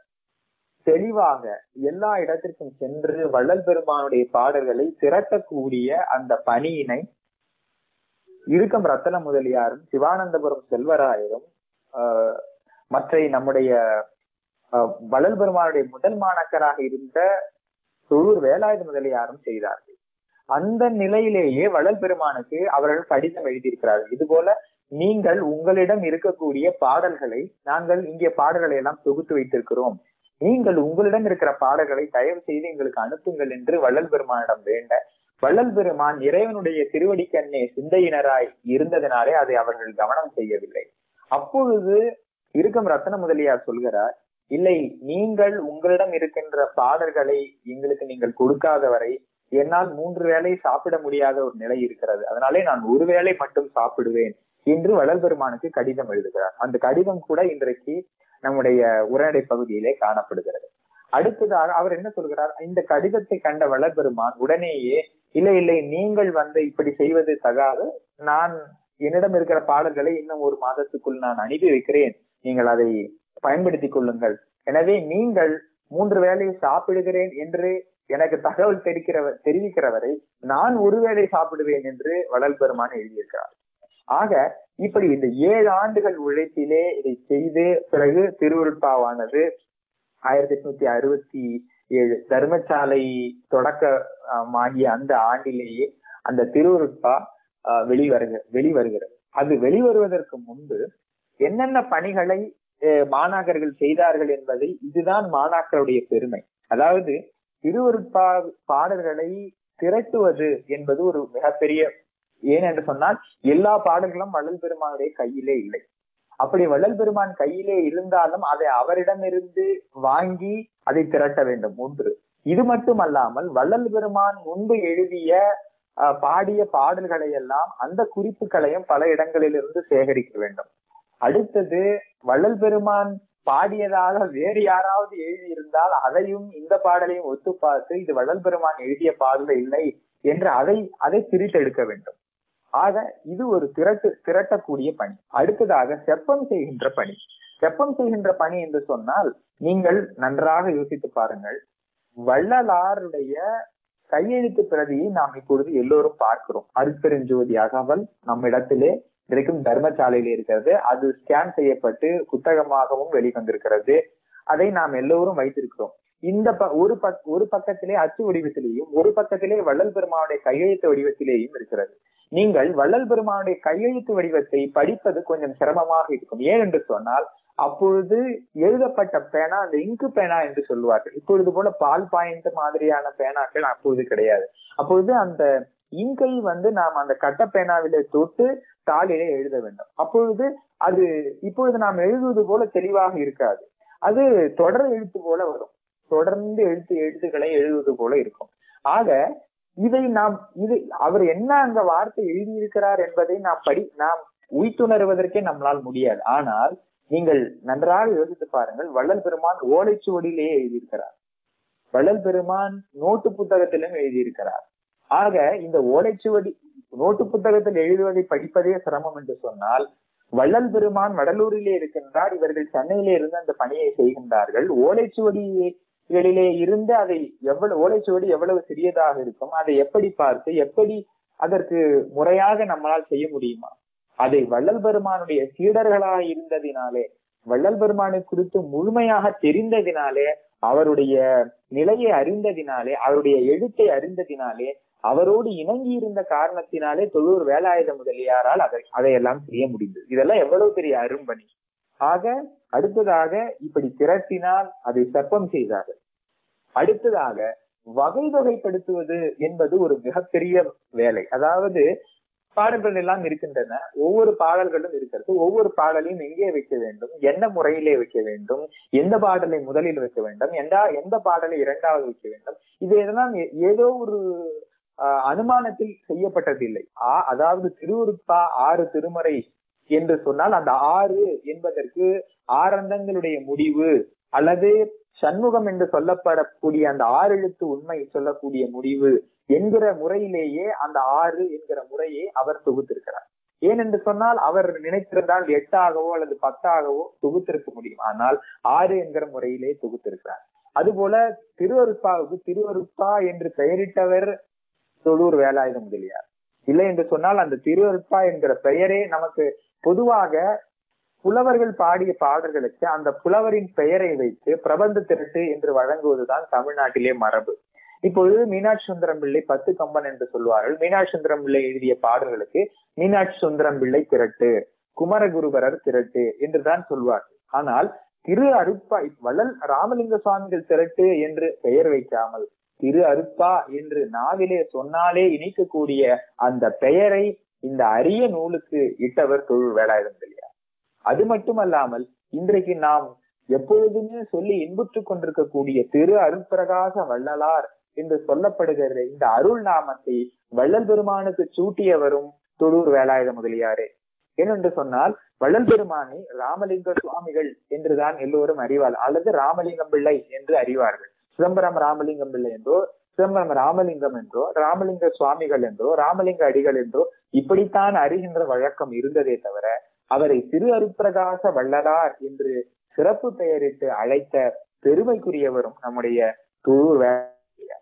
தெளிவாக எல்லா இடத்திற்கும் சென்று வள்ளல் பெருமானுடைய பாடல்களை திரட்டக்கூடிய அந்த பணியினை இருக்கம் ரத்தன முதலியாரும் சிவானந்தபுரம் செல்வராயரும் ஆஹ், மற்ற நம்முடைய ஆஹ், வள்ளல் பெருமானுடைய முதல் மாணக்கராக இருந்த தொழூர் வேலாயுத முதலியாரும் செய்தார்கள் அந்த நிலையிலேயே வள்ளல் பெருமானுக்கு அவர்கள் கடிதம் எழுதியிருக்கிறார்கள் இது போல நீங்கள் உங்களிடம் இருக்கக்கூடிய பாடல்களை நாங்கள் இங்கே பாடல்களை எல்லாம் தொகுத்து வைத்திருக்கிறோம் நீங்கள் உங்களிடம் இருக்கிற பாடல்களை தயவு செய்து எங்களுக்கு அனுப்புங்கள் என்று வள்ளல் பெருமானிடம் வேண்ட வள்ளல் பெருமான் இறைவனுடைய திருவடிக்கண்ணே சிந்தையினராய் இருந்ததினாலே அதை அவர்கள் கவனம் செய்யவில்லை அப்பொழுது இருக்கும் ரத்தன முதலியார் சொல்கிறார் இல்லை நீங்கள் உங்களிடம் இருக்கின்ற பாடல்களை எங்களுக்கு நீங்கள் கொடுக்காத வரை என்னால் மூன்று வேளை சாப்பிட முடியாத ஒரு நிலை இருக்கிறது அதனாலே நான் ஒரு வேளை மட்டும் சாப்பிடுவேன் என்று வள்ளல் பெருமானுக்கு கடிதம் எழுதுகிறார் அந்த கடிதம் கூட இன்றைக்கு நம்முடைய உரைநடை பகுதியிலே காணப்படுகிறது அடுத்ததாக அவர் என்ன சொல்கிறார் இந்த கடிதத்தை கண்ட வளர்பெருமான் உடனேயே இல்லை இல்லை நீங்கள் வந்து இப்படி செய்வது தகாது நான் என்னிடம் இருக்கிற பாடல்களை இன்னும் ஒரு மாதத்துக்குள் நான் அனுப்பி வைக்கிறேன் நீங்கள் அதை பயன்படுத்திக் கொள்ளுங்கள் எனவே நீங்கள் மூன்று வேளையை சாப்பிடுகிறேன் என்று எனக்கு தகவல் தெரிவிக்கிறவர் தெரிவிக்கிறவரை நான் ஒருவேளை சாப்பிடுவேன் என்று வளல் பெருமான் எழுதியிருக்கிறார் ஆக இப்படி இந்த ஏழு ஆண்டுகள் உழைப்பிலே இதை செய்து பிறகு திருவுருட்பாவானது ஆயிரத்தி எட்நூத்தி அறுபத்தி ஏழு தர்மசாலை தொடக்கமாகிய அந்த ஆண்டிலேயே அந்த திருவுருட்பா வெளிவருக வெளிவருகிறது அது வெளிவருவதற்கு முன்பு என்னென்ன பணிகளை மாணாக்கர்கள் செய்தார்கள் என்பதை இதுதான் மாணாக்கருடைய பெருமை அதாவது திருவருட்பா பாடல்களை திரட்டுவது என்பது ஒரு மிகப்பெரிய ஏனென்று சொன்னால் எல்லா பாடல்களும் வள்ளல் பெருமானுடைய கையிலே இல்லை அப்படி வள்ளல் பெருமான் கையிலே இருந்தாலும் அதை அவரிடமிருந்து வாங்கி அதை திரட்ட வேண்டும் ஒன்று இது மட்டுமல்லாமல் வள்ளல் பெருமான் முன்பு எழுதிய பாடிய பாடல்களை எல்லாம் அந்த குறிப்புகளையும் பல இடங்களிலிருந்து சேகரிக்க வேண்டும் அடுத்தது வள்ளல் பெருமான் பாடியதாக வேறு யாராவது எழுதியிருந்தால் அதையும் இந்த பாடலையும் ஒத்து பார்த்து இது வள்ளல் பெருமான் எழுதிய பாடல இல்லை என்று அதை அதை பிரித்தெடுக்க வேண்டும் ஆக இது ஒரு திரட்டு திரட்டக்கூடிய பணி அடுத்ததாக செப்பம் செய்கின்ற பணி செப்பம் செய்கின்ற பணி என்று சொன்னால் நீங்கள் நன்றாக யோசித்து பாருங்கள் வள்ளலாருடைய கையெழுத்து பிரதியை நாம் இப்பொழுது எல்லோரும் பார்க்கிறோம் அருட்பெருஞ்சோதி அகவல் நம்மிடத்திலே இருக்கும் தர்மசாலையில இருக்கிறது அது ஸ்கேன் செய்யப்பட்டு புத்தகமாகவும் வெளிவந்திருக்கிறது அதை நாம் எல்லோரும் வைத்திருக்கிறோம் இந்த ப ஒரு பக் ஒரு பக்கத்திலே அச்சு வடிவத்திலேயும் ஒரு பக்கத்திலே வள்ளல் பெருமானுடைய கையெழுத்து வடிவத்திலேயும் இருக்கிறது நீங்கள் வள்ளல் பெருமானுடைய கையெழுத்து வடிவத்தை படிப்பது கொஞ்சம் சிரமமாக இருக்கும் ஏன் என்று சொன்னால் அப்பொழுது எழுதப்பட்ட பேனா அந்த இங்கு பேனா என்று சொல்லுவார்கள் இப்பொழுது போல பால் பாய்ந்த மாதிரியான பேனாக்கள் அப்பொழுது கிடையாது அப்பொழுது அந்த இங்கை வந்து நாம் அந்த கட்ட பேனாவிலே தொட்டு தாளிலே எழுத வேண்டும் அப்பொழுது அது இப்பொழுது நாம் எழுதுவது போல தெளிவாக இருக்காது அது தொடர் எழுத்து போல வரும் தொடர்ந்து எழுத்து எழுத்துக்களை எழுதுவது போல இருக்கும் ஆக இதை நாம் இது அவர் என்ன அந்த வார்த்தை எழுதியிருக்கிறார் என்பதை நாம் படி நாம் உய்த்துணர்வதற்கே நம்மளால் முடியாது ஆனால் நீங்கள் நன்றாக யோசித்து பாருங்கள் வள்ளல் பெருமான் ஓலைச்சுவடியிலேயே எழுதியிருக்கிறார் வள்ளல் பெருமான் நோட்டு புத்தகத்திலும் எழுதியிருக்கிறார் ஆக இந்த ஓலைச்சுவடி நோட்டு புத்தகத்தில் எழுதுவதை படிப்பதே சிரமம் என்று சொன்னால் வள்ளல் பெருமான் வடலூரிலே இருக்கின்றார் இவர்கள் சென்னையிலே இருந்து அந்த பணியை செய்கின்றார்கள் ஓலைச்சுவடிகளிலே இருந்து அதை எவ்வளவு ஓலைச்சுவடி எவ்வளவு சிறியதாக இருக்கும் அதை எப்படி பார்த்து எப்படி அதற்கு முறையாக நம்மளால் செய்ய முடியுமா அதை வள்ளல் பெருமானுடைய சீடர்களாக இருந்ததினாலே வள்ளல் பெருமானை குறித்து முழுமையாக தெரிந்ததினாலே அவருடைய நிலையை அறிந்ததினாலே அவருடைய எழுத்தை அறிந்ததினாலே அவரோடு இணங்கி இருந்த காரணத்தினாலே தொழூர் வேலாயுத முதலியாரால் அதை அதையெல்லாம் செய்ய முடிந்தது இதெல்லாம் எவ்வளவு பெரிய அரும்பணி ஆக அடுத்ததாக இப்படி திரட்டினால் அதை சர்ப்பம் செய்தார்கள் அடுத்ததாக வகை வகைப்படுத்துவது என்பது ஒரு மிகப்பெரிய வேலை அதாவது பாடல்கள் எல்லாம் இருக்கின்றன ஒவ்வொரு பாடல்களும் இருக்கிறது ஒவ்வொரு பாடலையும் எங்கே வைக்க வேண்டும் என்ன முறையிலே வைக்க வேண்டும் எந்த பாடலை முதலில் வைக்க வேண்டும் எந்த எந்த பாடலை இரண்டாவது வைக்க வேண்டும் இது எதெல்லாம் ஏதோ ஒரு அனுமானத்தில் செய்யப்பட்டதில்லை ஆ அதாவது திருவுருப்பா ஆறு திருமறை என்று சொன்னால் அந்த ஆறு என்பதற்கு ஆரந்தங்களுடைய முடிவு அல்லது சண்முகம் என்று சொல்லப்படக்கூடிய அந்த ஆறு எழுத்து உண்மை சொல்லக்கூடிய முடிவு என்கிற முறையிலேயே அந்த ஆறு என்கிற முறையை அவர் தொகுத்திருக்கிறார் ஏனென்று சொன்னால் அவர் நினைத்திருந்தால் எட்டாகவோ அல்லது பத்தாகவோ தொகுத்திருக்க முடியும் ஆனால் ஆறு என்கிற முறையிலே தொகுத்திருக்கிறார் அதுபோல திருவருப்பாவுக்கு திருவருப்பா என்று பெயரிட்டவர் தொழூர் வேலாயுத முதலியார் இல்லை என்று சொன்னால் அந்த திருவருப்பா என்கிற பெயரே நமக்கு பொதுவாக புலவர்கள் பாடிய பாடல்களுக்கு அந்த புலவரின் பெயரை வைத்து பிரபந்த திரட்டு என்று வழங்குவதுதான் தமிழ்நாட்டிலே மரபு இப்பொழுது மீனாட்சி சுந்தரம் பிள்ளை பத்து கம்பன் என்று சொல்வார்கள் மீனாட்சி சுந்தரம் பிள்ளை எழுதிய பாடல்களுக்கு மீனாட்சி சுந்தரம் பிள்ளை திரட்டு குமரகுருபரர் திரட்டு என்றுதான் சொல்வார்கள் ஆனால் திரு அருப்பா வள்ளல் ராமலிங்க சுவாமிகள் திரட்டு என்று பெயர் வைக்காமல் திரு அருப்பா என்று நாவிலே சொன்னாலே இணைக்கக்கூடிய அந்த பெயரை இந்த அரிய நூலுக்கு இட்டவர் தொழில் வேலாயுதம் இல்லையா அது மட்டுமல்லாமல் இன்றைக்கு நாம் எப்பொழுதுமே சொல்லி இன்புற்றுக் கொண்டிருக்கக்கூடிய திரு அருட்பிரகாச வள்ளலார் என்று சொல்லப்படுகிற இந்த அருள் நாமத்தை வள்ளல் பெருமானுக்கு சூட்டியவரும் தொழூர் வேலாயுத முதலியாரே ஏனென்று சொன்னால் வள்ளல் பெருமானை ராமலிங்க சுவாமிகள் என்றுதான் எல்லோரும் அறிவார் அல்லது ராமலிங்கம் பிள்ளை என்று அறிவார்கள் சிதம்பரம் ராமலிங்கம் பிள்ளை என்றோ சிதம்பரம் ராமலிங்கம் என்றோ ராமலிங்க சுவாமிகள் என்றோ ராமலிங்க அடிகள் என்றோ இப்படித்தான் அறிகின்ற வழக்கம் இருந்ததே தவிர அவரை திரு அருப்பிரகாச வள்ளலார் என்று சிறப்பு பெயரிட்டு அழைத்த பெருமைக்குரியவரும் நம்முடைய துளூர் வே-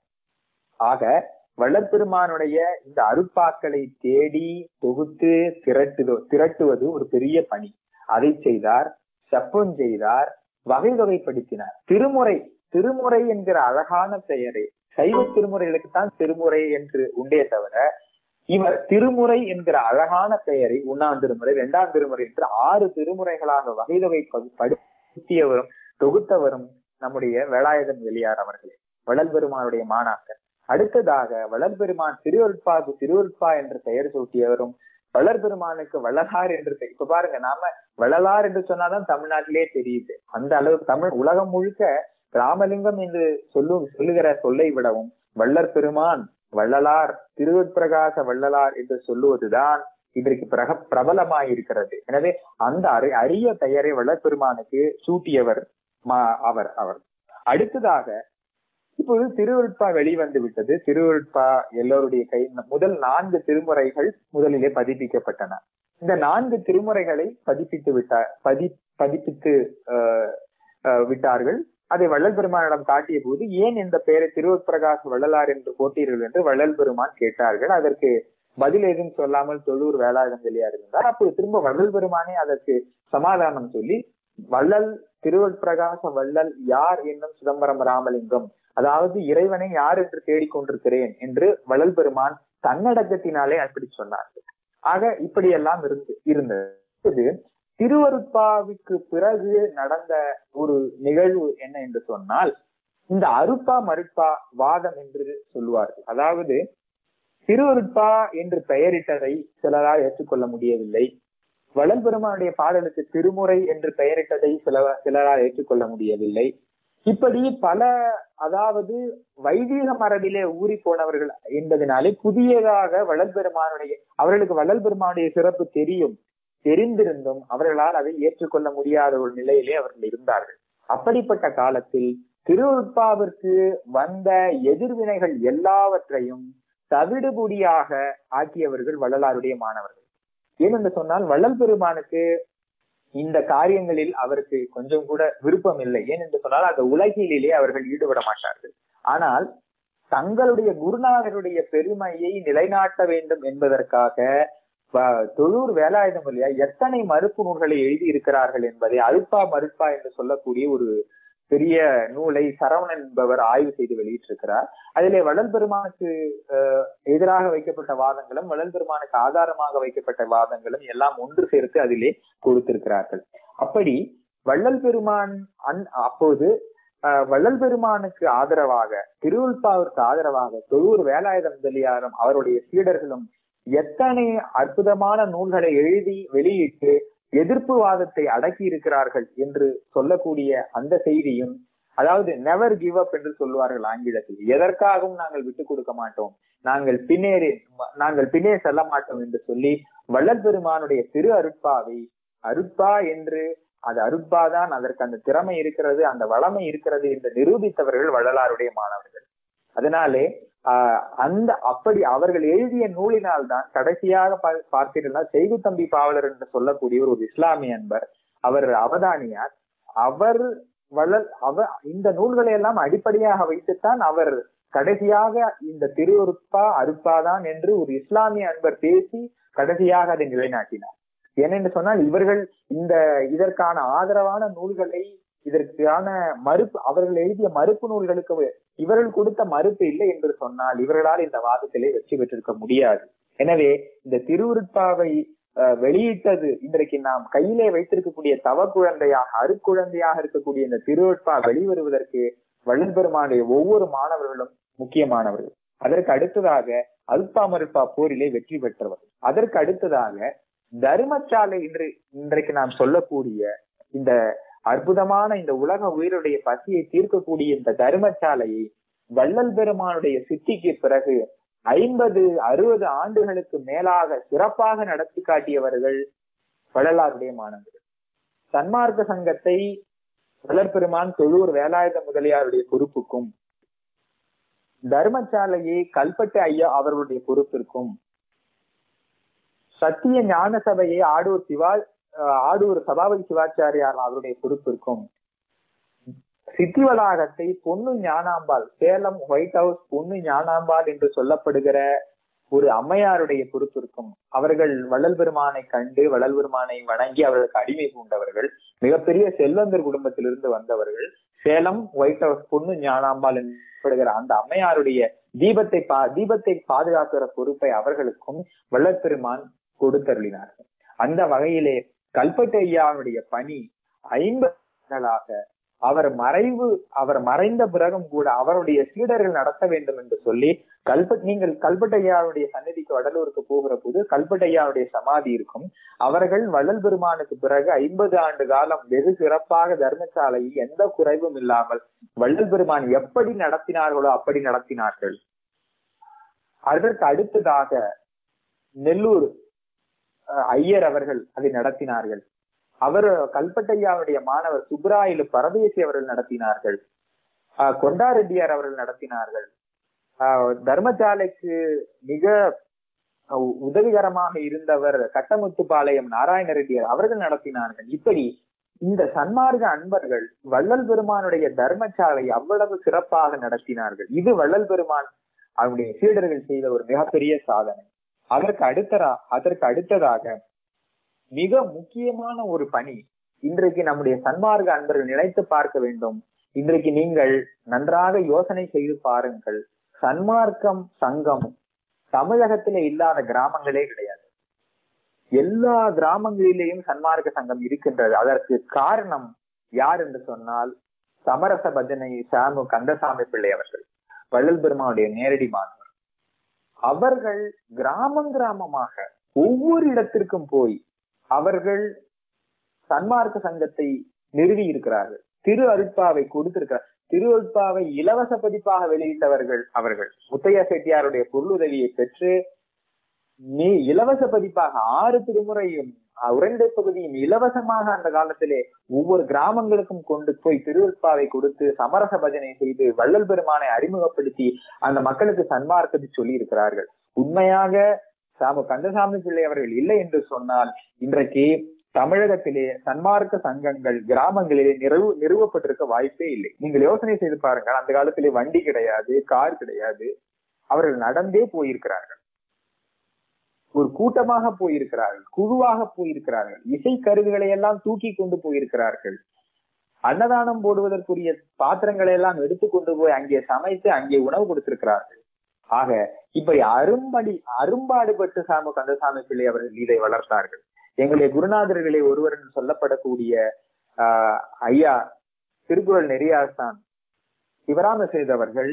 ஆக வள்ளற்பெருமானுடைய இந்த அருட்பாக்களை தேடி தொகுத்து திரட்டுதோ திரட்டுவது ஒரு பெரிய பணி அதை செய்தார் செப்பம் செய்தார் வகை வகைப்படுத்தினார் திருமுறை திருமுறை என்கிற அழகான பெயரை சைவ திருமுறைகளுக்கு தான் திருமுறை என்று உண்டே தவிர இவர் திருமுறை என்கிற அழகான பெயரை ஒன்னாம் திருமுறை இரண்டாம் திருமுறை என்று ஆறு திருமுறைகளாக வகை வகைப்படுத்தியவரும் தொகுத்தவரும் நம்முடைய வேலாயுதன் வெளியார் அவர்களே வள்ளல் பெருமானுடைய மாணாக்கர் அடுத்ததாக வளர் பெருமான் திருவருட்பாக்கு திருவருட்பா என்று பெயர் சூட்டியவரும் வளர் பெருமானுக்கு வள்ளலார் என்று பெயர் இப்ப பாருங்க நாம வள்ளலார் என்று சொன்னாதான் தமிழ்நாட்டிலே தெரியுது அந்த அளவு தமிழ் உலகம் முழுக்க ராமலிங்கம் என்று சொல்லு சொல்லுகிற சொல்லை விடவும் வள்ளர் பெருமான் வள்ளலார் திருவற்பிரகாச வள்ளலார் என்று சொல்லுவதுதான் இன்றைக்கு பிரக பிரபலமாயிருக்கிறது எனவே அந்த அரி அரிய பெயரை வள்ளல் பெருமானுக்கு சூட்டியவர் மா- அவர் அவர் அடுத்ததாக இப்போது திருவருட்பா வெளிவந்து விட்டது திருவருட்பா எல்லோருடைய கை முதல் நான்கு திருமுறைகள் முதலிலே பதிப்பிக்கப்பட்டன இந்த நான்கு திருமுறைகளை பதிப்பித்து விட்டார் பதி பதிப்பித்து ஆஹ், ஆஹ், விட்டார்கள் அதை வள்ளல் பெருமானிடம் காட்டிய போது ஏன் இந்த பெயரை திருவற்பிரகாச வள்ளலார் என்று போட்டீர்கள் என்று வள்ளல் பெருமான் கேட்டார்கள் அதற்கு பதில் எதுவும் சொல்லாமல் தொழூர் வேளாளம் வெளியா இருந்தார் அப்போது திரும்ப வள்ளல் பெருமானே அதற்கு சமாதானம் சொல்லி வள்ளல் திருவற்பிரகாச வள்ளல் யார் என்னும் சிதம்பரம் ராமலிங்கம் அதாவது இறைவனை யார் என்று தேடிக்கொண்டிருக்கிறேன் என்று வள்ளல் பெருமான் தன்னடக்கத்தினாலே அப்படி சொன்னார்கள் ஆக இப்படியெல்லாம் இருந்து இருந்தது திருவருட்பாவுக்கு பிறகு நடந்த ஒரு நிகழ்வு என்ன என்று சொன்னால் இந்த அருப்பா மறுப்பா வாதம் என்று சொல்லுவார்கள் அதாவது திருவருட்பா என்று பெயரிட்டதை சிலரால் ஏற்றுக்கொள்ள முடியவில்லை வளல் பெருமானுடைய பாடலுக்கு திருமுறை என்று பெயரிட்டதை சில சிலரால் ஏற்றுக்கொள்ள முடியவில்லை இப்படி பல அதாவது வைதீக மரபிலே ஊறி போனவர்கள் என்பதனாலே புதியதாக வள்ளல் பெருமானுடைய அவர்களுக்கு வள்ளல் பெருமானுடைய சிறப்பு தெரியும் தெரிந்திருந்தும் அவர்களால் அதை ஏற்றுக்கொள்ள முடியாத ஒரு நிலையிலே அவர்கள் இருந்தார்கள் அப்படிப்பட்ட காலத்தில் திருவுட்பாவிற்கு வந்த எதிர்வினைகள் எல்லாவற்றையும் தவிடுபொடியாக ஆக்கியவர்கள் வள்ளலாருடைய மாணவர்கள் ஏனென்று சொன்னால் வள்ளல் பெருமானுக்கு இந்த காரியங்களில் அவருக்கு கொஞ்சம் கூட விருப்பம் இல்லை ஏனென்று சொன்னால் அந்த உலகிலேயே அவர்கள் ஈடுபட மாட்டார்கள் ஆனால் தங்களுடைய குருநாதருடைய பெருமையை நிலைநாட்ட வேண்டும் என்பதற்காக வ- தொழூர் வேலாயுதம் வழியா எத்தனை மறுப்பு நூல்களை எழுதி இருக்கிறார்கள் என்பதை அல்பா மறுப்பா என்று சொல்லக்கூடிய ஒரு பெரிய நூலை சரவணன் என்பவர் ஆய்வு செய்து வெளியிட்டிருக்கிறார் அதிலே வள்ளல் பெருமானுக்கு அஹ், எதிராக வைக்கப்பட்ட வாதங்களும் வள்ளல் பெருமானுக்கு ஆதாரமாக வைக்கப்பட்ட வாதங்களும் எல்லாம் ஒன்று சேர்த்து அதிலே கொடுத்திருக்கிறார்கள் அப்படி வள்ளல் பெருமான் அன் அப்போது அஹ், வள்ளல் பெருமானுக்கு ஆதரவாக திருவுல்பாவிற்கு ஆதரவாக தொழூர் வேலாயுதம் முதலியாரும் அவருடைய சீடர்களும் எத்தனை அற்புதமான நூல்களை எழுதி வெளியிட்டு எதிர்ப்பு வாதத்தை அடக்கி இருக்கிறார்கள் என்று சொல்லக்கூடிய அந்த செய்தியும் அதாவது நெவர் கிவ் அப் என்று சொல்லுவார்கள் ஆங்கிலத்தில் எதற்காகவும் நாங்கள் விட்டுக் கொடுக்க மாட்டோம் நாங்கள் பின்னேறி நாங்கள் பின்னே செல்ல மாட்டோம் என்று சொல்லி வள்ளல் பெருமானுடைய திரு அருட்பாவை அருட்பா என்று அது அருட்பாதான் அதற்கு அந்த திறமை இருக்கிறது அந்த வளமை இருக்கிறது என்று நிரூபித்தவர்கள் வள்ளலாருடைய மாணவர்கள் அதனாலே ஆஹ் அந்த அப்படி அவர்கள் எழுதிய நூலினால் தான் கடைசியாக பா- பார்த்தீர்கள் செய்கு தம்பி பாவலர் என்று சொல்லக்கூடிய ஒரு இஸ்லாமிய அன்பர் அவர் அவதானியார் அவர் வள்ளல் அவர் இந்த நூல்களை எல்லாம் அடிப்படையாக வைத்துத்தான் அவர் கடைசியாக இந்த திருவருப்பா அருப்பாதான் என்று ஒரு இஸ்லாமிய அன்பர் பேசி கடைசியாக அதை நிலைநாட்டினார் ஏனென்று சொன்னால் இவர்கள் இந்த இதற்கான ஆதரவான நூல்களை இதற்கான மறுப்பு அவர்கள் எழுதிய மறுப்பு நூல்களுக்கு இவர்கள் கொடுத்த மறுப்பு இல்லை என்று சொன்னால் இவர்களால் இந்த வாதத்திலே வெற்றி பெற்றிருக்க முடியாது எனவே இந்த திருவுருட்பாவை அஹ், வெளியிட்டது இன்றைக்கு நாம் கையிலே வைத்திருக்கக்கூடிய தவ குழந்தையாக அருக்குழந்தையாக இருக்கக்கூடிய இந்த திருவுருட்பா வெளிவருவதற்கு வள்ளல் பெருமானுடைய ஒவ்வொரு மாணவர்களும் முக்கியமானவர்கள் அதற்கு அடுத்ததாக அல்பா மறுப்பா போரிலே வெற்றி பெற்றவர்கள் அதற்கு அடுத்ததாக தர்மசாலை இன்று இன்றைக்கு நாம் சொல்லக்கூடிய இந்த அற்புதமான இந்த உலக உயிருடைய பசியை தீர்க்கக்கூடிய இந்த தர்மசாலையை வள்ளல் பெருமானுடைய சித்திக்கு பிறகு ஐம்பது அறுபது ஆண்டுகளுக்கு மேலாக சிறப்பாக நடத்தி காட்டியவர்கள் வள்ளலாருடைய மாணவர்கள் சன்மார்க்க சங்கத்தை வளர்பெருமான் தொழூர் வேலாயுத முதலியாருடைய பொறுப்புக்கும் தர்மசாலையை கல்பட்டு ஐயா அவர்களுடைய பொறுப்பிற்கும் சத்திய ஞான சபையை ஆடூர் சிவா அஹ் ஆடூர் சபாபதி சிவாச்சாரியார் அவருடைய பொறுப்பிற்கும் சித்தி வளாகத்தை பொன்னு ஞானாம்பாள் சேலம் ஒயிட் ஹவுஸ் பொன்னு ஞானாம்பாள் என்று சொல்லப்படுகிற ஒரு அம்மையாருடைய பொறுப்பிற்கும் அவர்கள் வள்ளல் பெருமானை கண்டு வள்ளல் பெருமானை வணங்கி அவர்களுக்கு அடிமை பூண்டவர்கள் மிகப்பெரிய செல்வந்தர் குடும்பத்திலிருந்து வந்தவர்கள் சேலம் ஒயிட் ஹவுஸ் பொண்ணு ஞானாம்பாள் எனப்படுகிற அந்த அம்மையாருடைய தீபத்தை பா தீபத்தை பாதுகாக்கிற பொறுப்பை அவர்களுக்கும் வள்ளல் பெருமான் கொடுத்தருளினார்கள் அந்த வகையிலே கல்பட்டு ஐயாவுடைய பணி ஐம்பது அவர் மறைவு அவர் மறைந்த பிறகும் கூட அவருடைய சீடர்கள் நடத்த வேண்டும் என்று சொல்லி கல்பட் நீங்கள் கல்பட்டையாவுடைய சன்னதிக்கு வடலூருக்கு போகிற போது கல்பட்டையாவுடைய சமாதி இருக்கும் அவர்கள் வள்ளல் பெருமானுக்கு பிறகு ஐம்பது ஆண்டு காலம் வெகு சிறப்பாக தர்மசாலையில் எந்த குறைவும் இல்லாமல் வள்ளல் பெருமான் எப்படி நடத்தினார்களோ அப்படி நடத்தினார்கள் அதற்கு அடுத்ததாக நெல்லூர் அஹ், ஐயர் அவர்கள் அதை நடத்தினார்கள் அவர் கல்பட்டையாவுடைய மாணவர் சுப்ராயிலு பரதேசி அவர்கள் நடத்தினார்கள் ஆஹ் கொண்டாரெட்டியார் அவர்கள் நடத்தினார்கள் ஆஹ் தர்மசாலைக்கு மிக அஹ் உதவிகரமாக இருந்தவர் கட்டமுத்துப்பாளையம் நாராயண ரெட்டியார் அவர்கள் நடத்தினார்கள் இப்படி இந்த சன்மார்க்க அன்பர்கள் வள்ளல் பெருமானுடைய தர்மசாலை அவ்வளவு சிறப்பாக நடத்தினார்கள் இது வள்ளல் பெருமான் அவருடைய சீடர்கள் செய்த ஒரு மிகப்பெரிய சாதனை அதற்கு அடுத்தரா அதற்கு அடுத்ததாக மிக முக்கியமான ஒரு பணி இன்றைக்கு நம்முடைய சன்மார்க்க அன்பர்கள் நினைத்து பார்க்க வேண்டும் இன்றைக்கு நீங்கள் நன்றாக யோசனை செய்து பாருங்கள் சன்மார்க்கம் சங்கம் தமிழகத்திலே இல்லாத கிராமங்களே கிடையாது எல்லா கிராமங்களிலேயும் சன்மார்க்க சங்கம் இருக்கின்றது அதற்கு காரணம் யார் என்று சொன்னால் சமரச பஜனை சாமு கந்தசாமி பிள்ளை அவர்கள் வள்ளல் பெருமானுடைய நேரடி மாணவர் அவர்கள் கிராமம் கிராமமாக ஒவ்வொரு இடத்திற்கும் போய் அவர்கள் சன்மார்க்க சங்கத்தை நிறுவி இருக்கிறார்கள் திரு அருட்பாவை கொடுத்திருக்கிறார் திரு அருட்பாவை இலவச பதிப்பாக வெளியிட்டவர்கள் அவர்கள் முத்தையா செட்டியாருடைய பொருளுதவியை பெற்று நீ இலவச பதிப்பாக ஆறு திருமுறையும் அஹ், உரைநடை பகுதியும் இலவசமாக அந்த காலத்திலே ஒவ்வொரு கிராமங்களுக்கும் கொண்டு போய் திருவற்பாவை கொடுத்து சமரச பஜனை செய்து வள்ளல் பெருமானை அறிமுகப்படுத்தி அந்த மக்களுக்கு சன்மார்க்கத்தை சொல்லி இருக்கிறார்கள் உண்மையாக சாமு கந்தசாமி பிள்ளை அவர்கள் இல்லை என்று சொன்னால் இன்றைக்கு தமிழகத்திலே சன்மார்க்க சங்கங்கள் கிராமங்களிலே நிறுவ நிறுவப்பட்டிருக்க வாய்ப்பே இல்லை நீங்கள் யோசனை செய்து பாருங்கள் அந்த காலத்திலே வண்டி கிடையாது கார் கிடையாது அவர்கள் நடந்தே போயிருக்கிறார்கள் ஒரு கூட்டமாக போயிருக்கிறார்கள் குழுவாக போயிருக்கிறார்கள் இசை கருவிகளை எல்லாம் தூக்கி கொண்டு போயிருக்கிறார்கள் அன்னதானம் போடுவதற்குரிய பாத்திரங்களை எல்லாம் எடுத்துக்கொண்டு போய் அங்கே சமைத்து அங்கே உணவு கொடுத்திருக்கிறார்கள் ஆக இப்படி அரும்படி அரும்பாடுபட்டு சாமு கந்தசாமி பிள்ளை அவர்கள் இதை வளர்த்தார்கள் எங்களுடைய குருநாதர்களே ஒருவர் என்று சொல்லப்படக்கூடிய ஆஹ் ஐயா திருக்குறள் நெறியாசான் சிவராம செய்தவர்கள்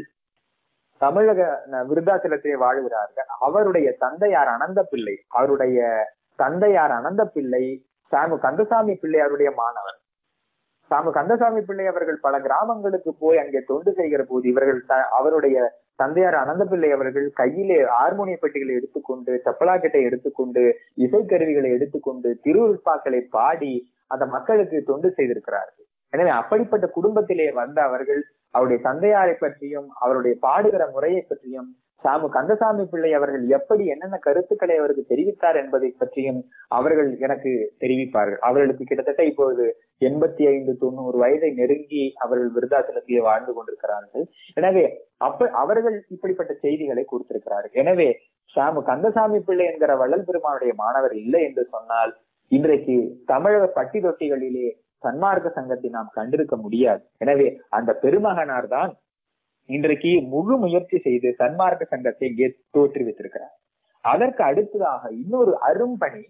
தமிழக ந- விருத்தாச்சலத்திலே வாழ்கிறார்கள் அவருடைய தந்தையார் அனந்த பிள்ளை அவருடைய தந்தையார் அனந்த பிள்ளை சாமு கந்தசாமி பிள்ளை அவருடைய மாணவர் சாமு கந்தசாமி பிள்ளை அவர்கள் பல கிராமங்களுக்கு போய் அங்கே தொண்டு செய்கிற போது இவர்கள் த- அவருடைய தந்தையார் அனந்த பிள்ளை அவர்கள் கையிலே ஹார்மோனிய பெட்டிகளை எடுத்துக்கொண்டு சப்பலாக்கெட்டை எடுத்துக்கொண்டு இசைக்கருவிகளை எடுத்துக்கொண்டு திருவிழாக்களை பாடி அந்த மக்களுக்கு தொண்டு செய்திருக்கிறார்கள் எனவே அப்படிப்பட்ட குடும்பத்திலே வந்த அவர்கள் அவருடைய தந்தையாரை பற்றியும் அவருடைய பாடுகிற முறையை பற்றியும் சாமு கந்தசாமி பிள்ளை அவர்கள் எப்படி என்னென்ன கருத்துக்களை அவருக்கு தெரிவித்தார் என்பதை பற்றியும் அவர்கள் எனக்கு தெரிவிப்பார்கள் அவர்களுக்கு கிட்டத்தட்ட இப்பொழுது எண்பத்தி ஐந்து தொண்ணூறு வயதை நெருங்கி அவர்கள் விருதாச்சலத்திலே வாழ்ந்து கொண்டிருக்கிறார்கள் எனவே அப்ப அவர்கள் இப்படிப்பட்ட செய்திகளை கொடுத்திருக்கிறார்கள் எனவே சாமு கந்தசாமி பிள்ளை என்கிற வள்ளல் பெருமானுடைய மாணவர் இல்லை என்று சொன்னால் இன்றைக்கு தமிழக பட்டி தொட்டிகளிலே சன்மார்க்க சங்கத்தை நாம் கண்டிருக்க முடியாது எனவே அந்த பெருமகனார் தான் இன்றைக்கு முழு முயற்சி செய்து சன்மார்க்க சங்கத்தை இங்கே தோற்றுவித்திருக்கிறார் அதற்கு அடுத்ததாக இன்னொரு அரும்பணி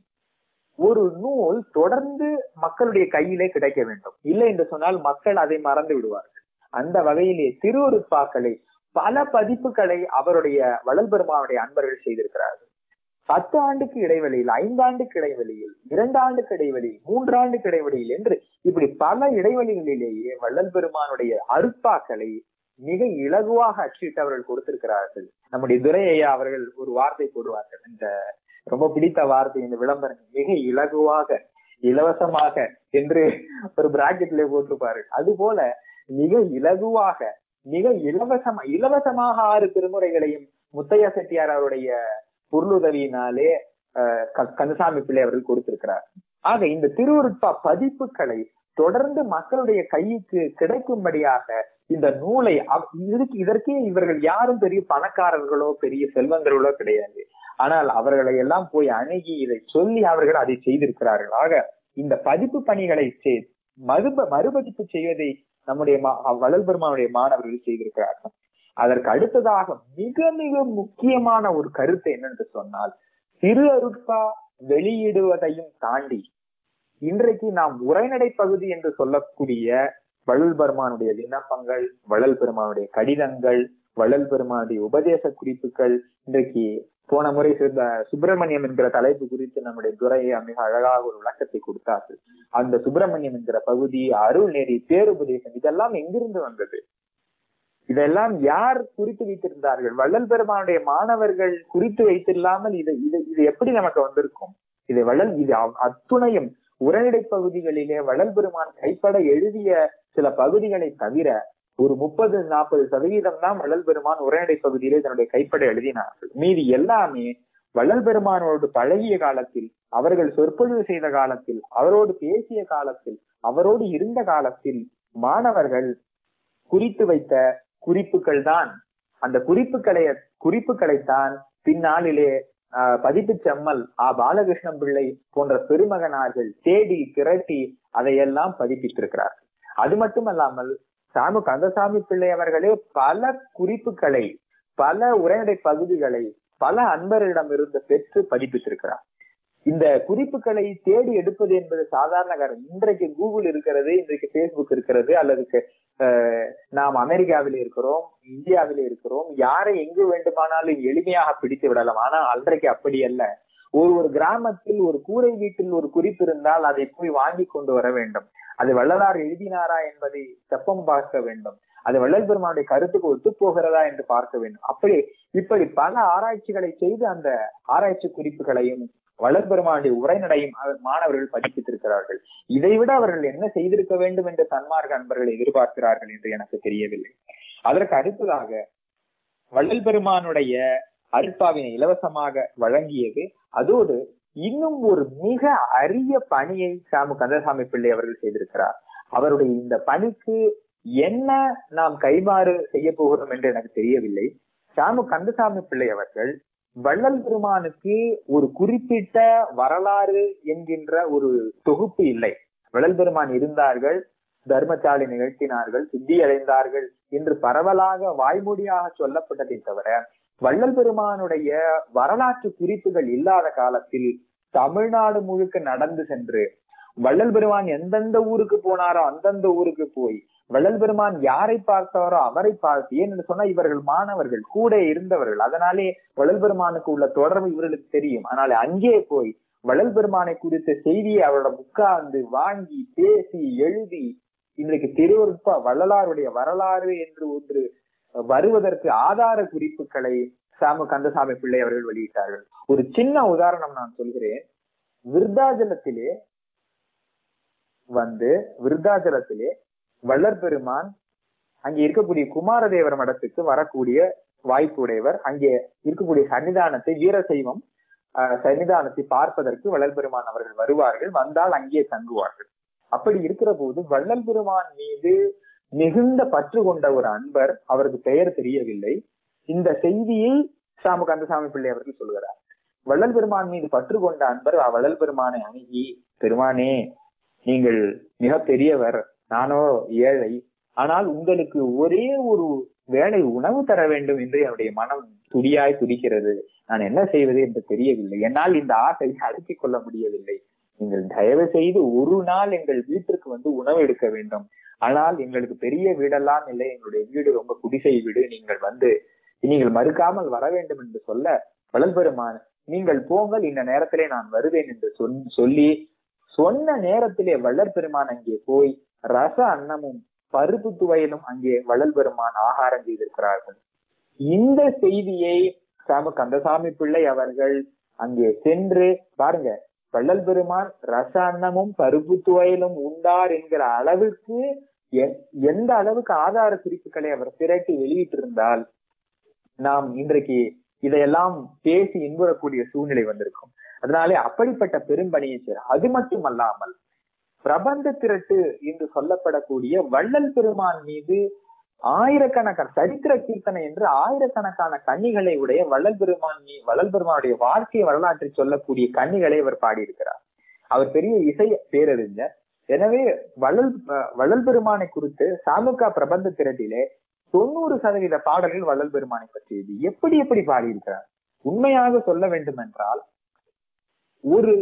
ஒரு நூல் தொடர்ந்து மக்களுடைய கையிலே கிடைக்க வேண்டும் இல்லை என்று சொன்னால் மக்கள் அதை மறந்து விடுவார்கள் அந்த வகையிலே திருவருட்பாக்களை பல பதிப்புகளை அவருடைய வள்ளல் பெருமானுடைய அன்பர்கள் செய்திருக்கிறார்கள் பத்து ஆண்டுக்கு இடைவெளியில் ஐந்தாண்டுக்கு இடைவெளியில் இரண்டு ஆண்டுக்கு இடைவெளியில் மூன்றாண்டுக்கு இடைவெளியில் என்று இப்படி பல இடைவெளிகளிலேயே வள்ளல் பெருமானுடைய அருட்பாக்களை மிக இலகுவாக அச்சிட்டு அவர்கள் கொடுத்திருக்கிறார்கள் நம்முடைய துரை ஐயா அவர்கள் ஒரு வார்த்தை போடுவார்கள் இந்த ரொம்ப பிடித்த வார்த்தை இந்த விளம்பரம் மிக இலகுவாக இலவசமாக என்று ஒரு பிராக்கெட்ல போட்டிருப்பாரு அது போல மிக இலகுவாக மிக இலவசமா இலவசமாக ஆறு திருமுறைகளையும் முத்தையா செட்டியார் அவருடைய பொருளுதவியினாலே அஹ், க- கந்தசாமி பிள்ளை அவர்கள் கொடுத்திருக்கிறார் ஆக இந்த திருவருட்பா பதிப்புகளை தொடர்ந்து மக்களுடைய கைக்கு கிடைக்கும்படியாக இந்த நூலை அவ்- இதுக்கு இதற்கே இவர்கள் யாரும் பெரிய பணக்காரர்களோ பெரிய செல்வங்களோ கிடையாது ஆனால் அவர்களை எல்லாம் போய் அணுகி இதை சொல்லி அவர்கள் அதை செய்திருக்கிறார்கள் ஆக இந்த பதிப்பு பணிகளை செய்- மறுப மறுபதிப்பு செய்வதை நம்முடைய மா- வள்ளல் பெருமானுடைய மாணவர்கள் செய்திருக்கிறார்கள் அதற்கு அடுத்ததாக மிக மிக முக்கியமான ஒரு கருத்து என்னென்று சொன்னால் திரு அருட்பா வெளியிடுவதையும் தாண்டி இன்றைக்கு நாம் உரைநடை பகுதி என்று சொல்லக்கூடிய வள்ளல் பெருமானுடைய விண்ணப்பங்கள் வள்ளல் பெருமானுடைய கடிதங்கள் வள்ளல் பெருமானுடைய உபதேச குறிப்புகள் இன்றைக்கு போன முறை சித்த சுப்பிரமணியம் என்கிற தலைப்பு குறித்து நம்முடைய துறையை மிக அழகாக ஒரு விளக்கத்தை கொடுத்தார்கள் அந்த சுப்பிரமணியம் என்கிற பகுதி அருள் நெறி பேருபதேசம் இதெல்லாம் எங்கிருந்து வந்தது இதெல்லாம் யார் குறித்து வைத்திருந்தார்கள் வள்ளல் பெருமானுடைய மாணவர்கள் குறித்து வைத்தில்லாமல் இது இது இது எப்படி நமக்கு வந்திருக்கும் இது வள்ளல் இது அவ்- அத்துணையும் உரைநடை பகுதிகளிலே வள்ளல் பெருமான் கைப்பட எழுதிய சில பகுதிகளை தவிர ஒரு முப்பது நாற்பது சதவீதம் தான் வள்ளல் பெருமான் உரைநடை பகுதியிலே தன்னுடைய கைப்பட எழுதினார்கள் மீதி எல்லாமே வள்ளல் பெருமானோடு பழகிய காலத்தில் அவர்கள் சொற்பொழிவு செய்த காலத்தில் அவரோடு பேசிய காலத்தில் அவரோடு இருந்த காலத்தில் மாணவர்கள் குறித்து வைத்த குறிப்புகள் தான் அந்த குறிப்புகளை குறிப்புகளைத்தான் பின்னாளிலே ஆஹ், பதிப்புச் செம்மல் ஆ பாலகிருஷ்ணன் பிள்ளை போன்ற பெருமகனார்கள் தேடி திரட்டி அதையெல்லாம் பதிப்பித்திருக்கிறார்கள் அது மட்டுமல்லாமல் சாமு கந்தசாமி பிள்ளை அவர்களே பல குறிப்புகளை பல உரைநடை பகுதிகளை பல அன்பரிடமிருந்து பெற்று பதிப்பித்திருக்கிறார் இந்த குறிப்புகளை தேடி எடுப்பது என்பது சாதாரண காரணம் இன்றைக்கு கூகுள் இருக்கிறது இன்றைக்கு பேஸ்புக் இருக்கிறது அல்லது அஹ், நாம் அமெரிக்காவில் இருக்கிறோம் இந்தியாவில் இருக்கிறோம் யாரை எங்கு வேண்டுமானாலும் எளிமையாக பிடித்து விடலாம் ஆனால் அன்றைக்கு அப்படி அல்ல ஒரு ஒரு கிராமத்தில் ஒரு கூரை வீட்டில் ஒரு குறிப்பு இருந்தால் அதை போய் வாங்கி கொண்டு வர வேண்டும் அது வள்ளலார் எழுதினாரா என்பதை செப்பம் பார்க்க வேண்டும் அது வள்ளல் பெருமானுடைய கருத்துக்கு ஒத்து போகிறதா என்று பார்க்க வேண்டும் அப்படி இப்படி பல ஆராய்ச்சிகளை செய்து அந்த ஆராய்ச்சி குறிப்புகளையும் வள்ளல் பெருமானுடைய உரைநடையும் அவர் மாணவர்கள் பதிப்பித்திருக்கிறார்கள் இதை விட அவர்கள் என்ன செய்திருக்க வேண்டும் என்று சன்மார்க்க அன்பர்கள் எதிர்பார்க்கிறார்கள் என்று எனக்கு தெரியவில்லை அதற்கு அடுத்ததாக வள்ளல் பெருமானுடைய அருட்பாவினை இலவசமாக வழங்கியது அதோடு இன்னும் ஒரு மிக அரிய பணியை சாமு கந்தசாமி பிள்ளை அவர்கள் செய்திருக்கிறார் அவருடைய இந்த பணிக்கு என்ன நாம் கைமாறு செய்ய போகிறோம் என்று எனக்கு தெரியவில்லை சாமு கந்தசாமி பிள்ளை அவர்கள் வள்ளல் பெருமானுக்கு ஒரு குறிப்பிட்ட வரலாறு என்கின்ற ஒரு தொகுப்பு இல்லை வள்ளல் பெருமான் இருந்தார்கள் தர்மசாலை நிகழ்த்தினார்கள் சித்தி அடைந்தார்கள் என்று பரவலாக வாய்மொழியாக சொல்லப்பட்டதை தவிர வள்ளல் பெருமானுடைய வரலாற்று குறிப்புகள் இல்லாத காலத்தில் தமிழ்நாடு முழுக்க நடந்து சென்று வள்ளல் பெருமான் எந்தெந்த ஊருக்கு போனாரோ அந்தந்த ஊருக்கு போய் வள்ளல் பெருமான் யாரை பார்த்தாரோ அவரை பார்த்து ஏன்னு சொன்னா இவர்கள் மாணவர்கள் கூட இருந்தவர்கள் அதனாலே வள்ளல் பெருமானுக்கு உள்ள தொடர்பு இவர்களுக்கு தெரியும் ஆனால் அங்கே போய் வள்ளல் பெருமானை குறித்த செய்தியை அவரிடம் உட்கார்ந்து வாங்கி பேசி எழுதி இன்றைக்கு திருவருட்பா வள்ளலாருடைய வரலாறு என்று ஒன்று வருவதற்கு ஆதார குறிப்புகளை சாமு கந்தசாமி பிள்ளை அவர்கள் வெளியிட்டார்கள் ஒரு சின்ன உதாரணம் நான் சொல்கிறேன் விருத்தாச்சலத்திலே வந்து விருத்தாச்சலத்திலே வள்ளற் பெருமான் அங்கே இருக்கக்கூடிய குமாரதேவர் மடத்துக்கு வரக்கூடிய வாய்ப்பு உடையவர் அங்கே இருக்கக்கூடிய சன்னிதானத்தை வீரசைவம் ஆஹ், சன்னிதானத்தை பார்ப்பதற்கு வள்ளல் பெருமான் அவர்கள் வருவார்கள் வந்தால் அங்கே தங்குவார்கள் அப்படி இருக்கிற போது வள்ளல் பெருமான் மீது மிகுந்த பற்று கொண்ட ஒரு அன்பர் அவருக்கு பெயர் தெரியவில்லை இந்த செய்தியை சாமு கந்தசாமி பிள்ளை அவர்கள் சொல்கிறார் வள்ளல் பெருமான் மீது பற்று கொண்ட அன்பர் வள்ளல் பெருமானை அணுகி பெருமானே நீங்கள் மிக பெரியவர் நானோ ஏழை ஆனால் உங்களுக்கு ஒரே ஒரு வேளை உணவு தர வேண்டும் என்று என்னுடைய மனம் துடியாய் துடிக்கிறது நான் என்ன செய்வது என்று தெரியவில்லை என்னால் இந்த ஆசையை அடக்கிக் கொள்ள முடியவில்லை நீங்கள் தயவு செய்து ஒரு நாள் எங்கள் வீட்டிற்கு வந்து உணவு எடுக்க வேண்டும் ஆனால் எங்களுக்கு பெரிய வீடெல்லாம் இல்லை எங்களுடைய வீடு ரொம்ப குடிசை வீடு நீங்கள் வந்து நீங்கள் மறுக்காமல் வர வேண்டும் என்று சொல்ல வள்ளல் பெருமான் நீங்கள் போங்கள் இந்த நேரத்திலே நான் வருவேன் என்று சொன்- சொல்லி சொன்ன நேரத்திலே வள்ளல் பெருமான் அங்கே போய் ரச அன்னமும் பருப்பு துவையலும் அங்கே வள்ளல் பெருமான் ஆகாரம் செய்திருக்கிறார்கள் இந்த செய்தியை சாமு கந்தசாமி பிள்ளை அவர்கள் அங்கே சென்று பாருங்க வள்ளல் பெருமான் ரச அன்னமும் பருப்பு துவையலும் உண்டார் என்கிற அளவுக்கு எ- எந்த அளவுக்கு ஆதார குறிப்புகளை அவர் திரட்டி வெளியிட்டிருந்தால் நாம் இன்றைக்கு இதையெல்லாம் பேசி இன்புறக்கூடிய சூழ்நிலை வந்திருக்கும் அதனாலே அப்படிப்பட்ட பெரும்பணியை செய்ய அது மட்டுமல்லாமல் பிரபந்த திரட்டு என்று சொல்லப்படக்கூடிய வள்ளல் பெருமான் மீது ஆயிரக்கணக்கான சரித்திர கீர்த்தனை என்று ஆயிரக்கணக்கான கன்னிகளை உடைய வள்ளல் பெருமான் மீ வள்ளல் பெருமானுடைய வாழ்க்கை வரலாற்றை சொல்லக்கூடிய கன்னிகளை அவர் பாடியிருக்கிறார் அவர் பெரிய இசை பேரறிஞர் எனவே வள்ளல் அஹ், வள்ளல் பெருமானை குறித்து சாமுக்கா பிரபந்த திரட்டிலே தொண்ணூறு சதவீத பாடல்கள் வள்ளல் பெருமானை பற்றியது எப்படி எப்படி பாடியிருக்கிறார் உண்மையாக சொல்ல வேண்டும் என்றால் ஒரு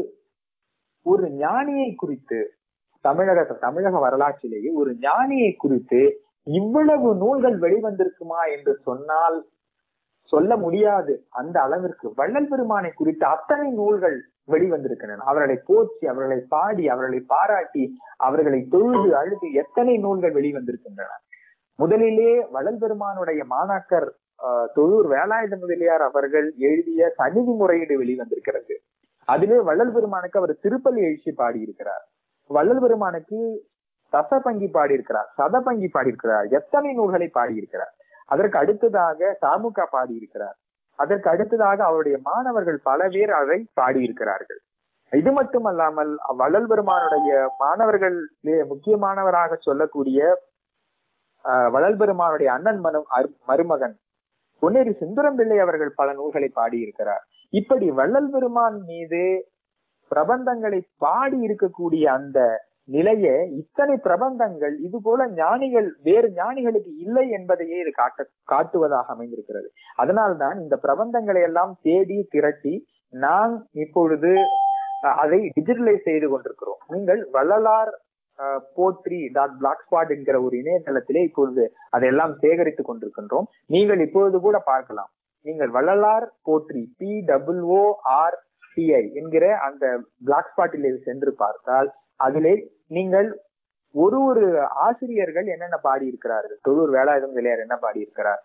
ஒரு ஞானியை குறித்து தமிழக தமிழக வரலாற்றிலேயே ஒரு ஞானியை குறித்து இவ்வளவு நூல்கள் வெளிவந்திருக்குமா என்று சொன்னால் சொல்ல முடியாது அந்த அளவிற்கு வள்ளல் பெருமானை குறித்து அத்தனை நூல்கள் வெளிவந்திருக்கின்றன அவர்களை போற்றி அவர்களை பாடி அவர்களை பாராட்டி அவர்களை தொழுது அழுது எத்தனை நூல்கள் வெளிவந்திருக்கின்றன முதலிலே வள்ளல் பெருமானுடைய மாணாக்கர் ஆஹ், தொழூர் வேலாயுத முதலியார் அவர்கள் எழுதிய சந்நிதி முறையீடு வெளிவந்திருக்கிறது அதிலே வள்ளல் பெருமானுக்கு அவர் திருப்பலி எழுச்சி பாடியிருக்கிறார் வள்ளல் பெருமானுக்கு தசபங்கி பாடியிருக்கிறார் சதபங்கி பாடியிருக்கிறார் எத்தனை நூல்களை பாடியிருக்கிறார் அதற்கு அடுத்ததாக சாமுகா பாடியிருக்கிறார் அதற்கு அடுத்ததாக அவருடைய மாணவர்கள் பல பேர் அதை பாடியிருக்கிறார்கள் இது மட்டுமல்லாமல் வள்ளல் பெருமானுடைய மாணவர்கள் முக்கியமானவராக சொல்லக்கூடிய ஆஹ், வள்ளல் பெருமானுடைய அண்ணன் மனு அரு- மருமகன் பொன்னேரி சுந்தரம் பிள்ளை அவர்கள் பல நூல்களை பாடியிருக்கிறார் இப்படி வள்ளல் பெருமான் மீது பிரபந்தங்களை பாடி இருக்கக்கூடிய அந்த நிலையே இத்தனை பிரபந்தங்கள் இது போல ஞானிகள் வேறு ஞானிகளுக்கு இல்லை என்பதையே இது காட்ட காட்டுவதாக அமைந்திருக்கிறது அதனால்தான் இந்த பிரபந்தங்களை எல்லாம் தேடி திரட்டி நாம் இப்பொழுது அஹ், அதை டிஜிட்டலைஸ் செய்து கொண்டிருக்கிறோம் நீங்கள் வள்ளலார் அஹ், போற்றி டாட் பிளாக் ஸ்பாட் என்கிற ஒரு இணையதளத்திலே இப்பொழுது அதையெல்லாம் சேகரித்துக் கொண்டிருக்கின்றோம் நீங்கள் இப்பொழுது கூட பார்க்கலாம் நீங்கள் வள்ளலார் போற்றி பி டபிள்யூ ஆர் டிஐ என்கிற அந்த பிளாக் ஸ்பாட்டிலே சென்று பார்த்தால் அதிலே நீங்கள் ஒரு ஒரு ஆசிரியர்கள் என்னென்ன பாடி இருக்கிறார்கள் தொழூர் வேலாயுதம் நிலையார் என்ன பாடி இருக்கிறார்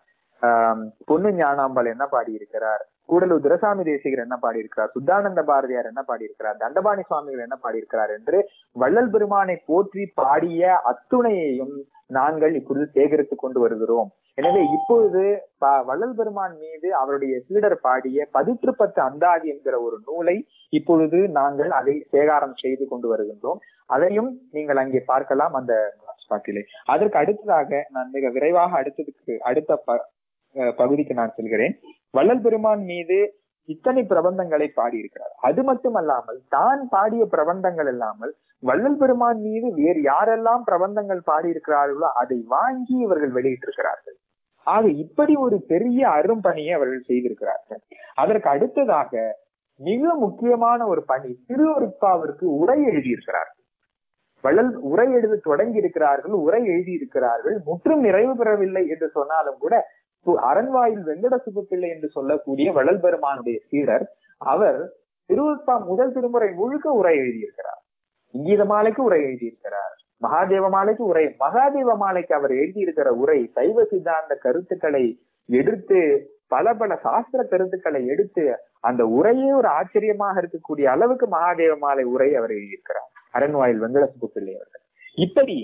பொன்னு ஞானாம்பாள் என்ன பாடி இருக்கிறார் கூடலூர் துரசாமி தேசிகர் என்ன பாடியிருக்கிறார் சுத்தானந்த பாரதியார் என்ன பாடியிருக்கிறார் தண்டபாணி சுவாமிகள் என்ன பாடியிருக்கிறார் என்று வள்ளல் பெருமானை போற்றி பாடிய அத்துணையையும் நாங்கள் இப்பொழுது சேகரித்துக் கொண்டு வருகிறோம் எனவே இப்பொழுது ப- வள்ளல் பெருமான் மீது அவருடைய சீடர் பாடிய பதிற்று பத்து அந்தாதி என்கிற ஒரு நூலை இப்பொழுது நாங்கள் அதை சேகாரம் செய்து கொண்டு வருகின்றோம் அதையும் நீங்கள் அங்கே பார்க்கலாம் அந்த ஸ்பாட்டிலே அதற்கு அடுத்ததாக நான் மிக விரைவாக அடுத்ததுக்கு அடுத்த ப- அஹ் பகுதிக்கு நான் செல்கிறேன் வள்ளல் பெருமான் மீது இத்தனை பிரபந்தங்களை பாடியிருக்கிறார் அது மட்டுமல்லாமல் தான் பாடிய பிரபந்தங்கள் இல்லாமல் வள்ளல் பெருமான் மீது வேறு யாரெல்லாம் பிரபந்தங்கள் பாடியிருக்கிறார்களோ அதை வாங்கி இவர்கள் வெளியிட்டிருக்கிறார்கள் ஆக இப்படி ஒரு பெரிய அரும்பணியை அவர்கள் செய்திருக்கிறார்கள் அதற்கு அடுத்ததாக மிக முக்கியமான ஒரு பணி திருவருட்பாவிற்கு உரை எழுதியிருக்கிறார்கள் வள்ளல் உரை எழுத தொடங்கி இருக்கிறார்கள் உரை எழுதியிருக்கிறார்கள் முற்றும் நிறைவு பெறவில்லை என்று சொன்னாலும் கூட து- அரண்வாயில் வெங்கட சுப்புப்பிள்ளை என்று சொல்லக்கூடிய வள்ளல் பெருமானுடைய சீடர் அவர் திருவருட்பா முதல் திருமுறை முழுக்க உரை எழுதியிருக்கிறார் இங்கீத மாலைக்கு உரை எழுதியிருக்கிறார் மகாதேவ மாலைக்கு உரை மகாதேவ மாலைக்கு அவர் எழுதியிருக்கிற உரை சைவ சித்தாந்த கருத்துக்களை எடுத்து பல பல சாஸ்திர கருத்துக்களை எடுத்து அந்த உரையே ஒரு ஆச்சரியமாக இருக்கக்கூடிய அளவுக்கு மகாதேவ மாலை உரை அவர் எழுதியிருக்கிறார் அரண்வாயில் வெங்கட சுப்புப்பிள்ளை அவர்கள் இப்படி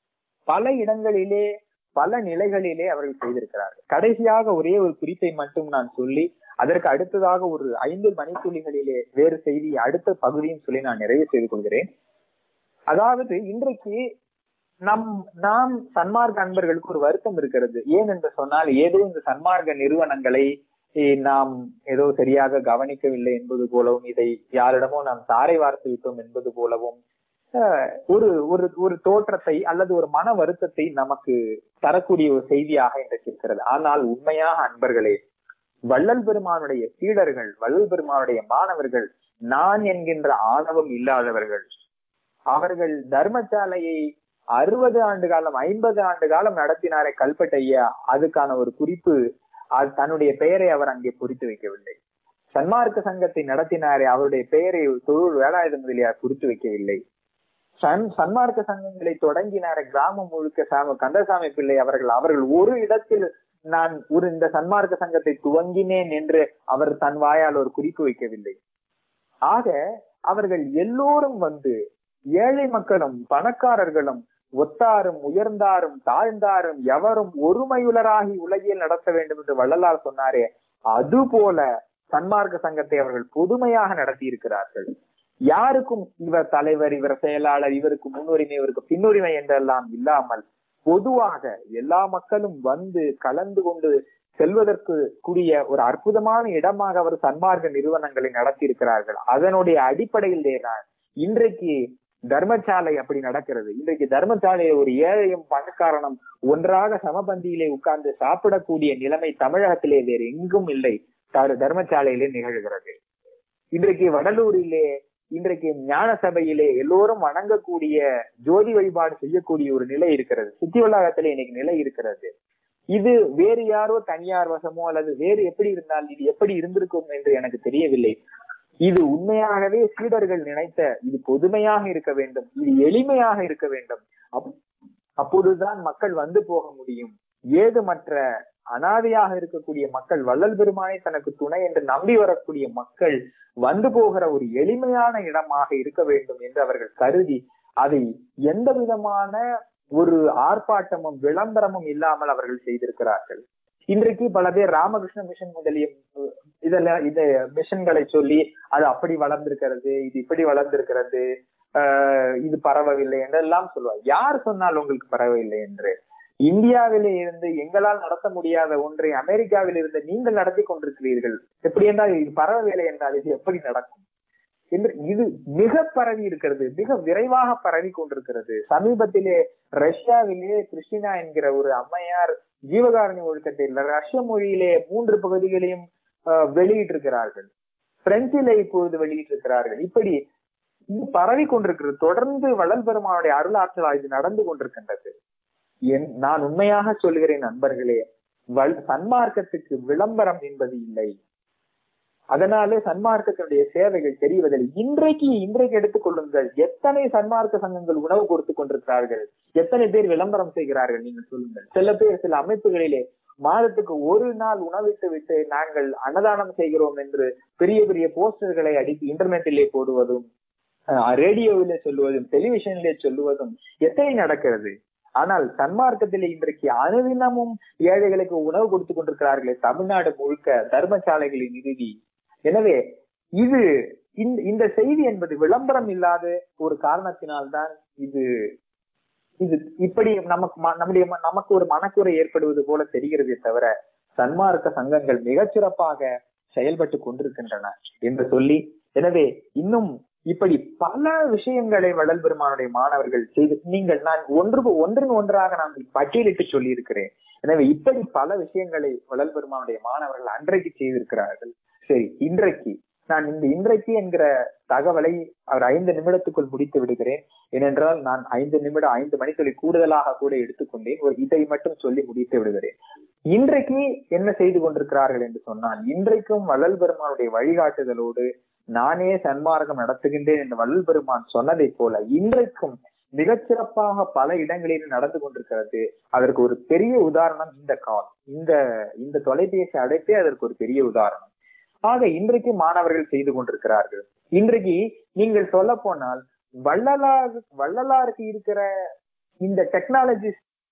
பல இடங்களிலே பல நிலைகளிலே அவர்கள் செய்திருக்கிறார்கள் கடைசியாக ஒரே ஒரு குறிப்பை மட்டும் நான் சொல்லி அதற்கு அடுத்ததாக ஒரு ஐந்து மணித்துளிகளிலே வேறு செய்தி அடுத்த பகுதியும் சொல்லி நான் நிறைவு செய்து கொள்கிறேன் அதாவது இன்றைக்கு நம் நாம் சன்மார்க்க அன்பர்களுக்கு ஒரு வருத்தம் இருக்கிறது ஏன் என்று சொன்னால் ஏதோ இந்த சன்மார்க்க நிறுவனங்களை eh, நாம் ஏதோ சரியாக கவனிக்கவில்லை என்பது போலவும் இதை யாரிடமோ நாம் தாரை வார்த்து விட்டோம் என்பது போலவும் அஹ், ஒரு ஒரு ஒரு தோற்றத்தை அல்லது ஒரு மன வருத்தத்தை நமக்கு தரக்கூடிய ஒரு செய்தியாக இன்றைக்கு இருக்கிறது ஆனால் உண்மையாக அன்பர்களே வள்ளல் பெருமானுடைய சீடர்கள் வள்ளல் பெருமானுடைய மாணவர்கள் நான் என்கின்ற ஆணவம் இல்லாதவர்கள் அவர்கள் தர்மசாலையை அறுபது ஆண்டு காலம் ஐம்பது ஆண்டு காலம் நடத்தினாரே கல்பட்டையா அதுக்கான ஒரு குறிப்பு அது தன்னுடைய பெயரை அவர் அங்கே பொறித்து வைக்கவில்லை சன்மார்க்க சங்கத்தை நடத்தினாரே அவருடைய பெயரை தொழில் வேலாயுத முதலியார் குறித்து வைக்கவில்லை சன் சன்மார்க்க சங்கங்களை தொடங்கினார கிராமம் முழுக்க சாம கந்தசாமி பிள்ளை அவர்கள் அவர்கள் ஒரு இடத்தில் நான் ஒரு இந்த சன்மார்க்க சங்கத்தை துவங்கினேன் என்று அவர் தன் வாயால் ஒரு குறிப்பு வைக்கவில்லை ஆக அவர்கள் எல்லோரும் வந்து ஏழை மக்களும் பணக்காரர்களும் ஒத்தாரும் உயர்ந்தாரும் தாழ்ந்தாரும் எவரும் ஒருமையுலராகி உலகில் நடத்த வேண்டும் என்று வள்ளலார் சொன்னாரே அதுபோல சன்மார்க்க சங்கத்தை அவர்கள் பொதுமையாக நடத்தி இருக்கிறார்கள் யாருக்கும் இவர் தலைவர் இவர் செயலாளர் இவருக்கு முன்னுரிமை இவருக்கு பின்னுரிமை என்றெல்லாம் இல்லாமல் பொதுவாக எல்லா மக்களும் வந்து கலந்து கொண்டு செல்வதற்கு கூடிய ஒரு அற்புதமான இடமாக அவர் சன்மார்க்க நிறுவனங்களை நடத்தி இருக்கிறார்கள் அதனுடைய அடிப்படையிலே தான் இன்றைக்கு தர்மசாலை அப்படி நடக்கிறது இன்றைக்கு தர்மசாலையை ஒரு ஏழையும் பணக்காரனும் ஒன்றாக சமபந்தியிலே உட்கார்ந்து சாப்பிடக்கூடிய நிலைமை தமிழகத்திலே வேறு எங்கும் இல்லை தர்மசாலையிலே நிகழ்கிறது இன்றைக்கு வடலூரிலே இன்றைக்கு ஞான சபையிலே எல்லோரும் வணங்கக்கூடிய ஜோதி வழிபாடு செய்யக்கூடிய ஒரு நிலை இருக்கிறது சுத்தி வளாகத்திலே இன்னைக்கு நிலை இருக்கிறது இது வேறு யாரோ தனியார் வசமோ அல்லது வேறு எப்படி இருந்தால் இது எப்படி இருந்திருக்கும் என்று எனக்கு தெரியவில்லை இது உண்மையாகவே சீடர்கள் நினைத்த இது பொதுமையாக இருக்க வேண்டும் இது எளிமையாக இருக்க வேண்டும் அப்பொழுதுதான் மக்கள் வந்து போக முடியும் ஏதுமற்ற அனாதையாக இருக்கக்கூடிய மக்கள் வள்ளல் பெருமானை தனக்கு துணை என்று நம்பி வரக்கூடிய மக்கள் வந்து போகிற ஒரு எளிமையான இடமாக இருக்க வேண்டும் என்று அவர்கள் கருதி அதை எந்த விதமான ஒரு ஆர்ப்பாட்டமும் விளம்பரமும் இல்லாமல் அவர்கள் செய்திருக்கிறார்கள் இன்றைக்கு பல பேர் ராமகிருஷ்ண மிஷன் முதலிய இதெல்லாம் இந்த மிஷன்களை சொல்லி அது அப்படி வளர்ந்திருக்கிறது இது இப்படி வளர்ந்திருக்கிறது ஆஹ் இது பரவவில்லை என்றெல்லாம் சொல்லுவார் யார் சொன்னால் உங்களுக்கு பரவவில்லை என்று இந்தியாவிலே இருந்து எங்களால் நடத்த முடியாத ஒன்றை அமெரிக்காவில் இருந்து நீங்கள் நடத்தி கொண்டிருக்கிறீர்கள் எப்படி என்றால் இது பரவவில்லை என்றால் இது எப்படி நடக்கும் என்று இது மிக பரவி இருக்கிறது மிக விரைவாக பரவி கொண்டிருக்கிறது சமீபத்திலே ரஷ்யாவிலே கிறிஸ்டினா என்கிற ஒரு அம்மையார் ஜீவகாரணி ஒழுக்கத்தில் ரஷ்ய மொழியிலே மூன்று பகுதிகளையும் வெளியிட்டிருக்கிறார்கள் பிரெஞ்சிலே இப்பொழுது வெளியிட்டிருக்கிறார்கள் இப்படி இது பரவி கொண்டிருக்கிறது தொடர்ந்து வளல் பெருமானுடைய அருளாற்றலா இது நடந்து கொண்டிருக்கின்றது என் நான் உண்மையாக சொல்கிறேன் நண்பர்களே வல் சன்மார்க்கத்துக்கு விளம்பரம் என்பது இல்லை அதனாலே சன்மார்க்கத்தினுடைய சேவைகள் தெரிவதில்லை இன்றைக்கு இன்றைக்கு எடுத்துக்கொள்ளுங்கள் எத்தனை சன்மார்க்க சங்கங்கள் உணவு கொடுத்து கொண்டிருக்கிறார்கள் எத்தனை பேர் விளம்பரம் செய்கிறார்கள் நீங்கள் சொல்லுங்கள் சில பேர் சில அமைப்புகளிலே மாதத்துக்கு ஒரு நாள் உணவிட்டு விட்டு நாங்கள் அன்னதானம் செய்கிறோம் என்று பெரிய பெரிய போஸ்டர்களை அடித்து இன்டர்நெட்டிலே போடுவதும் ரேடியோவிலே சொல்லுவதும் டெலிவிஷனிலே சொல்லுவதும் எத்தனை நடக்கிறது ஆனால் சன்மார்க்கத்திலே இன்றைக்கு அனுதினமும் ஏழைகளுக்கு உணவு கொடுத்து கொண்டிருக்கிறார்களே தமிழ்நாடு முழுக்க தர்மசாலைகளை நிறுவி எனவே இது இந்த செய்தி என்பது விளம்பரம் இல்லாத ஒரு காரணத்தினால்தான் இது இது இப்படி நமக்கு நம்முடைய நமக்கு ஒரு மனக்குறை ஏற்படுவது போல தெரிகிறதே தவிர சன்மார்க்க சங்கங்கள் மிகச்சிறப்பாக செயல்பட்டு கொண்டிருக்கின்றன என்று சொல்லி எனவே இன்னும் இப்படி பல விஷயங்களை வளல் பெருமானுடைய மாணவர்கள் செய்து நீங்கள் நான் ஒன்று ஒன்றின் ஒன்றாக நான் பட்டியலிட்டு சொல்லி இருக்கிறேன் எனவே இப்படி பல விஷயங்களை வளல் பெருமானுடைய மாணவர்கள் அன்றைக்கு செய்திருக்கிறார்கள் சரி இன்றைக்கு நான் இந்த இன்றைக்கு என்கிற தகவலை அவர் ஐந்து நிமிடத்துக்குள் முடித்து விடுகிறேன் ஏனென்றால் நான் ஐந்து நிமிடம் ஐந்து மணித்துளி கூடுதலாக கூட எடுத்துக்கொண்டேன் ஒரு இதை மட்டும் சொல்லி முடித்து விடுகிறேன் இன்றைக்கு என்ன செய்து கொண்டிருக்கிறார்கள் என்று சொன்னால் இன்றைக்கும் வள்ளல் பெருமானுடைய வழிகாட்டுதலோடு நானே சன்மார்க்கம் நடத்துகின்றேன் என்று வள்ளல் பெருமான் சொன்னதை போல இன்றைக்கும் மிகச்சிறப்பாக பல இடங்களில் நடந்து கொண்டிருக்கிறது அதற்கு ஒரு பெரிய உதாரணம் இந்த கால் இந்த இந்த தொலைபேசி அழைப்பே அதற்கு ஒரு பெரிய உதாரணம் ஆக இன்றைக்கு மாணவர்கள் செய்து கொண்டிருக்கிறார்கள் இன்றைக்கு நீங்கள் சொல்ல போனால் வள்ளலார் வள்ளலாருக்கு இருக்கிற இந்த technology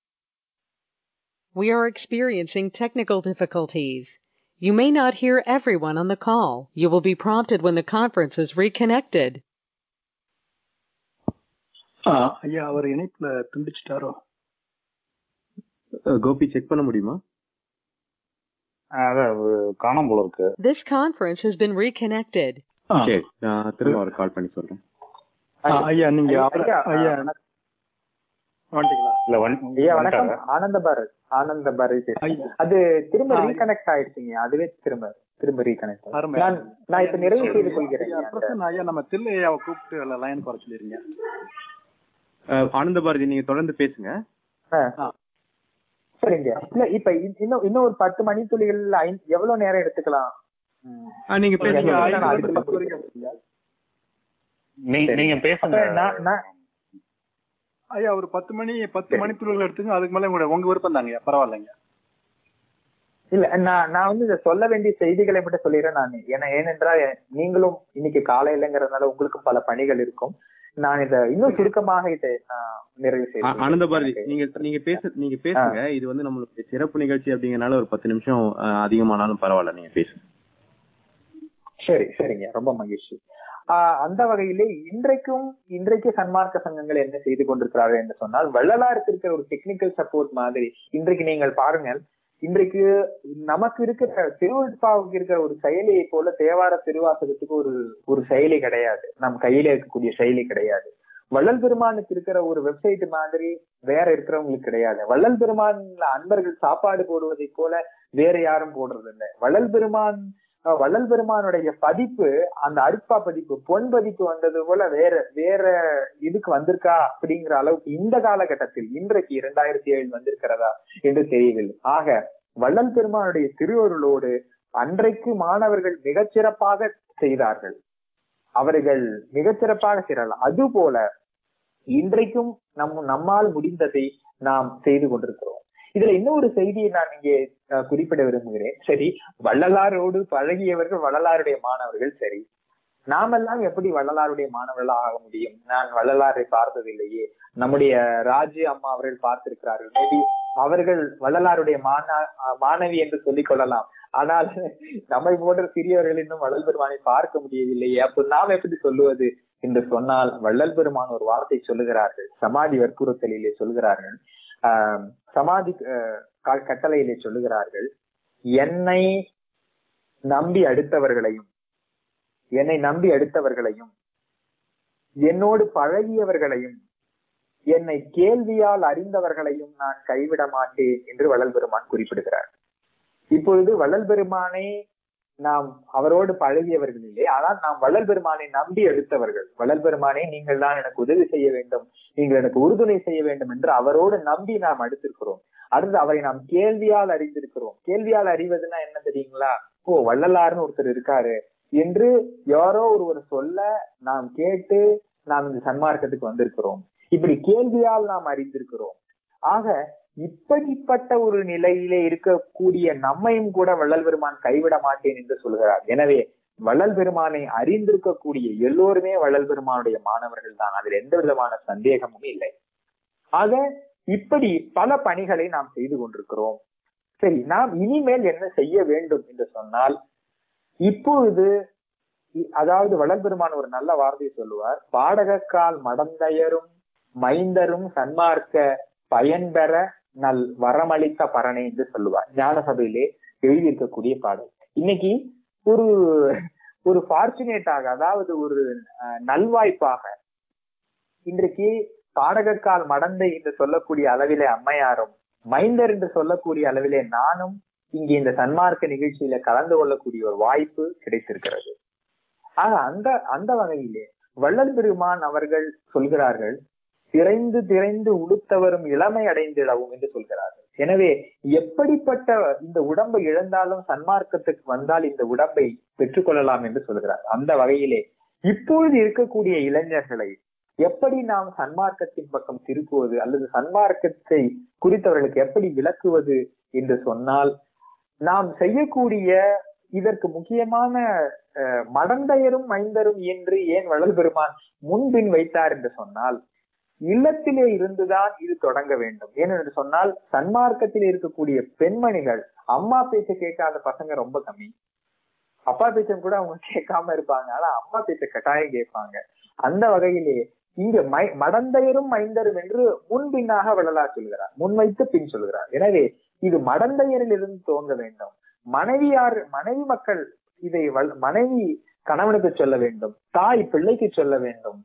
We are experiencing technical difficulties. You may not hear everyone on the call. You will be prompted when the conference is reconnected. ஐயா அவர் இணைப்புல துண்டிச்சிட்டாரோ கோபி செக் பண்ண முடியுமா காணாம போல இருக்கு This conference has been reconnected. சரி நான் திரும்ப அவர் கால் பண்ணி சொல்றேன் ஐயா நீங்க ஐயா வந்துட்டீங்களா இல்ல ஐயா வணக்கம் ஆனந்த பாரத் ஆனந்த பாரத் அது திரும்ப ரீகனெக்ட் ஆயிடுச்சுங்க அதுவே திரும்ப திரும்ப ரீகனெக்ட் நான் நான் இப்ப நிறைவு செய்து கொள்கிறேன் ஐயா நம்ம தில்லை ஐயாவை கூப்பிட்டு லைன் குறை சொல்லிருங்க ஆனந்த பாரதி நீங்க தொடர்ந்து பேசுங்க சரிங்க இல்ல இப்ப இன்னும் இன்னும் ஒரு பத்து மணி துளிகள் எவ்வளவு நேரம் எடுத்துக்கலாம் நீங்க பேசுங்க நீங்க பேசுங்க ஐயா ஒரு பத்து மணி பத்து மணி துளிகள் எடுத்துங்க அதுக்கு மேல உங்க உங்க விருப்பம் தாங்க பரவாயில்லைங்க இல்ல நான் நான் வந்து இதை சொல்ல வேண்டிய செய்திகளை மட்டும் சொல்லிடுறேன் நான் ஏன்னா ஏனென்றால் நீங்களும் இன்னைக்கு காலையிலங்கிறதுனால உங்களுக்கும் பல பணிகள் இருக்கும் நான் இதை இன்னும் சுருக்கமாக இதை நான் நிறைவு செய்து ஆனந்த பாரதி நீங்க நீங்க பேச நீங்க பேசுங்க இது வந்து நம்மளுடைய சிறப்பு நிகழ்ச்சி அப்படிங்கறனால ஒரு பத்து நிமிஷம் அஹ், அதிகமானாலும் பரவாயில்ல நீங்க பேசுங்க சரி சரிங்க ரொம்ப மகிழ்ச்சி ஆஹ் அந்த வகையிலே இன்றைக்கும் இன்றைக்கு சன்மார்க்க சங்கங்கள் என்ன செய்து கொண்டிருக்கிறார்கள் என்று சொன்னால் வள்ளலாருக்கு இருக்கிற ஒரு டெக்னிக்கல் சப்போர்ட் மாதிரி இன்றைக்கு நீங்கள் பாருங்கள் இன்றைக்கு நமக்கு இருக்கிற திருவள்ளுப்பாவுக்கு இருக்கிற ஒரு செயலியை போல தேவார திருவாசகத்துக்கு ஒரு ஒரு செயலி கிடையாது நம் கையில இருக்கக்கூடிய செயலி கிடையாது வள்ளல் பெருமானுக்கு இருக்கிற ஒரு வெப்சைட் மாதிரி வேற இருக்கிறவங்களுக்கு கிடையாது வள்ளல் பெருமான் அன்பர்கள் சாப்பாடு போடுவதை போல வேற யாரும் போடுறது இல்லை வள்ளல் பெருமான் அஹ் வள்ளல் பெருமானுடைய பதிப்பு அந்த அருட்பா பதிப்பு பொன் பதிப்பு வந்தது போல வேற வேற இதுக்கு வந்திருக்கா அப்படிங்கிற அளவுக்கு இந்த காலகட்டத்தில் இன்றைக்கு இரண்டாயிரத்தி ஏழு வந்திருக்கிறதா என்று தெரியவில்லை ஆக வள்ளல் பெருமானுடைய திருவருளோடு அன்றைக்கு மாணவர்கள் மிகச்சிறப்பாக செய்தார்கள் அவர்கள் மிகச்சிறப்பாக செய்கிறார்கள் அதுபோல இன்றைக்கும் நம் நம்மால் முடிந்ததை நாம் செய்து கொண்டிருக்கிறோம் இதுல இன்னொரு செய்தியை நான் இங்கே அஹ், குறிப்பிட விரும்புகிறேன் சரி வள்ளலாரோடு பழகியவர்கள் வள்ளலாருடைய மாணவர்கள் சரி நாமெல்லாம் எப்படி வள்ளலாருடைய மாணவர்களா ஆக முடியும் நான் வள்ளலாரை பார்த்ததில்லையே நம்முடைய ராஜு அம்மா அவர்கள் பார்த்திருக்கிறார்கள் மேபி அவர்கள் வள்ளலாருடைய மாணா அஹ், மாணவி என்று சொல்லிக் கொள்ளலாம் ஆனால் நம்மை போன்ற சிறியவர்கள் இன்னும் வள்ளல் பெருமானை பார்க்க முடியவில்லையே அப்போ நாம் எப்படி சொல்லுவது என்று சொன்னால் வள்ளல் பெருமான் ஒரு வார்த்தை சொல்லுகிறார்கள் சமாதி வற்புறுத்தலிலே சொல்லுகிறார்கள் ஆஹ் சமாதி அஹ், க- கட்டளையிலே சொல்லுகிறார்கள் என்னை நம்பி அடுத்தவர்களையும் என்னை நம்பி அடுத்தவர்களையும் என்னோடு பழகியவர்களையும் என்னை கேள்வியால் அறிந்தவர்களையும் நான் கைவிட மாட்டேன் என்று வள்ளல் பெருமான் குறிப்பிடுகிறார் இப்பொழுது வள்ளல் பெருமானை நாம் அவரோடு பழகியவர்கள் இல்லை ஆனால் நாம் வள்ளல் பெருமானை நம்பி எடுத்தவர்கள் வள்ளல் பெருமானே நீங்கள் தான் எனக்கு உதவி செய்ய வேண்டும் நீங்கள் எனக்கு உறுதுணை செய்ய வேண்டும் என்று அவரோடு நம்பி நாம் அடுத்திருக்கிறோம் அடுத்து அவரை நாம் கேள்வியால் அறிந்திருக்கிறோம் கேள்வியால் அறிவதுன்னா என்ன தெரியுங்களா ஓ வள்ளலார்னு ஒருத்தர் இருக்காரு என்று யாரோ ஒருவர் சொல்ல நாம் கேட்டு நாம் இந்த சன்மார்க்கத்துக்கு வந்திருக்கிறோம் இப்படி கேள்வியால் நாம் அறிந்திருக்கிறோம் ஆக இப்படிப்பட்ட ஒரு நிலையிலே இருக்கக்கூடிய நம்மையும் கூட வள்ளல் பெருமான் கைவிட மாட்டேன் என்று சொல்கிறார் எனவே வள்ளல் பெருமானை அறிந்திருக்கக்கூடிய எல்லோருமே வள்ளல் பெருமானுடைய மாணவர்கள் தான் அதில் எந்த விதமான சந்தேகமும் இல்லை ஆக இப்படி பல பணிகளை நாம் செய்து கொண்டிருக்கிறோம் சரி நாம் இனிமேல் என்ன செய்ய வேண்டும் என்று சொன்னால் இப்பொழுது இ- அதாவது வள்ளல் பெருமான் ஒரு நல்ல வார்த்தை சொல்லுவார் பாடகக்கால் மடந்தையரும் மைந்தரும் சன்மார்க்க பயன்பெற நல் வரமளித்த பரணை என்று சொல்லுவார் ஞான சபையிலே எழுதியிருக்கக்கூடிய பாடல் இன்னைக்கு ஒரு ஒரு ஃபார்ச்சுனேட்டாக அதாவது ஒரு அஹ், நல்வாய்ப்பாக இன்றைக்கு பாடகக்கால் மடந்தை என்று சொல்லக்கூடிய அளவிலே அம்மையாரும் மைந்தர் என்று சொல்லக்கூடிய அளவிலே நானும் இங்கே இந்த சன்மார்க்க நிகழ்ச்சியில கலந்து கொள்ளக்கூடிய ஒரு வாய்ப்பு கிடைத்திருக்கிறது ஆக அந்த அந்த வகையிலே வள்ளல் பெருமான் அவர்கள் சொல்கிறார்கள் திரைந்து திரைந்து உடுத்தவரும் இளமை அடைந்திடவும் என்று சொல்கிறார்கள் எனவே எப்படிப்பட்ட இந்த உடம்பை இழந்தாலும் சன்மார்க்கத்துக்கு வந்தால் இந்த உடம்பை பெற்றுக்கொள்ளலாம் என்று சொல்கிறார் அந்த வகையிலே இப்பொழுது இருக்கக்கூடிய இளைஞர்களை எப்படி நாம் சன்மார்க்கத்தின் பக்கம் திருப்புவது அல்லது சன்மார்க்கத்தை குறித்தவர்களுக்கு எப்படி விளக்குவது என்று சொன்னால் நாம் செய்யக்கூடிய இதற்கு முக்கியமான அஹ், மடந்தையரும் மைந்தரும் என்று ஏன் வள்ளல் பெருமான் முன்பின் வைத்தார் என்று சொன்னால் இல்லத்திலே இருந்துதான் இது தொடங்க வேண்டும் ஏனென்று சொன்னால் சன்மார்க்கத்தில் இருக்கக்கூடிய பெண்மணிகள் அம்மா பேச்ச கேட்காத பசங்க ரொம்ப கம்மி அப்பா பேச்சம் கூட அவங்க கேட்காம இருப்பாங்க ஆனா அம்மா பேச்ச கட்டாயம் கேட்பாங்க அந்த வகையிலே இங்க மை மடந்தையரும் மைந்தரும் என்று முன்பின்னாக வள்ளலார் சொல்கிறார் முன்வைத்து பின் சொல்கிறார் எனவே இது மடந்தையரில் இருந்து துவங்க வேண்டும் மனைவியார் மனைவி மக்கள் இதை வள்- மனைவி கணவனுக்கு சொல்ல வேண்டும் தாய் பிள்ளைக்கு சொல்ல வேண்டும்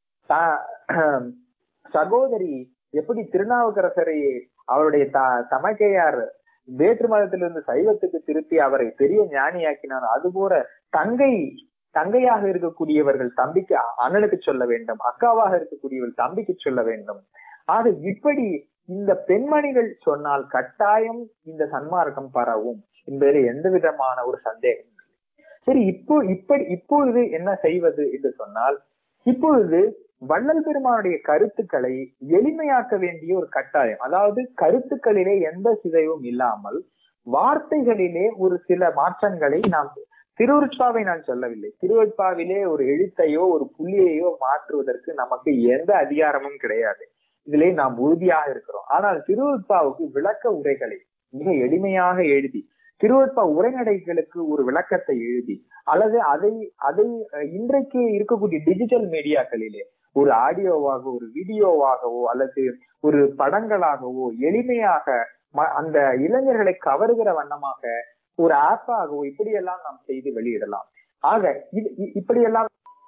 தா- சகோதரி எப்படி திருநாவுக்கரசரை அவருடைய த தமக்கையார் வேற்று மதத்திலிருந்து சைவத்துக்கு திருப்பி அவரை பெரிய ஞானியாக்கினார் அதுபோல தங்கை தங்கையாக இருக்கக்கூடியவர்கள் தம்பிக்கு அண்ணனுக்கு சொல்ல வேண்டும் அக்காவாக இருக்கக்கூடியவர்கள் தம்பிக்கு சொல்ல வேண்டும் ஆக இப்படி இந்த பெண்மணிகள் சொன்னால் கட்டாயம் இந்த சன்மார்க்கம் பரவும் என்பதில் எந்த விதமான ஒரு சந்தேகம் இல்லை சரி இப்போ இப்படி இப்பொழுது என்ன செய்வது என்று சொன்னால் இப்பொழுது வள்ளல் பெருமானுடைய கருத்துக்களை எளிமையாக்க வேண்டிய ஒரு கட்டாயம் அதாவது கருத்துக்களிலே எந்த சிதைவும் இல்லாமல் வார்த்தைகளிலே ஒரு சில மாற்றங்களை நாம் திருவருட்பாவை நான் சொல்லவில்லை திருவருட்பாவிலே ஒரு எழுத்தையோ ஒரு புள்ளியையோ மாற்றுவதற்கு நமக்கு எந்த அதிகாரமும் கிடையாது இதிலே நாம் உறுதியாக இருக்கிறோம் ஆனால் திருவருட்பாவுக்கு விளக்க உரைகளை மிக எளிமையாக எழுதி திருவருட்பா உரைநடைகளுக்கு ஒரு விளக்கத்தை எழுதி அல்லது அதை அதை இன்றைக்கு இருக்கக்கூடிய டிஜிட்டல் மீடியாக்களிலே ஒரு ஆடியோவாக ஒரு வீடியோவாகவோ அல்லது ஒரு படங்களாகவோ எளிமையாக அந்த இளைஞர்களை கவருகிற வண்ணமாக ஒரு ஆப்பாகவோ இப்படியெல்லாம் நாம் செய்து வெளியிடலாம் ஆக இது இப்படியெல்லாம்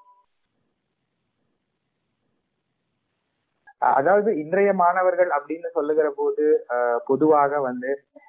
அதாவது இன்றைய மாணவர்கள் அப்படின்னு சொல்லுகிற போது பொதுவாக வந்து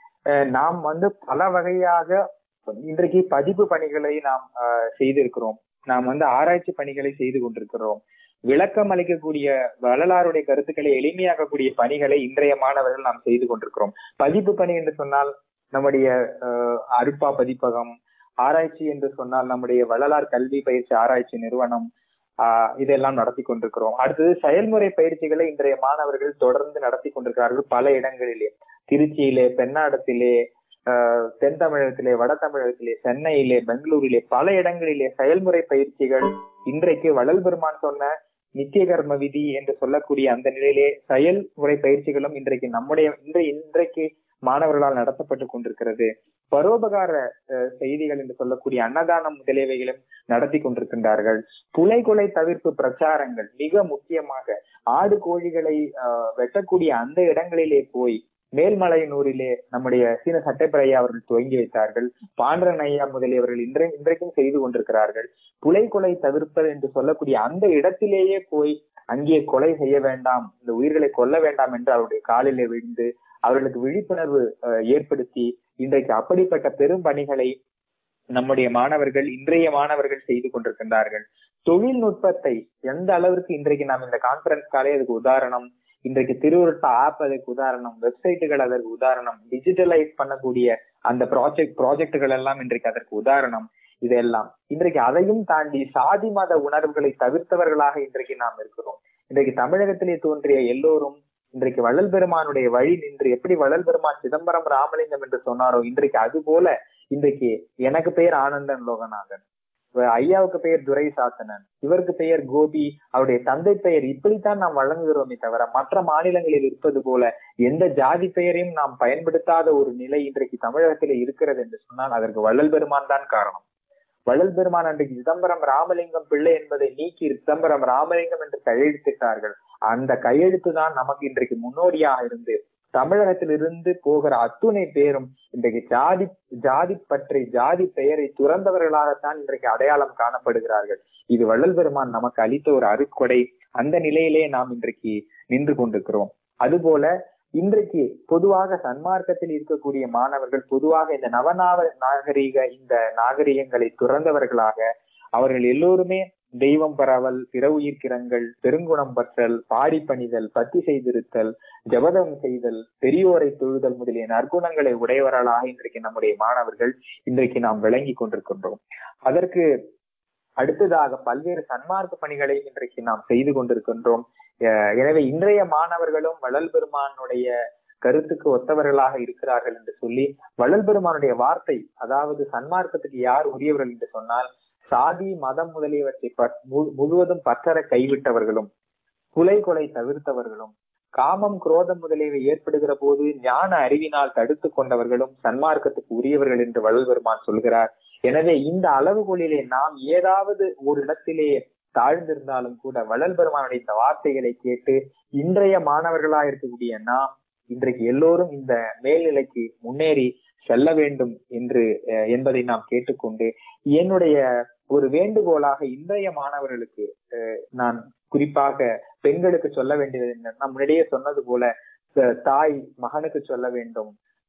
நாம் வந்து பல வகையாக இன்றைக்கு பதிப்பு பணிகளை நாம் செய்திருக்கிறோம் நாம் வந்து ஆராய்ச்சி பணிகளை செய்து கொண்டிருக்கிறோம் விளக்கம் அளிக்கக்கூடிய வரலாறுடைய கருத்துக்களை எளிமையாக்கக்கூடிய பணிகளை இன்றைய மாணவர்கள் நாம் செய்து கொண்டிருக்கிறோம் பதிப்பு பணி என்று சொன்னால் நம்முடைய அருப்பா பதிப்பகம் ஆராய்ச்சி என்று சொன்னால் நம்முடைய வள்ளலார் கல்வி பயிற்சி ஆராய்ச்சி நிறுவனம் ஆஹ் இதெல்லாம் நடத்தி கொண்டிருக்கிறோம் அடுத்தது செயல்முறை பயிற்சிகளை இன்றைய மாணவர்கள் தொடர்ந்து நடத்தி கொண்டிருக்கிறார்கள் பல இடங்களிலே திருச்சியிலே பெண்ணாடத்திலே ஆஹ் தென் தமிழகத்திலே வட தமிழகத்திலே சென்னையிலே பெங்களூரிலே பல இடங்களிலே செயல்முறை பயிற்சிகள் இன்றைக்கு வள்ளல் பெருமான் சொன்ன நித்திய கர்ம விதி என்று சொல்லக்கூடிய அந்த நிலையிலே செயல்முறை பயிற்சிகளும் இன்றைக்கு நம்முடைய இன்றைய இன்றைக்கு மாணவர்களால் நடத்தப்பட்டு கொண்டிருக்கிறது பரோபகார செய்திகள் என்று சொல்லக்கூடிய அன்னதானம் முதலியவைகளும் நடத்தி கொண்டிருக்கின்றார்கள் புலை கொலை தவிர்ப்பு பிரச்சாரங்கள் மிக முக்கியமாக ஆடு கோழிகளை வெட்டக்கூடிய அந்த இடங்களிலே போய் மேல்மலையனூரிலே நம்முடைய சீன சட்டப்பிரையா அவர்கள் துவங்கி வைத்தார்கள் பாண்டரன் ஐயா முதலியவர்கள் இன்றை இன்றைக்கும் செய்து கொண்டிருக்கிறார்கள் புலை கொலை தவிர்ப்பது என்று சொல்லக்கூடிய அந்த இடத்திலேயே போய் அங்கே கொலை செய்ய வேண்டாம் இந்த உயிர்களை கொல்ல வேண்டாம் என்று அவருடைய காலிலே விழுந்து அவர்களுக்கு விழிப்புணர்வு ஏற்படுத்தி இன்றைக்கு அப்படிப்பட்ட பெரும் பணிகளை நம்முடைய மாணவர்கள் இன்றைய மாணவர்கள் செய்து கொண்டிருக்கின்றார்கள் தொழில்நுட்பத்தை எந்த அளவிற்கு இன்றைக்கு நாம் இந்த கான்பரன்ஸ் காலே அதுக்கு உதாரணம் இன்றைக்கு திருவுருட்ட ஆப் அதற்கு உதாரணம் வெப்சைட்டுகள் அதற்கு உதாரணம் டிஜிட்டலைஸ் பண்ணக்கூடிய அந்த ப்ராஜெக்ட் ப்ராஜெக்டுகள் எல்லாம் இன்றைக்கு அதற்கு உதாரணம் இதெல்லாம் இன்றைக்கு அதையும் தாண்டி சாதி மத உணர்வுகளை தவிர்த்தவர்களாக இன்றைக்கு நாம் இருக்கிறோம் இன்றைக்கு தமிழகத்திலே தோன்றிய எல்லோரும் இன்றைக்கு வள்ளல் பெருமானுடைய வழி நின்று எப்படி வள்ளல் பெருமான் சிதம்பரம் ராமலிங்கம் என்று சொன்னாரோ இன்றைக்கு அது போல இன்றைக்கு எனக்கு பெயர் ஆனந்தன் லோகநாதன் ஐயாவுக்கு பெயர் துரை சாத்தனன் இவருக்கு பெயர் கோபி அவருடைய தந்தை பெயர் இப்படித்தான் நாம் வழங்குகிறோமே தவிர மற்ற மாநிலங்களில் இருப்பது போல எந்த ஜாதி பெயரையும் நாம் பயன்படுத்தாத ஒரு நிலை இன்றைக்கு தமிழகத்திலே இருக்கிறது என்று சொன்னால் அதற்கு வள்ளல் பெருமான் தான் காரணம் வள்ளல் பெருமான் அன்றைக்கு சிதம்பரம் ராமலிங்கம் பிள்ளை என்பதை நீக்கி சிதம்பரம் ராமலிங்கம் என்று கையெழுத்திட்டார்கள் அந்த கையெழுத்து தான் நமக்கு இன்றைக்கு முன்னோடியாக இருந்து தமிழகத்திலிருந்து போகிற அத்துணை பேரும் இன்றைக்கு ஜாதி ஜாதி பற்றி ஜாதி பெயரை துறந்தவர்களாகத்தான் இன்றைக்கு அடையாளம் காணப்படுகிறார்கள் இது வள்ளல் பெருமான் நமக்கு அளித்த ஒரு அருக்கொடை அந்த நிலையிலே நாம் இன்றைக்கு நின்று கொண்டிருக்கிறோம் அதுபோல இன்றைக்கு பொதுவாக சன்மார்க்கத்தில் இருக்கக்கூடிய மாணவர்கள் பொதுவாக இந்த நவநாவ நாகரீக இந்த நாகரிகங்களை துறந்தவர்களாக அவர்கள் எல்லோருமே தெய்வம் பரவல் பிற உயிர்க்கிறங்கள் பெருங்குணம் பற்றல் பாடி பணிதல் பத்தி செய்திருத்தல் ஜபதம் செய்தல் பெரியோரை தொழுதல் முதலிய நற்குணங்களை உடையவர்களாக இன்றைக்கு நம்முடைய மாணவர்கள் இன்றைக்கு நாம் விளங்கி கொண்டிருக்கின்றோம் அதற்கு அடுத்ததாக பல்வேறு சன்மார்க்க பணிகளை இன்றைக்கு நாம் செய்து கொண்டிருக்கின்றோம் எனவே இன்றைய மாணவர்களும் வள்ளல் பெருமானுடைய கருத்துக்கு ஒத்தவர்களாக இருக்கிறார்கள் என்று சொல்லி வள்ளல் பெருமானுடைய வார்த்தை அதாவது சன்மார்க்கத்துக்கு யார் உரியவர்கள் என்று சொன்னால் சாதி மதம் முதலியவற்றை முழுவதும் பற்றற கைவிட்டவர்களும் குலை கொலை தவிர்த்தவர்களும் காமம் குரோதம் முதலியவை ஏற்படுகிற போது ஞான அறிவினால் தடுத்து கொண்டவர்களும் சன்மார்க்கத்துக்கு உரியவர்கள் என்று வள்ளல் பெருமான் சொல்கிறார் எனவே இந்த அளவுகோலிலே நாம் ஏதாவது ஒரு இடத்திலே தாழ்ந்திருந்தாலும் கூட வள்ளல் பெருமானுடைய இந்த வார்த்தைகளை கேட்டு இன்றைய மாணவர்களா இருக்கக்கூடிய நாம் இன்றைக்கு எல்லோரும் இந்த மேல்நிலைக்கு முன்னேறி செல்ல வேண்டும் என்று என்பதை நாம் கேட்டுக்கொண்டு என்னுடைய ஒரு வேண்டுகோளாக இன்றைய மாணவர்களுக்கு நான் குறிப்பாக பெண்களுக்கு சொல்ல வேண்டியது என்ன நம்மிடையே சொன்னது போல தாய் மகனுக்கு சொல்ல வேண்டும்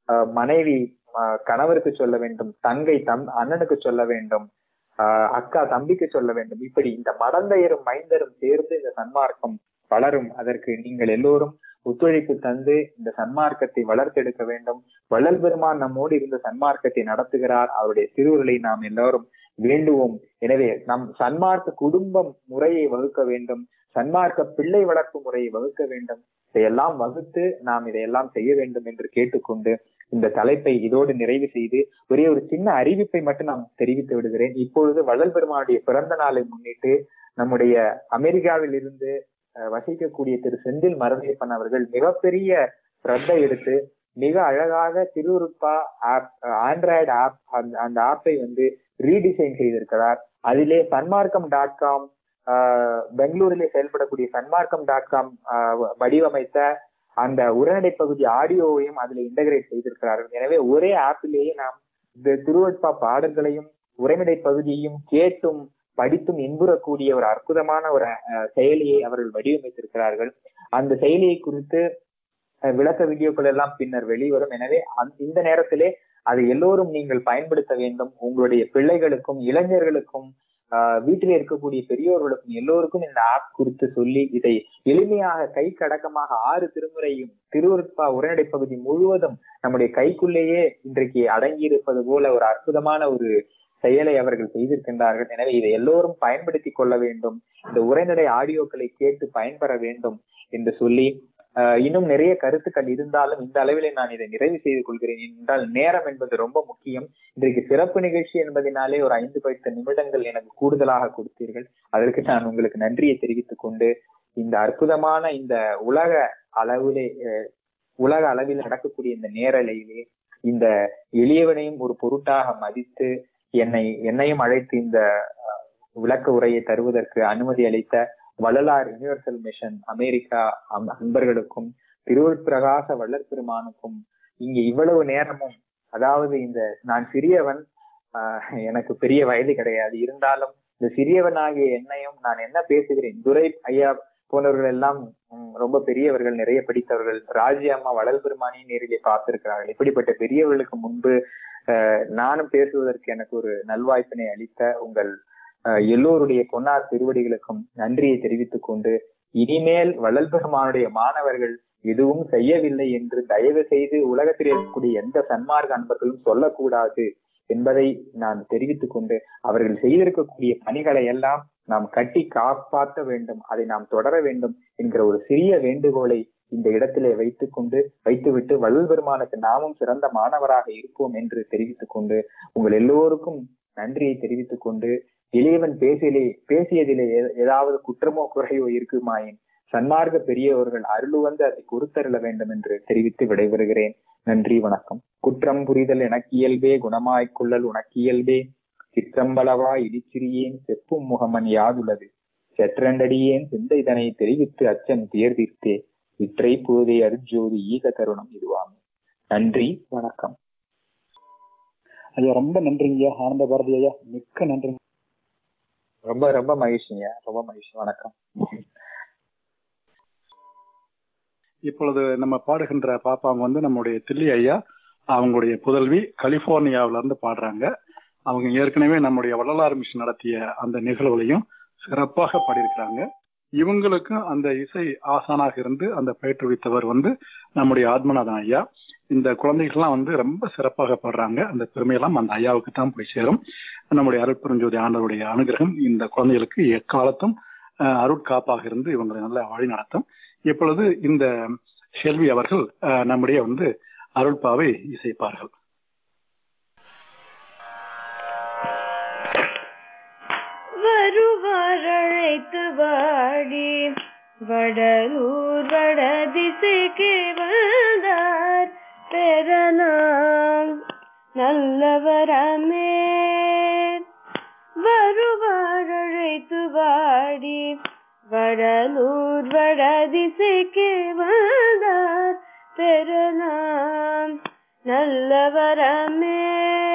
மனைவி கணவருக்கு சொல்ல வேண்டும் தங்கை தம் அண்ணனுக்கு சொல்ல வேண்டும் ஆஹ் அக்கா தம்பிக்கு சொல்ல வேண்டும் இப்படி இந்த மடந்தையரும் மைந்தரும் சேர்ந்து இந்த சன்மார்க்கம் வளரும் அதற்கு நீங்கள் எல்லோரும் ஒத்துழைப்பு தந்து இந்த சன்மார்க்கத்தை வளர்த்தெடுக்க வேண்டும் வள்ளல் பெருமான் நம்மோடு இருந்த சன்மார்க்கத்தை நடத்துகிறார் அவருடைய திருவுருளை நாம் எல்லாரும் வேண்டுவோம் எனவே நம் சன்மார்க்க குடும்பம் முறையை வகுக்க வேண்டும் சன்மார்க்க பிள்ளை வளர்ப்பு முறையை வகுக்க வேண்டும் இதையெல்லாம் வகுத்து நாம் இதையெல்லாம் செய்ய வேண்டும் என்று கேட்டுக்கொண்டு இந்த தலைப்பை இதோடு நிறைவு செய்து ஒரே ஒரு சின்ன அறிவிப்பை மட்டும் நான் தெரிவித்து விடுகிறேன் இப்பொழுது வள்ளல் பெருமானுடைய பிறந்த நாளை முன்னிட்டு நம்முடைய அமெரிக்காவில் இருந்து அஹ், வசிக்கக்கூடிய திரு செந்தில் மரதேப்பன் அவர்கள் மிகப்பெரிய ஸ்ரத்தை எடுத்து மிக அழகாக திருவுருப்பா ஆப் ஆண்ட்ராய்டு ஆப் அந்த அந்த ஆப்பை வந்து ரீடிசைன் செய்திருக்கிறார் அதிலே சன்மார்க்கம் டாட் காம் பெங்களூரிலே செயல்படக்கூடிய சன்மார்க்கம் டாட் காம் வடிவமைத்த அந்த உரைநடை பகுதி ஆடியோவையும் அதுல இன்டகிரேட் செய்திருக்கிறார்கள் எனவே ஒரே ஆப்பிலேயே நாம் இந்த திருவட்பா பாடல்களையும் உரைநடை பகுதியையும் கேட்டும் படித்தும் இன்புறக்கூடிய ஒரு அற்புதமான ஒரு அஹ், செயலியை அவர்கள் வடிவமைத்திருக்கிறார்கள் அந்த செயலியை குறித்து அஹ், விளக்க வீடியோக்கள் எல்லாம் பின்னர் வெளிவரும் எனவே அந்த- இந்த நேரத்திலே அதை எல்லோரும் நீங்கள் பயன்படுத்த வேண்டும் உங்களுடைய பிள்ளைகளுக்கும் இளைஞர்களுக்கும் ஆஹ் வீட்டிலே இருக்கக்கூடிய பெரியோர்களுக்கும் எல்லோருக்கும் இந்த ஆப் குறித்து சொல்லி இதை எளிமையாக கை கடக்கமாக ஆறு திருமுறையும் திருவருட்பா உரைநடை பகுதி முழுவதும் நம்முடைய கைக்குள்ளேயே இன்றைக்கு அடங்கி இருப்பது போல ஒரு அற்புதமான ஒரு செயலை அவர்கள் செய்திருக்கின்றார்கள் எனவே இதை எல்லோரும் பயன்படுத்தி கொள்ள வேண்டும் இந்த உரைநடை ஆடியோக்களை கேட்டு பயன்பெற வேண்டும் என்று சொல்லி ஆஹ் இன்னும் நிறைய கருத்துக்கள் இருந்தாலும் இந்த அளவிலே நான் இதை நிறைவு செய்து கொள்கிறேன் என்றால் நேரம் என்பது ரொம்ப முக்கியம் இன்றைக்கு சிறப்பு நிகழ்ச்சி என்பதனாலே ஒரு ஐந்து பத்து நிமிடங்கள் எனக்கு கூடுதலாக கொடுத்தீர்கள் அதற்கு நான் உங்களுக்கு நன்றியை தெரிவித்துக் கொண்டு இந்த அற்புதமான இந்த உலக அளவிலே அஹ், உலக அளவில் நடக்கக்கூடிய இந்த நேரலையிலே இந்த எளியவனையும் ஒரு பொருட்டாக மதித்து என்னை என்னையும் அழைத்து இந்த அஹ், விளக்க உரையை தருவதற்கு அனுமதி அளித்த வள்ளலார் யுனிவர்சல் மிஷன் அமெரிக்கா அம்- அன்பர்களுக்கும் திருவள் பிரகாச வள்ளற் பெருமானுக்கும் இங்க இவ்வளவு நேரமும் அதாவது இந்த நான் சிறியவன் ஆஹ் எனக்கு பெரிய வயது கிடையாது இருந்தாலும் இந்த சிறியவனாகிய என்னையும் நான் என்ன பேசுகிறேன் துரை ஐயா போன்றவர்கள் எல்லாம் ம், ரொம்ப பெரியவர்கள் நிறைய படித்தவர்கள் ராஜி அம்மா வளல் பெருமானியும் நேரிலே பார்த்திருக்கிறார்கள் இப்படிப்பட்ட பெரியவர்களுக்கு முன்பு ஆஹ் நானும் பேசுவதற்கு எனக்கு ஒரு நல்வாய்ப்பினை அளித்த உங்கள் ஆஹ் எல்லோருடைய பொன்னார் திருவடிகளுக்கும் நன்றியை தெரிவித்துக் கொண்டு இனிமேல் வள்ளல் பெருமானுடைய மாணவர்கள் எதுவும் செய்யவில்லை என்று தயவு செய்து உலகத்தில் இருக்கக்கூடிய எந்த சன்மார்க்க அன்பர்களும் சொல்லக்கூடாது என்பதை நான் தெரிவித்துக் கொண்டு அவர்கள் செய்திருக்கக்கூடிய பணிகளை எல்லாம் நாம் கட்டி காப்பாற்ற வேண்டும் அதை நாம் தொடர வேண்டும் என்கிற ஒரு சிறிய வேண்டுகோளை இந்த இடத்திலே வைத்துக் கொண்டு வைத்துவிட்டு வள்ளல் பெருமானுக்கு நாமும் சிறந்த மாணவராக இருப்போம் என்று தெரிவித்துக் கொண்டு உங்கள் எல்லோருக்கும் நன்றியை தெரிவித்துக் கொண்டு இளையவன் பேசியலே பேசியதிலே ஏ- ஏதாவது குற்றமோ குறையோ இருக்குமாயின் சன்மார்க்க பெரியவர்கள் அருள் வந்து அதை பொறுத்தருள வேண்டும் என்று தெரிவித்து விடைபெறுகிறேன் நன்றி வணக்கம் குற்றம் புரிதல் எனக்கு இயல்பே குணமாய்க் கொள்ளல் உனக்கு இயல்பே சிற்றம்பலவா இடிச்சிறியேன் செப்பும் முகமன் யாதுள்ளது செற்றண்டடியேன் சிந்தை இதனை தெரிவித்து அச்சம் தேர்தீர்த்தே இற்றை போதே அருஜோதி ஈக தருணம் இதுவாமே நன்றி வணக்கம் ஐயா ரொம்ப நன்றிங்க ஆனந்த பாரதி ஐயா மிக்க நன்றிங்க ரொம்ப ரொம்ப மகிழ்ச்சிங்க ரொம்ப மகிழ்ச்சி வணக்கம் இப்பொழுது நம்ம பாடுகின்ற பாப்பாங்க வந்து நம்முடைய தில்லி ஐயா அவங்களுடைய புதல்வி கலிபோர்னியாவில இருந்து பாடுறாங்க அவங்க ஏற்கனவே நம்முடைய வள்ளலார் மிஷன் நடத்திய அந்த நிகழ்வுகளையும் சிறப்பாக பாடியிருக்கிறாங்க இவங்களுக்கும் அந்த இசை ஆசானாக இருந்து அந்த பயிற்றுவித்தவர் வந்து நம்முடைய ஆத்மநாதன் ஐயா இந்த குழந்தைகள்லாம் வந்து ரொம்ப சிறப்பாக பாடுறாங்க அந்த பெருமையெல்லாம் அந்த ஐயாவுக்கு தான் போய் சேரும் நம்முடைய அருட்பெருஞ்சோதி ஆண்டவருடைய அனுகிரகம் இந்த குழந்தைகளுக்கு எக்காலத்தும் அஹ், அருட்காப்பாக இருந்து இவங்களை நல்லா வழி நடத்தும் இப்பொழுது இந்த செல்வி அவர்கள் அஹ், நம்முடைய வந்து அருள்பாவை இசைப்பார்கள் வருவார் அழைத்து வாடி வடலூர் வட திசைக்கு வந்தார் பெறலாம் நல்லவரமே வருவார் அழைத்து வாடி வடலூர் வட திசைக்கு வந்தார் பெறலாம் நல்லவரமே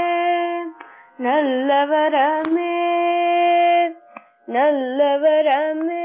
நல்லவரமே நல்லவரமே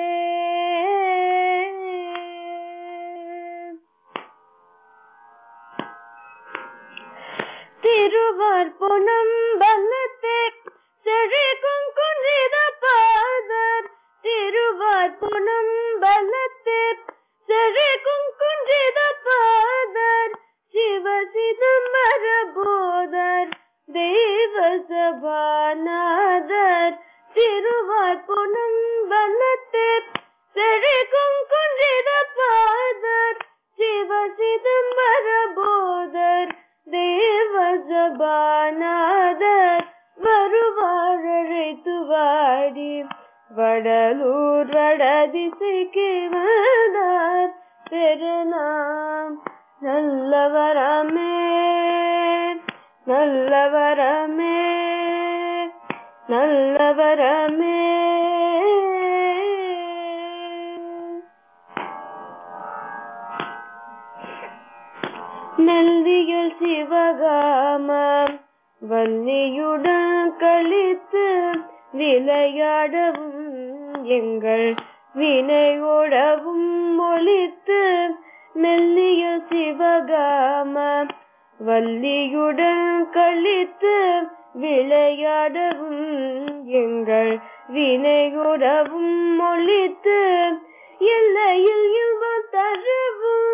திருவார் புனம் பல்லத்தே செழிக்கும் குன்றித பாதர் திருவார் புனம் பல்லத்தே செழிக்கும் குன்றித பாதர் சிவ சிதம்பர போதர் தெய்வ சபாநாதர் திருவார் புனம் பல்லத்தே செழிக்கும் குன்றித பாதர் சிவ சிதம்பர போதர் தெய்வ பெறலாம் நல்லவரமே நல்லவரமே நல்லவரமே நல்தியில் சிவகாமம் வன்னியுடன் கழித்து விளையாடவும் எங்கள் வினையோடவும் ஒழித்து மெல்லிய சிவகாம வள்ளியுடன் கழித்து விளையாடவும் எங்கள் வினையுடவும் ஒழித்து எல்லையில் இவ தரவும்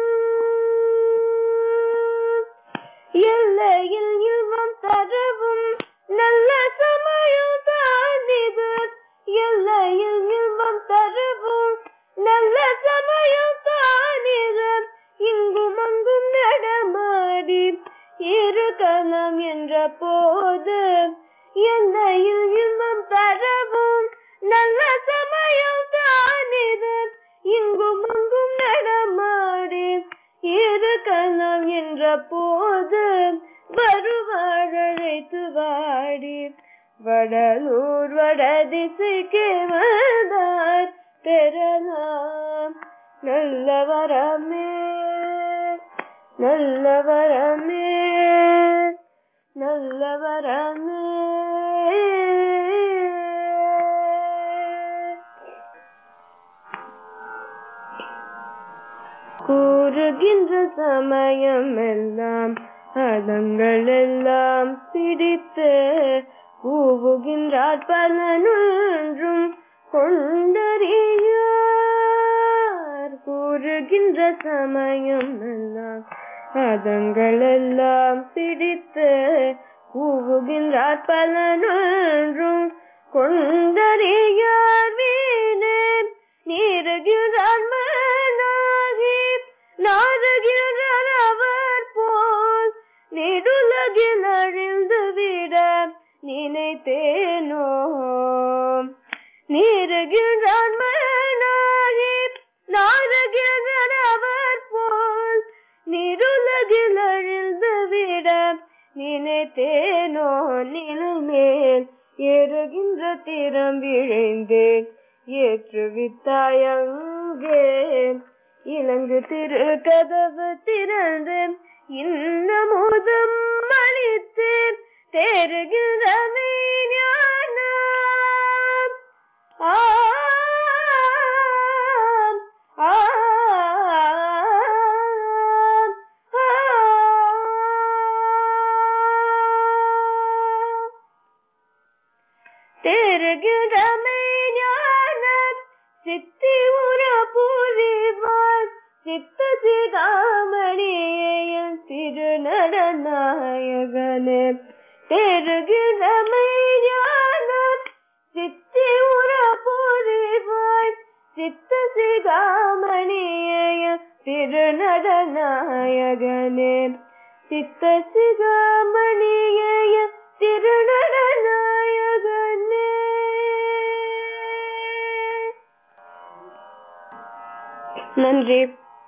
எல்லையில் இவம் தரவும் நல்ல சமயம் தான் இது எல்லையில் இவம் தரவும் நல்ல சமயம் தான் இது இங்கும் அங்கும் நடமாடி இருக்கலாம் என்ற போது எல்லையில் இவம் தரவும் நல்ல சமயம் தான் இது இங்கும் அங்கும் நடமாடி இருக்கலாம் என்ற போது வருவாழழைத்து வாடி வடலூர் வடதிசைக்கு வந்தார் பெறலாம் நல்லவரமே நல்லவரமே நல்லவரமே கூறுகின்ற சமயம் எல்லாம் அதங்கள் எல்லாம் பிடித்து கூவுகின்றார் பலனொன்றும் கொண்டறியார் கூறுகின்ற சமயம் எல்லாம் அதங்கள் எல்லாம் பிடித்து கூவுகின்றார் பலனொன்றும் கொண்டறியார் வீணே நீருகிறார் மனாகி நாடுகிறார் அவர் போல் நெடுலகில் அழிந்து விட நினைத்தேனோ நீருகிறார் மனாகி நாடுகிறார் அவர் போல் நெடுலகில் அழிந்து விட நினைத்தேனோ நிலைமேல் ஏறுகின்ற திறம் விழைந்தேன் ஏற்றுவித்தாயங்கே இலங்கு திரு கதவு திறந்து இன்னமுதம் அளித்து தேறுகிறவை ஞானம் ஆம், ஆம், ஆம். தேறுகிறமை ஞானம் சித்தி உற புரிவார் சித்த சிகாமணியன் திருநடநாயகனே தேறுகிறமை ஞானம் சித்தி உற புரிவார் சித்த சிகாமணியன் திருநடநாயகனே சித்த சிகாமணிய திருநடநாயகனே நன்றி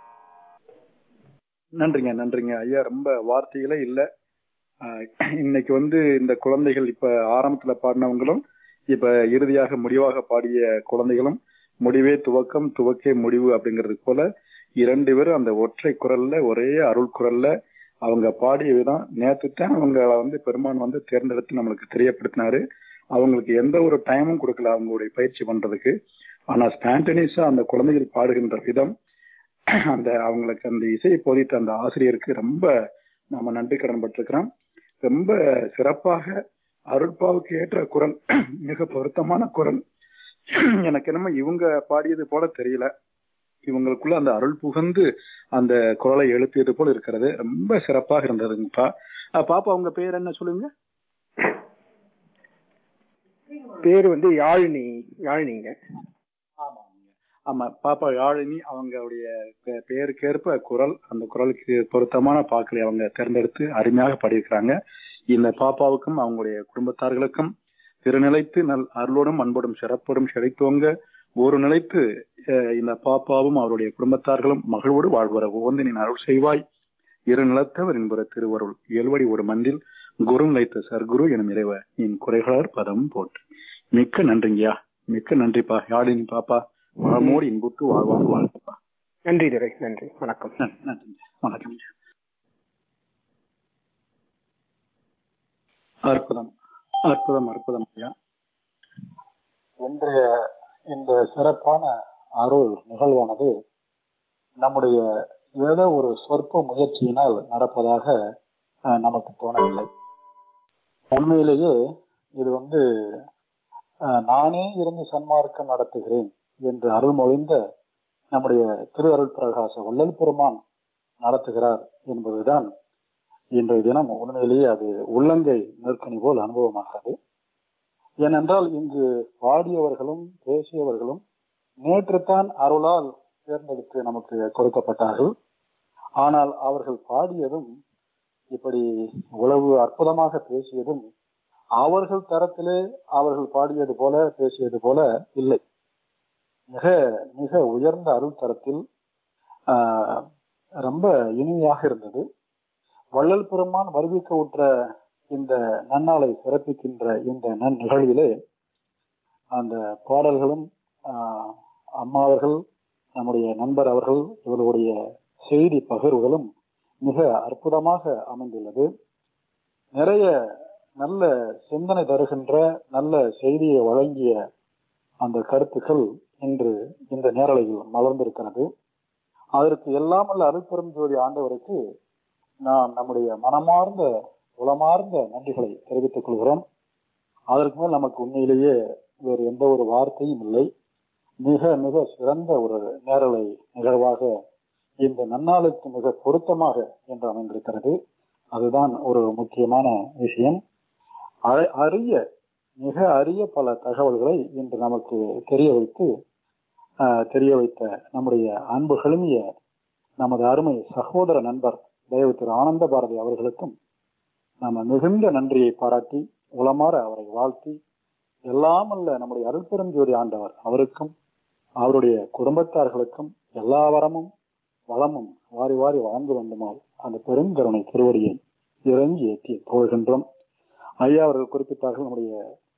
நன்றிங்க நன்றிங்க ஐயா ரொம்ப வார்த்தைகளே இல்ல ஆஹ் இன்னைக்கு வந்து இந்த குழந்தைகள் இப்ப ஆரம்பத்துல பாடினவங்களும் இப்ப இறுதியாக முடிவாக பாடிய குழந்தைகளும் முடிவே துவக்கம் துவக்கே முடிவு அப்படிங்கிறது போல இரண்டு பேரும் அந்த ஒற்றை குரல்ல ஒரே அருள் குரல்ல அவங்க பாடிய விதம் நேற்று தான் அவங்க வந்து பெருமான் வந்து தேர்ந்தெடுத்து நம்மளுக்கு தெரியப்படுத்தினாரு அவங்களுக்கு எந்த ஒரு டைமும் கொடுக்கல அவங்களுடைய பயிற்சி பண்றதுக்கு ஆனா ஸ்பான்டனியஸா அந்த குழந்தைகள் பாடுகின்ற விதம் அந்த அவங்களுக்கு அந்த இசையை போதித்த அந்த ஆசிரியருக்கு ரொம்ப நாம நன்றி கடன் பட்டிருக்கிறோம் ரொம்ப சிறப்பாக அருட்பாவுக்கு ஏற்ற குரல் மிக பொருத்தமான குரல் எனக்கு என்னமோ இவங்க பாடியது போல தெரியல இவங்களுக்குள்ள அந்த அருள் புகுந்து அந்த குரலை எழுப்பியது போல இருக்கிறது ரொம்ப சிறப்பாக இருந்ததுங்கப்பா அஹ் பாப்பா உங்க பேர் என்ன சொல்லுங்க பேர் வந்து யாழினி யாழினிங்க ஆமா பாப்பா யாழினி அவங்களுடைய பெ- பெயருக்கேற்ப குரல் அந்த குரலுக்கு பொருத்தமான பாக்களை அவங்க தேர்ந்தெடுத்து அருமையாக பாடியிருக்கிறாங்க இந்த பாப்பாவுக்கும் அவங்களுடைய குடும்பத்தார்களுக்கும் திருநிலைத்து நல் அருளோடும் அன்போடும் சிறப்போடும் செழித்தோங்க ஒரு நிலைத்து அஹ், இந்த பாப்பாவும் அவருடைய குடும்பத்தார்களும் மகளோடு வாழ்வர ஓந்தனின் அருள் செய்வாய் இரு நிலத்தவர் என்பற திருவருள் இயல்வடி ஒரு மண்டில் குரு நிலைத்த சர்க்குரு எனும் இறைவ என் குறைகளார் பதம் போட்டு மிக்க நன்றிங்கய்யா மிக்க நன்றிப்பா யாழினி பாப்பா வளமோடு இன்புற்று வாழ்வாங்க வாழ்த்துப்பா நன்றி துரை நன்றி வணக்கம் நன்றி நன்றி வணக்கம் அற்புதம் அற்புதம் அற்புதம் ஐயா இன்றைய இந்த சிறப்பான அருள் நிகழ்வானது நம்முடைய ஏதோ ஒரு சொற்ப முயற்சியினால் நடப்பதாக அஹ், நமக்கு தோணவில்லை உண்மையிலேயே இது வந்து அஹ், நானே இருந்து சன்மார்க்கம் நடத்துகிறேன் என்று அருள்மொழிந்த நம்முடைய திரு அருள் பிரகாச வள்ளல் பெருமான் நடத்துகிறார் என்பதுதான் இன்றைய தினம் உண்மையிலேயே அது உள்ளங்கை நெருக்கணி போல் அனுபவமாகிறது ஏனென்றால் இங்கு பாடியவர்களும் பேசியவர்களும் நேற்றுத்தான் அருளால் தேர்ந்தெடுத்து நமக்கு கொடுக்கப்பட்டார்கள் ஆனால் அவர்கள் பாடியதும் இப்படி இவ்வளவு அற்புதமாக பேசியதும் அவர்கள் தரத்திலே அவர்கள் பாடியது போல பேசியது போல இல்லை மிக மிக உயர்ந்த அருள் தரத்தில் ஆஹ், ரொம்ப இனிமையாக இருந்தது வள்ளல் பெருமான் வருவிக்க உற்ற இந்த நன்னாளை சிறப்பிக்கின்ற இந்த நன் நிகழ்விலே அந்த பாடல்களும் ஆஹ், அம்மா அவர்கள் நம்முடைய நண்பர் அவர்கள் இவர்களுடைய செய்தி பகிர்வுகளும் மிக அற்புதமாக அமைந்துள்ளது நிறைய நல்ல சிந்தனை தருகின்ற நல்ல செய்தியை வழங்கிய அந்த கருத்துக்கள் இன்று இந்த நேரலையில் மலர்ந்திருக்கிறது அதற்கு எல்லாம் அல்ல அருட்பெரும் ஜோதி ஆண்டவருக்கு நாம் நம்முடைய மனமார்ந்த உளமார்ந்த நன்றிகளை தெரிவித்துக் கொள்கிறோம் அதற்கு மேல் நமக்கு உண்மையிலேயே வேறு எந்த ஒரு வார்த்தையும் இல்லை மிக மிக சிறந்த ஒரு நேரலை நிகழ்வாக இந்த நன்னாளுக்கு மிக பொருத்தமாக என்று அமைந்திருக்கிறது அதுதான் ஒரு முக்கியமான விஷயம் அ- அரிய மிக அரிய பல தகவல்களை இன்று நமக்கு தெரிய வைத்து ஆஹ், தெரிய வைத்த நம்முடைய அன்பு கழுமிய நமது அருமை சகோதர நண்பர் தயவு திரு ஆனந்த பாரதி அவர்களுக்கும் நம்ம மிகுந்த நன்றியை பாராட்டி உளமாற அவரை வாழ்த்தி எல்லாம் அல்ல நம்முடைய அருள்பெரும் ஜோதி ஆண்டவர் அவருக்கும் அவருடைய குடும்பத்தார்களுக்கும் எல்லா வரமும் வளமும் வாரி வாரி வழங்க வேண்டுமாய் அந்த பெருங்கருணை திருவடியை இறங்கி ஏற்றி போகின்றோம் ஐயா அவர்கள் குறிப்பிட்டார்கள் நம்முடைய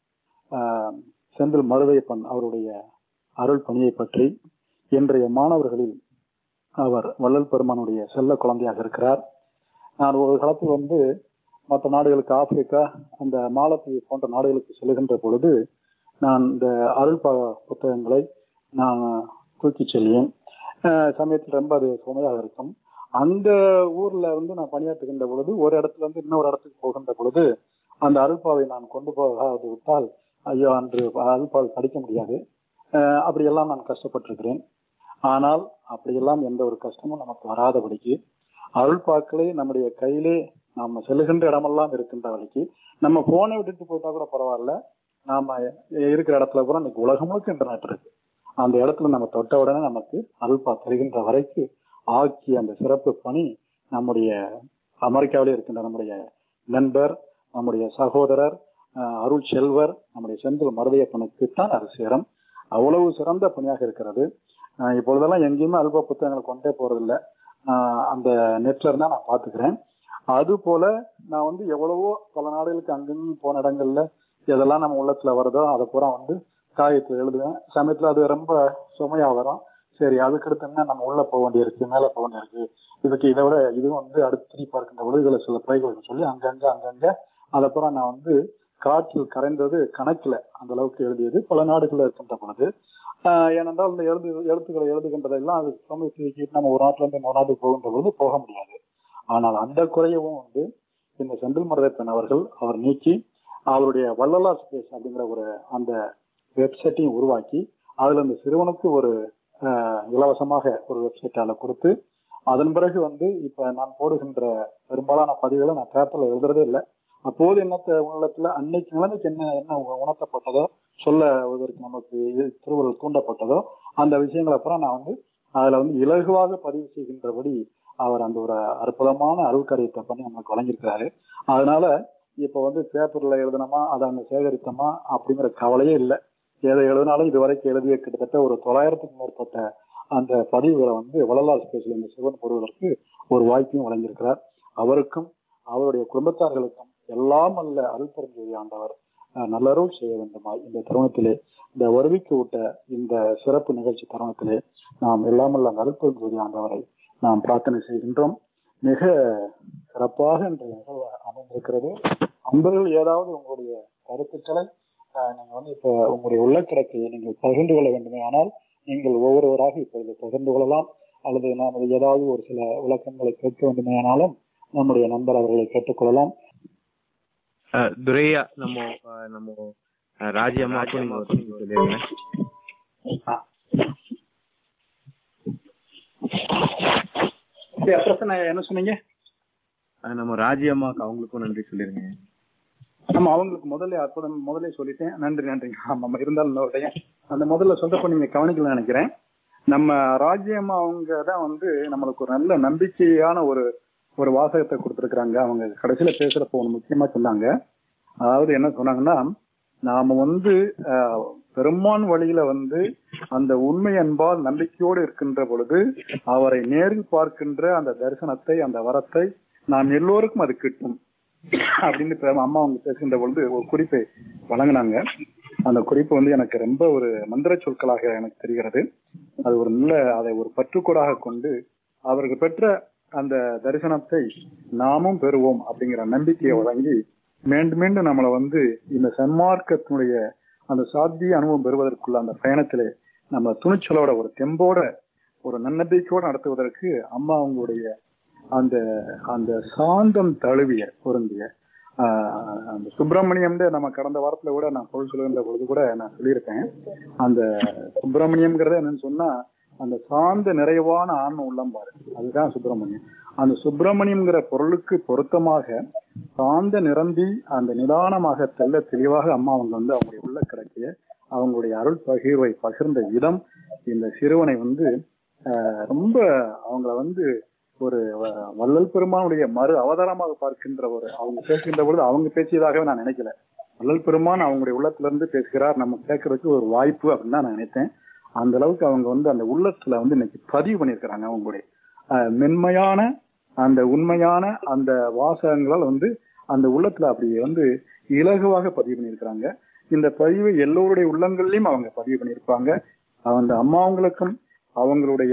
ஆஹ், செந்தில் மருதையப்பன் அவருடைய அருள் பணியை பற்றி இன்றைய மாணவர்களில் அவர் வள்ளல் பெருமானுடைய செல்ல குழந்தையாக இருக்கிறார் நான் ஒரு காலத்தில் வந்து மற்ற நாடுகளுக்கு ஆப்பிரிக்கா அந்த மாலத்தீவு போன்ற நாடுகளுக்கு செல்கின்ற பொழுது நான் இந்த அருள் ப- புத்தகங்களை நான் தூக்கி செல்வேன் அஹ் சமயத்தில் ரொம்ப அது சுமையாக இருக்கும் அந்த ஊர்ல வந்து நான் பணியாற்றுகின்ற பொழுது ஒரு இடத்துல இருந்து இன்னொரு இடத்துக்கு போகின்ற பொழுது அந்த அருள்பாவை நான் கொண்டு போகாது விட்டால் ஐயோ அன்று அருள்பாவை படிக்க முடியாது அஹ் அப்படியெல்லாம் நான் கஷ்டப்பட்டிருக்கிறேன் ஆனால் அப்படியெல்லாம் எந்த ஒரு கஷ்டமும் நமக்கு வராதபடிக்கு அருள்பாக்களை நம்முடைய கையிலே நாம செல்லுகின்ற இடமெல்லாம் இருக்கின்ற வரைக்கு நம்ம போனை விட்டுட்டு போயிட்டா கூட பரவாயில்ல நாம இருக்கிற இடத்துல கூட இன்னைக்கு உலகம் முழுக்க இன்டர்நெட் இருக்கு அந்த இடத்துல நம்ம தொட்ட உடனே நமக்கு அருள்பா தருகின்ற வரைக்கு ஆக்கி அந்த சிறப்பு பணி நம்முடைய அமெரிக்காவிலே இருக்கின்ற நம்முடைய நண்பர் நம்முடைய சகோதரர் அஹ், அருள் செல்வர் நம்முடைய செந்தில் மருதையப்பனுக்கு தான் அது சேரும் அவ்வளவு சிறந்த பணியாக இருக்கிறது அஹ், இப்பொழுதெல்லாம் எங்கேயுமே அல்ப புத்தகங்களை கொண்டே போறதில்லை ஆஹ் அந்த நெட்ல இருந்தா நான் பாத்துக்கிறேன் அது போல நான் வந்து எவ்வளவோ பல நாடுகளுக்கு அங்கங்க போன இடங்கள்ல எதெல்லாம் நம்ம உள்ளத்துல வருதோ அதை பூரா வந்து காயத்துல எழுதுவேன் சமயத்துல அது ரொம்ப சுமையா வரும் சரி அதுக்கடுத்து என்ன நம்ம உள்ள போக வேண்டியிருக்கு மேல போக வேண்டியிருக்கு இதுக்கு இதை விட இதுவும் வந்து அடுத்து திருப்பி பார்க்கின்ற பொழுதுகளை சில பிழைகள் சொல்லி அங்கங்க அங்கங்க அதை பூரா நான் வந்து காற்றில் கரைந்தது கணக்குல அந்த அளவுக்கு எழுதியது பல நாடுகள்ல இருக்கின்ற பொழுது ஆஹ் ஏனென்றால் இந்த எழுது எழுத்துக்களை எழுதுகின்றதெல்லாம் அது சுமை தூக்கிட்டு நம்ம ஒரு நாட்டுல இருந்து இன்னொரு நாட்டுக்கு போகின்ற பொழுது போக முடியாது ஆனால் அந்த குறையவும் வந்து இந்த செந்தில் மருதப்பன் அவர்கள் அவர் நீக்கி அவருடைய வள்ளலார் ஸ்பேஸ் அப்படிங்கிற ஒரு அந்த வெப்சைட்டையும் உருவாக்கி அதுல இந்த சிறுவனுக்கு ஒரு ஆஹ், இலவசமாக ஒரு வெப்சைட்டால கொடுத்து அதன் பிறகு வந்து இப்ப நான் போடுகின்ற பெரும்பாலான பதிவுகளை நான் பேப்பர்ல எழுதுறதே இல்லை அப்போது என்னத்த உள்ளத்துல அன்னைக்கு நிலைமைக்கு என்ன என்ன உணர்த்தப்பட்டதோ சொல்லுவதற்கு நமக்கு இது திருவள்ளுவர் தூண்டப்பட்டதோ அந்த விஷயங்களை அப்புறம் நான் வந்து அதுல வந்து இலகுவாக பதிவு செய்கின்றபடி அவர் அந்த ஒரு அற்புதமான அருள்காரியத்தை பண்ணி நமக்கு வழங்கியிருக்கிறாரு அதனால இப்ப வந்து பேப்பர்ல எழுதணுமா அதை அங்க சேகரித்தோமா அப்படிங்கிற கவலையே இல்லை எதை எழுதினாலும் இதுவரைக்கும் எழுதிய கிட்டத்தட்ட ஒரு தொள்ளாயிரத்துக்கும் மேற்பட்ட அந்த பதிவுகளை வந்து வள்ளலார் ஸ்பேஸில் இந்த சிவன் பொருவதற்கு ஒரு வாய்ப்பையும் வழங்கியிருக்கிறார் அவருக்கும் அவருடைய குடும்பத்தார்களுக்கும் எல்லாம் அல்ல அருள்பெருஞ்செய்தி ஆண்டவர் அஹ், நல்லருள் செய்ய வேண்டுமா இந்த தருணத்திலே இந்த வருவிக்கு விட்ட இந்த சிறப்பு நிகழ்ச்சி தருணத்திலே நாம் எல்லாம் அல்ல அருள்பெருஞ்செய்தி ஆண்டவரை நாம் பிரார்த்தனை செய்கின்றோம் மிக சிறப்பாக இந்த நிகழ்வு அமைந்திருக்கிறது அன்பர்கள் ஏதாவது உங்களுடைய கருத்துக்களை அஹ், நீங்க வந்து இப்ப உங்களுடைய உள்ளக்கிடக்கை நீங்கள் பகிர்ந்து கொள்ள வேண்டுமே ஆனால் நீங்கள் ஒவ்வொருவராக இப்பொழுது பகிர்ந்து கொள்ளலாம் அல்லது நாம் அது ஏதாவது ஒரு சில விளக்கங்களை கேட்க வேண்டுமேயானாலும் நம்முடைய நண்பர் அவர்களை கேட்டுக்கொள்ளலாம் அஹ், துரையா நம்ம அஹ், நம்ம அஹ், ராஜி அம்மாவுக்கும் நீங்க ஒரு செய்தி சொல்லிருங்க சரி, அப்புறம் நான் என்ன சொன்னீங்க அஹ், நம்ம ராஜி அம்மாவுக்கு அவங்களுக்கும் நன்றி சொல்லிருங்க நம்ம அவங்களுக்கு முதல்ல அற்புதம் முதல்ல சொல்லிட்டேன் நன்றி நன்றி ஆமா இருந்தாலும் இன்னொரு time. அந்த முதல்ல சொல்றப்ப நீங்க கவனிக்கல நினைக்கிறேன் நம்ம ராஜ்யம்மா அவங்க தான் வந்து நம்மளுக்கு ஒரு நல்ல நம்பிக்கையான ஒரு ஒரு வாசகத்தை கொடுத்திருக்கிறாங்க அவங்க கடைசியில பேசுறப்போ ஒண்ணு முக்கியமா சொன்னாங்க அதாவது என்ன சொன்னாங்கன்னா நாம வந்து ஆஹ், பெருமான் வழியில வந்து அந்த உண்மை அன்பால் நம்பிக்கையோடு இருக்கின்ற பொழுது அவரை நேரில் பார்க்கின்ற அந்த தரிசனத்தை அந்த வரத்தை நாம் எல்லோருக்கும் அது கிட்டும் அப்படின்னு இப்ப அம்மா அவங்க பேசுகின்ற பொழுது ஒரு குறிப்பை வழங்கினாங்க அந்த குறிப்பு வந்து எனக்கு ரொம்ப ஒரு மந்திர சொற்களாக எனக்கு தெரிகிறது அது ஒரு நல்ல அதை ஒரு பற்றுக்கோடாக கொண்டு அவர்கள் பெற்ற அந்த தரிசனத்தை நாமும் பெறுவோம் அப்படிங்கிற நம்பிக்கையை வழங்கி மீண்டும் மீண்டும் நம்மளை வந்து இந்த சன்மார்க்கத்தினுடைய அந்த சாத்திய அனுபவம் பெறுவதற்குள்ள அந்த பயணத்திலே நம்ம துணிச்சலோட ஒரு தெம்போட ஒரு நன்னம்பிக்கையோட நடத்துவதற்கு அம்மா அவங்களுடைய அந்த அந்த சாந்தம் தழுவிய பொருந்திய ஆஹ், அந்த சுப்பிரமணியம் நம்ம கடந்த வாரத்துல கூட நான் பொருள் சொல்லுகின்ற பொழுது கூட நான் சொல்லியிருப்பேன் அந்த சுப்பிரமணியம்ங்கிறது என்னன்னு சொன்னா அந்த சாந்த நிறைவான ஆன்ம உள்ளம் பாரு அதுதான் சுப்பிரமணியம் அந்த சுப்பிரமணியம்ங்கிற பொருளுக்கு பொருத்தமாக சாந்த நிரம்பி அந்த நிதானமாக தெல்ல தெளிவாக அம்மா அவங்க வந்து அவங்களுடைய உள்ள கிடக்கிய அவங்களுடைய அருள் பகிர்வை பகிர்ந்த விதம் இந்த சிறுவனை வந்து ஆஹ், ரொம்ப அவங்கள வந்து ஒரு வ- வள்ளல் பெருமானுடைய மறு அவதாரமாக பார்க்கின்ற ஒரு அவங்க பேசுகின்ற பொழுது அவங்க பேசியதாகவே நான் நினைக்கல வள்ளல் பெருமான் அவங்களுடைய உள்ளத்திலிருந்து பேசுகிறார் நம்ம கேட்கறதுக்கு ஒரு வாய்ப்பு அப்படின்னு தான் நான் நினைத்தேன் அந்த அளவுக்கு அவங்க வந்து அந்த உள்ளத்துல வந்து இன்னைக்கு பதிவு பண்ணியிருக்கிறாங்க அவங்களுடைய ஆஹ், மென்மையான அந்த உண்மையான அந்த வாசகங்களால் வந்து அந்த உள்ளத்துல அப்படியே வந்து இலகுவாக பதிவு பண்ணியிருக்கிறாங்க இந்த பதிவை எல்லோருடைய உள்ளங்கள்லயும் அவங்க பதிவு பண்ணியிருப்பாங்க அந்த அம்மாவங்களுக்கும் அவங்களுடைய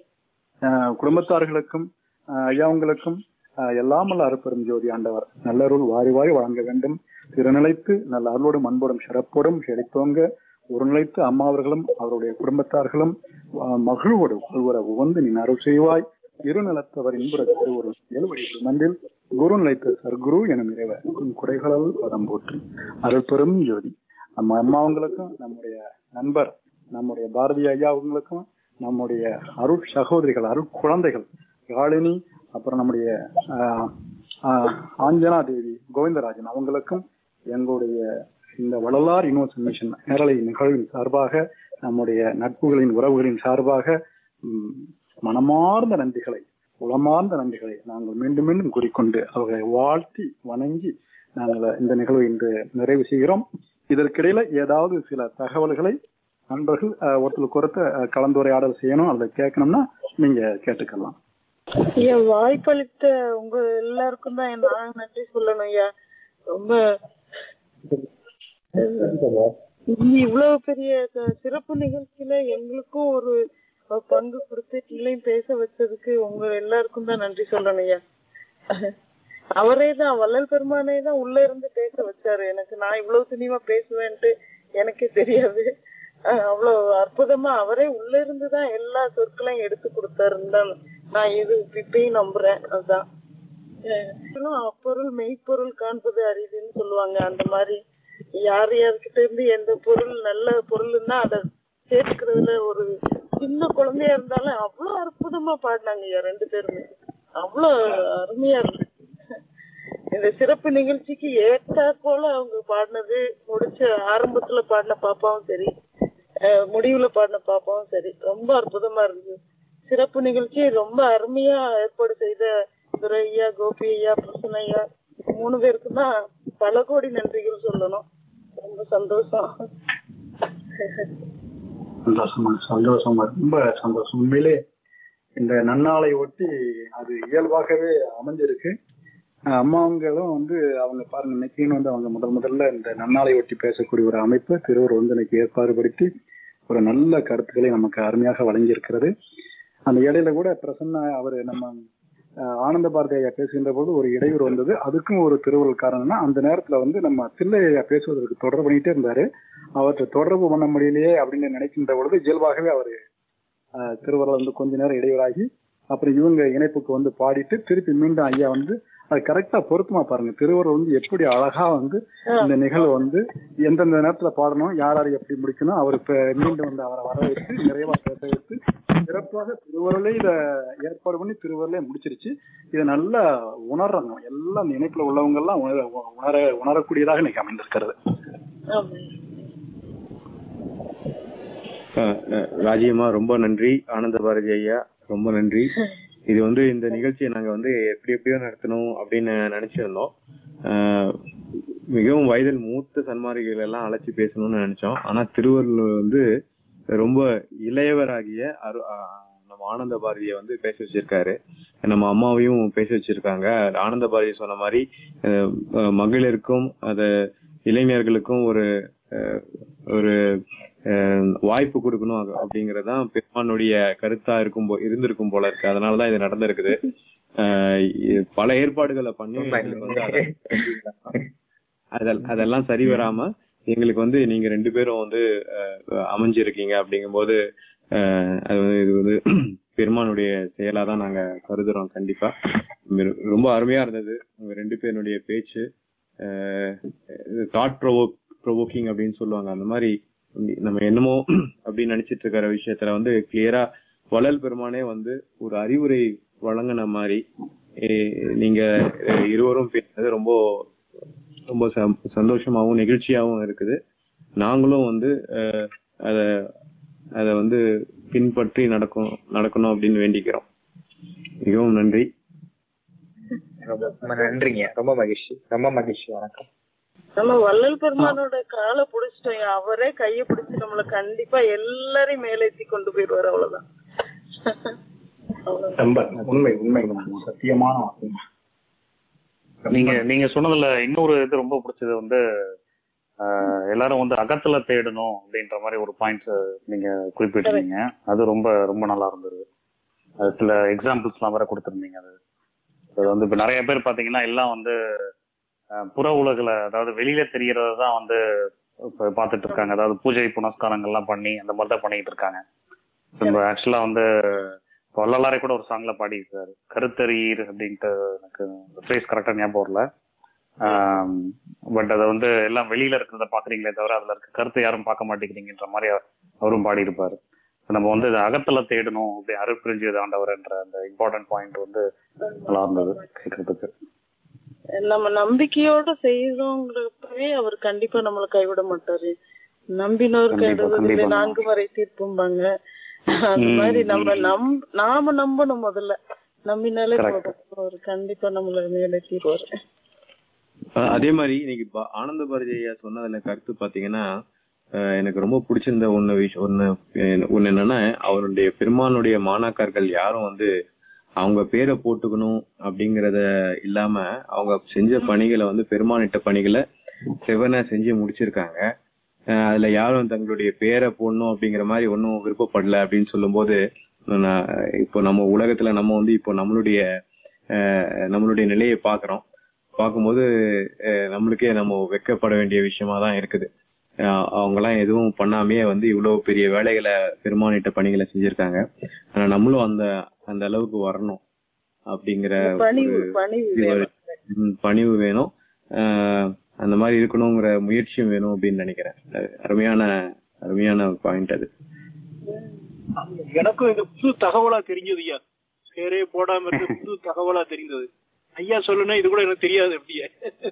ஆஹ், குடும்பத்தார்களுக்கும் ஆஹ், ஐயாவங்களுக்கும் ஆஹ், எல்லாம் அல்ல அருப்பெரும் ஜோதி ஆண்டவர் நல்லருள் வாரி வாரி வழங்க வேண்டும் திருநிலைத்து நல்ல அருளோடும் அன்போடும் சிறப்போடும் செழித்தோங்க ஒரு நிலைத்து அம்மா அவர்களும் அவருடைய குடும்பத்தார்களும் ஆஹ், மகிழ்வோடு வாழ்வர உவந்து நீ அருள் செய்வாய் இருநிலத்தவர் இன்புற திருவரு எழுவடி மன்றில் குரு நிலைத்த சர்க்குரு எனும் இறைவர் உன் குறைகளவு பதம் போற்று அருள் பெரும் ஜோதி நம்ம அம்மாவங்களுக்கும் நம்முடைய நண்பர் நம்முடைய பாரதி ஐயா அவங்களுக்கும் நம்முடைய அருள் சகோதரிகள் அருள் குழந்தைகள் யாழினி அப்புறம் நம்முடைய ஆஹ், ஆஹ், ஆஞ்சனா தேவி கோவிந்தராஜன் அவங்களுக்கும் எங்களுடைய இந்த வள்ளலார் யூனிவர்சல் மிஷன் நேரலை நிகழ்வின் சார்பாக நம்முடைய நட்புகளின் உறவுகளின் சார்பாக ம், மனமார்ந்த நன்றிகளை உளமார்ந்த நன்றிகளை நாங்கள் மீண்டும் மீண்டும் கூறிக்கொண்டு அவர்களை வாழ்த்தி வணங்கி நாங்கள் இந்த நிகழ்வை இன்று நிறைவு செய்கிறோம் இதற்கிடையில ஏதாவது சில தகவல்களை நண்பர்கள் அஹ், ஒருத்தருக்கு ஒருத்தர் அஹ், கலந்துரையாடல் செய்யணும் அதை கேட்கணும்னா நீங்க கேட்டுக்கலாம் ஐயா வாய்ப்பளித்த உங்க எல்லாருக்கும் தான் நான் நன்றி சொல்லணும் ஐயா ரொம்ப இங்க இவ்வளவு பெரிய க- சிறப்பு நிகழ்ச்சியில எங்களுக்கும் ஒரு ஒரு பங்கு கொடுத்து பிள்ளையும் பேச வச்சதுக்கு உங்க எல்லாருக்கும் தான் நன்றி சொல்லணும் ஐயா அவரே தான் வள்ளல் பெருமானே தான் உள்ள இருந்து பேச வச்சாரு எனக்கு நான் இவ்வளவு துணிவா பேசுவேன்ட்டு எனக்கே தெரியாது அஹ் அவ்வளவு அற்புதமா அவரே உள்ள இருந்து தான் எல்லா சொற்களையும் எடுத்து கொடுத்தாருன்னு தான் நான் இது இப்பயும் நம்புறேன் அதுதான் அஹ் அப்பொருள் மெய்ப்பொருள் காண்பது அரிதுன்னு சொல்லுவாங்க அந்த மாதிரி யார் யார்கிட்ட இருந்து எந்த பொருள் நல்ல பொருள்னா அதை சேர்த்துக்கிறதுல ஒரு சின்ன குழந்தையா இருந்தாலும் அவ்வளவு அற்புதமா பாடினாங்க ஐயா ரெண்டு பேருமே அவ்வளவு அருமையா இருக்கு இந்த சிறப்பு நிகழ்ச்சிக்கு ஏற்றா போல அவங்க பாடினது முடிச்ச ஆரம்பத்துல பாடின பாப்பாவும் சரி அஹ் முடிவுல பாடின பாப்பாவும் சரி ரொம்ப அற்புதமா இருந்தது சிறப்பு நிகழ்ச்சி ரொம்ப அருமையா ஏற்பாடு செய்த துரை ஐயா கோபி ஐயா பிரசன்ன ஐயா மூணு பேருக்கும் தான் பல கோடி நன்றிகள் சொல்லணும் ரொம்ப சந்தோஷம் சந்தோஷமா சந்தோஷமா ரொம்ப சந்தோஷம் உண்மையிலே இந்த நன்னாளை ஒட்டி அது இயல்பாகவே அமைஞ்சிருக்கு அஹ் அம்மாங்களும் வந்து அவங்க பாருங்க இன்னைக்குன்னு வந்து அவங்க முதல் முதல்ல இந்த நன்னாளை ஒட்டி பேசக்கூடிய ஒரு அமைப்பு திருவர் வந்து இன்னைக்கு ஏற்பாடுபடுத்தி ஒரு நல்ல கருத்துக்களை நமக்கு அருமையாக வழங்கியிருக்கிறது அந்த இடையில கூட பிரசன்னா அவர் நம்ம அஹ், ஆனந்த பாரதி ஐயா பேசுகின்ற போது ஒரு இடையூறு வந்தது அதுக்கும் ஒரு திருவுருள் காரணம்னா அந்த நேரத்துல வந்து நம்ம தில்லை ஐயா பேசுவதற்கு தொடர்பு பண்ணிட்டே இருந்தாரு அவற்றை தொடர்பு பண்ண முடியலையே அப்படின்னு நினைக்கின்ற பொழுது இயல்பாகவே அவர் திருவருள் வந்து கொஞ்ச நேரம் இடையூறாகி அப்புறம் இவங்க இணைப்புக்கு வந்து பாடிட்டு திருப்பி மீண்டும் ஐயா வந்து அது கரெக்டா பொருத்தமா பாருங்க திருவருள் வந்து எப்படி அழகா வந்து இந்த நிகழ்வு வந்து எந்தெந்த நேரத்துல பாடணும் யார் யார் எப்படி முடிக்கணும் அவர் இப்ப மீண்டும் வந்து அவரை வர வைத்து நிறைவா பேச வைத்து சிறப்பாக திருவருளே இத ஏற்பாடு பண்ணி திருவருளே முடிச்சிருச்சு இதை நல்லா உணர்றாங்க எல்லாம் இந்த இணைப்புல உள்ளவங்க எல்லாம் உணர உணர உணரக்கூடியதாக இன்னைக்கு அமைந்திருக்கிறது அஹ், அஹ், ராஜியம்மா ரொம்ப நன்றி ஆனந்த பாரதி ஐயா ரொம்ப நன்றி இது வந்து இந்த நிகழ்ச்சியை நாங்க வந்து எப்படி எப்படியோ நடத்தணும் அப்படின்னு நினைச்சிருந்தோம் அஹ், மிகவும் வயதில் மூத்த சன்மார்க்கிகள் எல்லாம் அழைச்சி பேசணும்னு நினைச்சோம் ஆனா திருவள்ளுவர் வந்து ரொம்ப இளையவராகிய அரு அஹ், நம்ம ஆனந்த பாரதியை வந்து பேச வச்சிருக்காரு நம்ம அம்மாவையும் பேச வச்சிருக்காங்க ஆனந்த பாரதி சொன்ன மாதிரி அஹ், அஹ், மகளிருக்கும் அத இளைஞர்களுக்கும் ஒரு அஹ், ஒரு அஹ், வாய்ப்பு கொடுக்கணும் அது- அப்படிங்கறதுதான் பெருமானுடைய கருத்தா இருக்கும் போ இருந்திருக்கும் போல இருக்கு அதனாலதான் இது நடந்திருக்குது அஹ், இ- பல ஏற்பாடுகளை பண்ணி எங்களுக்கு வந்து அத- அதெல்- அதெல்லாம் சரி வராம எங்களுக்கு வந்து நீங்க ரெண்டு பேரும் வந்து அஹ், அமைஞ்சிருக்கீங்க அப்படிங்கும்போது அஹ், அது வந்து இது வந்து பெருமானுடைய செயலா தான் நாங்க கருதுறோம் கண்டிப்பா மிரு- ரொம்ப அருமையா இருந்தது உங்க ரெண்டு பேருடைய பேச்சு தாட் ப்ரொவோக் ப்ரொவோக்கிங் அப்படின்னு சொல்லுவாங்க அந்த மாதிரி நம்ம என்னமோ அப்படின்னு நினைச்சிட்டு இருக்கிற விஷயத்துல வந்து கிளியரா வள்ளல் பெருமானே வந்து ஒரு அறிவுரை வழங்கின மாதிரி eh, நீங்க eh, இருவரும் பேசுனது ரொம்ப ரொம்ப ச- சந்தோஷமாவும் நெகிழ்ச்சியாவும் இருக்குது நாங்களும் வந்து அஹ், அத அத வந்து பின்பற்றி நடக்கும் நடக்கணும் அப்படின்னு வேண்டிக்கிறோம் மிகவும் நன்றி ரொம்ப ரொம்ப நன்றிங்க ரொம்ப மகிழ்ச்சி ரொம்ப மகிழ்ச்சி வணக்கம் நம்ம வள்ளல் பெருமானோட காலை புடிச்சிட்டோம் அவரே கைய பிடிச்சு நம்மள கண்டிப்பா எல்லாரையும் மேலேத்தி கொண்டு போயிடுவாரு அவ்வளவுதான் அவ்வளவுதான். ரொம்ப உண்மை உண்மை சத்தியமான வார்த்தை. நீங்க நீங்க சொன்னதுல இன்னொரு இது ரொம்ப பிடிச்சது வந்து ஆஹ், எல்லாரும் வந்து அகத்துல தேடணும் அப்படின்ற மாதிரி ஒரு பாயிண்ட் நீங்க குறிப்பிட்டிருந்தீங்க அது ரொம்ப ரொம்ப நல்லா இருந்தது அது சில எக்ஸாம்பிள்ஸ் எல்லாம் வேற கொடுத்திருந்தீங்க அது அது வந்து இப்ப நிறைய பேர் பாத்தீங்கன்னா எல்லாம் வந்து ஆஹ், புற உலகுல அதாவது வெளியில தெரியறத தான் வந்து இப்ப பாத்துட்டு இருக்காங்க அதாவது பூஜை புனஸ்காரங்கள் எல்லாம் பண்ணி அந்த மாதிரி தான் பண்ணிட்டு இருக்காங்க நம்ம ஆக்சுவலா வந்து இப்ப வள்ளலாரே கூட ஒரு சாங்ல பாடியிருக்காரு கருத்தறியீர் அப்படின்ட்டு எனக்கு ஃப்ரேஸ் கரெக்டா ஞாபகம் வரல பட் அதை வந்து எல்லாம் வெளியில இருக்கிறத பாக்குறீங்களே தவிர அதுல இருக்க கருத்தை யாரும் பார்க்க மாட்டேங்கிறீங்கன்ற மாதிரி அவரும் பாடியிருப்பாரு நம்ம வந்து இதை அகத்துல தேடணும் அப்படி அருட்பிரிஞ்சு ஆண்டவர்ன்ற அந்த இம்பார்ட்டன்ட் பாயிண்ட் வந்து நல்லா இருந்தது கேட்கறதுக்கு நம்ம நம்பிக்கையோட செய்யறோங்கிறப்பவே அவர் கண்டிப்பா நம்மள கைவிட மாட்டாரு நம்பினோர் கண்டிப்பா, கைவிடுவதில்லை கண்டிப்பா. நான்கு வரை தீர்ப்பும்பாங்க அந்த ம், மாதிரி நம்ம ம். நம் நாம நம்பணும் முதல்ல நம்பினாலே Correct. போதும் அவர் கண்டிப்பா நம்மள மேலே தீர்வாரு அஹ் அதே மாதிரி இன்னைக்கு பா- ஆனந்த பாரதி ஐயா சொன்னதுல கருத்து பாத்தீங்கன்னா அஹ் எனக்கு ரொம்ப பிடிச்சிருந்த ஒண்ணு விஷயம் ஒண்ணு அஹ் ஒண்ணு என்னன்னா அவருடைய பெருமானுடைய மாணாக்கர்கள் யாரும் வந்து அவங்க பேரை போட்டுக்கணும் அப்படிங்கறத இல்லாம அவங்க செஞ்ச பணிகளை வந்து பெருமானிட்ட பணிகளை செவன செஞ்சு முடிச்சிருக்காங்க அஹ் அதுல யாரும் தங்களுடைய பேரை போடணும் அப்படிங்கிற மாதிரி ஒன்றும் விருப்பப்படல அப்படின்னு சொல்லும்போது நான் இப்போ நம்ம உலகத்துல நம்ம வந்து இப்போ நம்மளுடைய அஹ் நம்மளுடைய நிலையை பாக்குறோம் பார்க்கும்போது அஹ் நம்மளுக்கே நம்ம வெக்கப்பட வேண்டிய விஷயமா தான் இருக்குது அஹ் அவங்கெல்லாம் எதுவும் பண்ணாமையே வந்து இவ்வளவு பெரிய வேலைகளை பெருமானிட்ட பணிகளை செஞ்சிருக்காங்க ஆனா நம்மளும் அந்த அந்த அளவுக்கு வரணும் அப்படிங்கிற பணிவு ஒரு பணிவு இது வேணும். ம், பணிவு வேணும் அஹ் அந்த மாதிரி இருக்கணுங்கிற முயற்சியும் வேணும் அப்படின்னு நினைக்கிறேன் அஹ் அருமையான அருமையான பாயிண்ட் அது எனக்கும் இது புது தகவலா தெரிஞ்சது ஐயா பேரே போடாம இருக்க புது தகவலா தெரிந்தது ஐயா சொல்லுனா இது கூட எனக்கு தெரியாது அப்படியே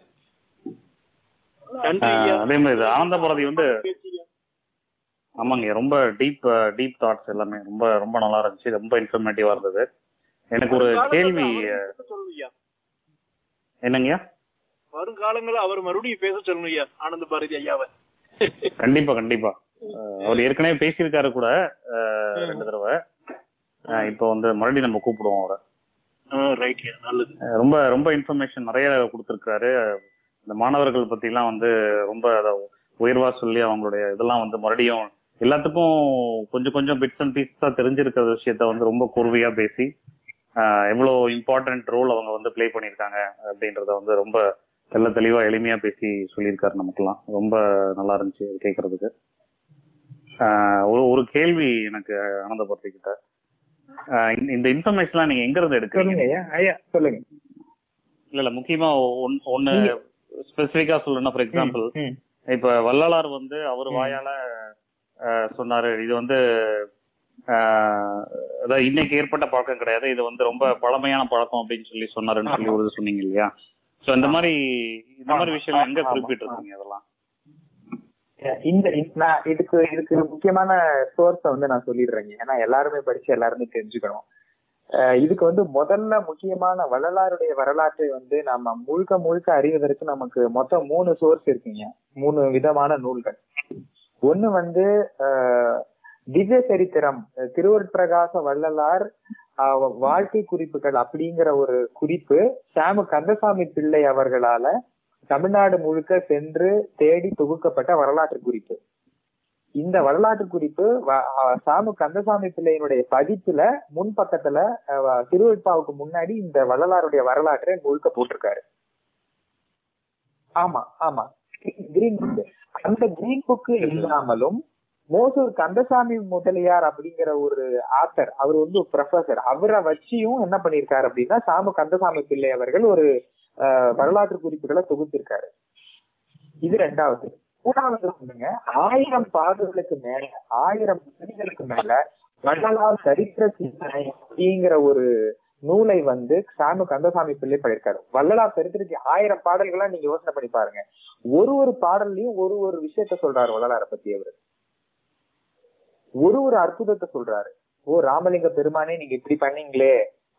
நன்றி ஐயா ஆஹ் அதே மாதிரி இது ஆனந்த பாரதி வந்து ஆமாங்க ரொம்ப டீப் டீப் தாட்ஸ் எல்லாமே ரொம்ப ரொம்ப நல்லா இருந்துச்சு ரொம்ப இன்ஃபர்மேட்டிவா இருந்தது எனக்கு ஒரு கேள்வி சொல்லணும் ஐயா என்னங்கய்யா வருங்காலங்களில் அவர் மறுபடியும் பேச சொல்லணும் ஐயா ஆனந்த பாரதி ஐயாவை கண்டிப்பா கண்டிப்பா அஹ், அவர் ஏற்கனவே பேசியிருக்காரு கூட அஹ், ரெண்டு தடவை அஹ், இப்போ வந்து மறுபடியும் நம்ம கூப்பிடுவோம் அவரை ரைட் நல்லது அஹ், ரொம்ப ரொம்ப இன்ஃபர்மேஷன் நிறைய கொடுத்துருக்காரு இந்த மாணவர்கள் பத்தி எல்லாம் வந்து ரொம்ப அத உயர்வா சொல்லி அவங்களுடைய இதெல்லாம் வந்து மறுபடியும் எல்லாத்துக்கும் கொஞ்சம் கொஞ்சம் பிட்ஸ் அண்ட் பீஸா தெரிஞ்சிருக்கிற விஷயத்த வந்து ரொம்ப கூர்வையா பேசி ஆஹ் எவ்வளவு இம்பார்ட்டன்ட் ரோல் அவங்க வந்து ப்ளே பண்ணியிருக்காங்க அப்படின்றத வந்து ரொம்ப தெள்ள தெளிவா எளிமையா பேசி சொல்லியிருக்காரு நமக்கெல்லாம் ரொம்ப நல்லா இருந்துச்சு அது கேட்கறதுக்கு ஆஹ் ஒரு ஒரு கேள்வி எனக்கு ஆனந்தபுரத்தை கிட்ட ஆஹ் இந்த- இந்த இன்ஃபர்மேஷன்லாம் நீங்க எங்க இருந்து எடுக்கிறீங்க சொல்லுங்க ஐயா ஐயா சொல்லுங்க இல்ல இல்ல முக்கியமா ஒன்- ஒண்ணு ஸ்பெசிபிக்கா சொல்லணும்னா ஃபார் எக்ஸாம்பிள் ம். இப்ப வள்ளலார் வந்து அவர் வாயால அஹ், சொன்னாரு இது வந்து அஹ், அதாவது இன்னைக்கு ஏற்பட்ட பழக்கம் கிடையாது இது வந்து ரொம்ப பழமையான பழக்கம் அப்படின்னு சொல்லி சொன்னாருன்னு சொல்லி ஒரு இது சொன்னீங்க இல்லையா சோ இந்த மாதிரி இந்த மாதிரி விஷயம் எங்க ஆமா, குறிப்பிட்டிருக்கீங்க அதெல்லாம் இந்த இந்த- நான் இதுக்கு இதுக்கு முக்கியமான சோர்ஸ வந்து நான் சொல்லிடுறேங்க ஏன்னா எல்லாருமே படிச்சு எல்லாருமே தெரிஞ்சுக்கணும் அஹ் இதுக்கு வந்து முதல்ல முக்கியமான வள்ளலாருடைய வரலாற்றை வந்து நம்ம முழுக்க முழுக்க அறிவதற்கு நமக்கு மொத்தம் மூணு சோர்ஸ் இருக்குங்க மூணு விதமான நூல்கள் ஒண்ணு வந்து அஹ், திவ்ய சரித்திரம் அஹ், திருவருட்பிரகாச வள்ளலார் அஹ், வாழ்க்கை குறிப்புகள் அப்படிங்கிற ஒரு குறிப்பு சாமு கந்தசாமி பிள்ளை அவர்களால தமிழ்நாடு முழுக்க சென்று தேடி தொகுக்கப்பட்ட வரலாற்று குறிப்பு இந்த வரலாற்று குறிப்பு வ- அஹ் சாமு கந்தசாமி பிள்ளையினுடைய பதிப்புல முன் பக்கத்துல அஹ், திருவெட்பாவுக்கு முன்னாடி இந்த வள்ளலாருடைய வரலாற்றை முழுக்க போட்டிருக்காரு ஆமா ஆமா கிரீன் புக் அந்த கிரீன் புக் இல்லாமலும் மோசூர் கந்தசாமி முதலியார் அப்படிங்கிற ஒரு ஆத்தர் அவர் வந்து ஒரு ப்ரொஃபசர் அவரை வச்சியும் என்ன பண்ணிருக்காரு அப்படின்னா சாமு கந்தசாமி பிள்ளை அவர்கள் ஒரு அஹ், வரலாற்று குறிப்புகளை தொகுத்திருக்காரு இது ரெண்டாவது மூணாவது வந்துங்க ஆயிரம் பாடல்களுக்கு மேல ஆயிரம் கவிதைகளுக்கு மேல வள்ளலார் சரித்திர சிந்தனை அப்படிங்கிற ஒரு நூலை வந்து சாமு கந்தசாமி பிள்ளை பண்ணிருக்காரு வள்ளலார் சரித்திரக்கு ஆயிரம் பாடல்களா நீங்க யோசனை பண்ணி பாருங்க ஒரு ஒரு பாடல்லையும் ஒரு ஒரு விஷயத்த சொல்றாரு வள்ளலாரை பத்தி அவரு ஒரு ஒரு அற்புதத்தை சொல்றாரு ஓ ராமலிங்க பெருமானே நீங்க இப்படி பண்ணீங்களே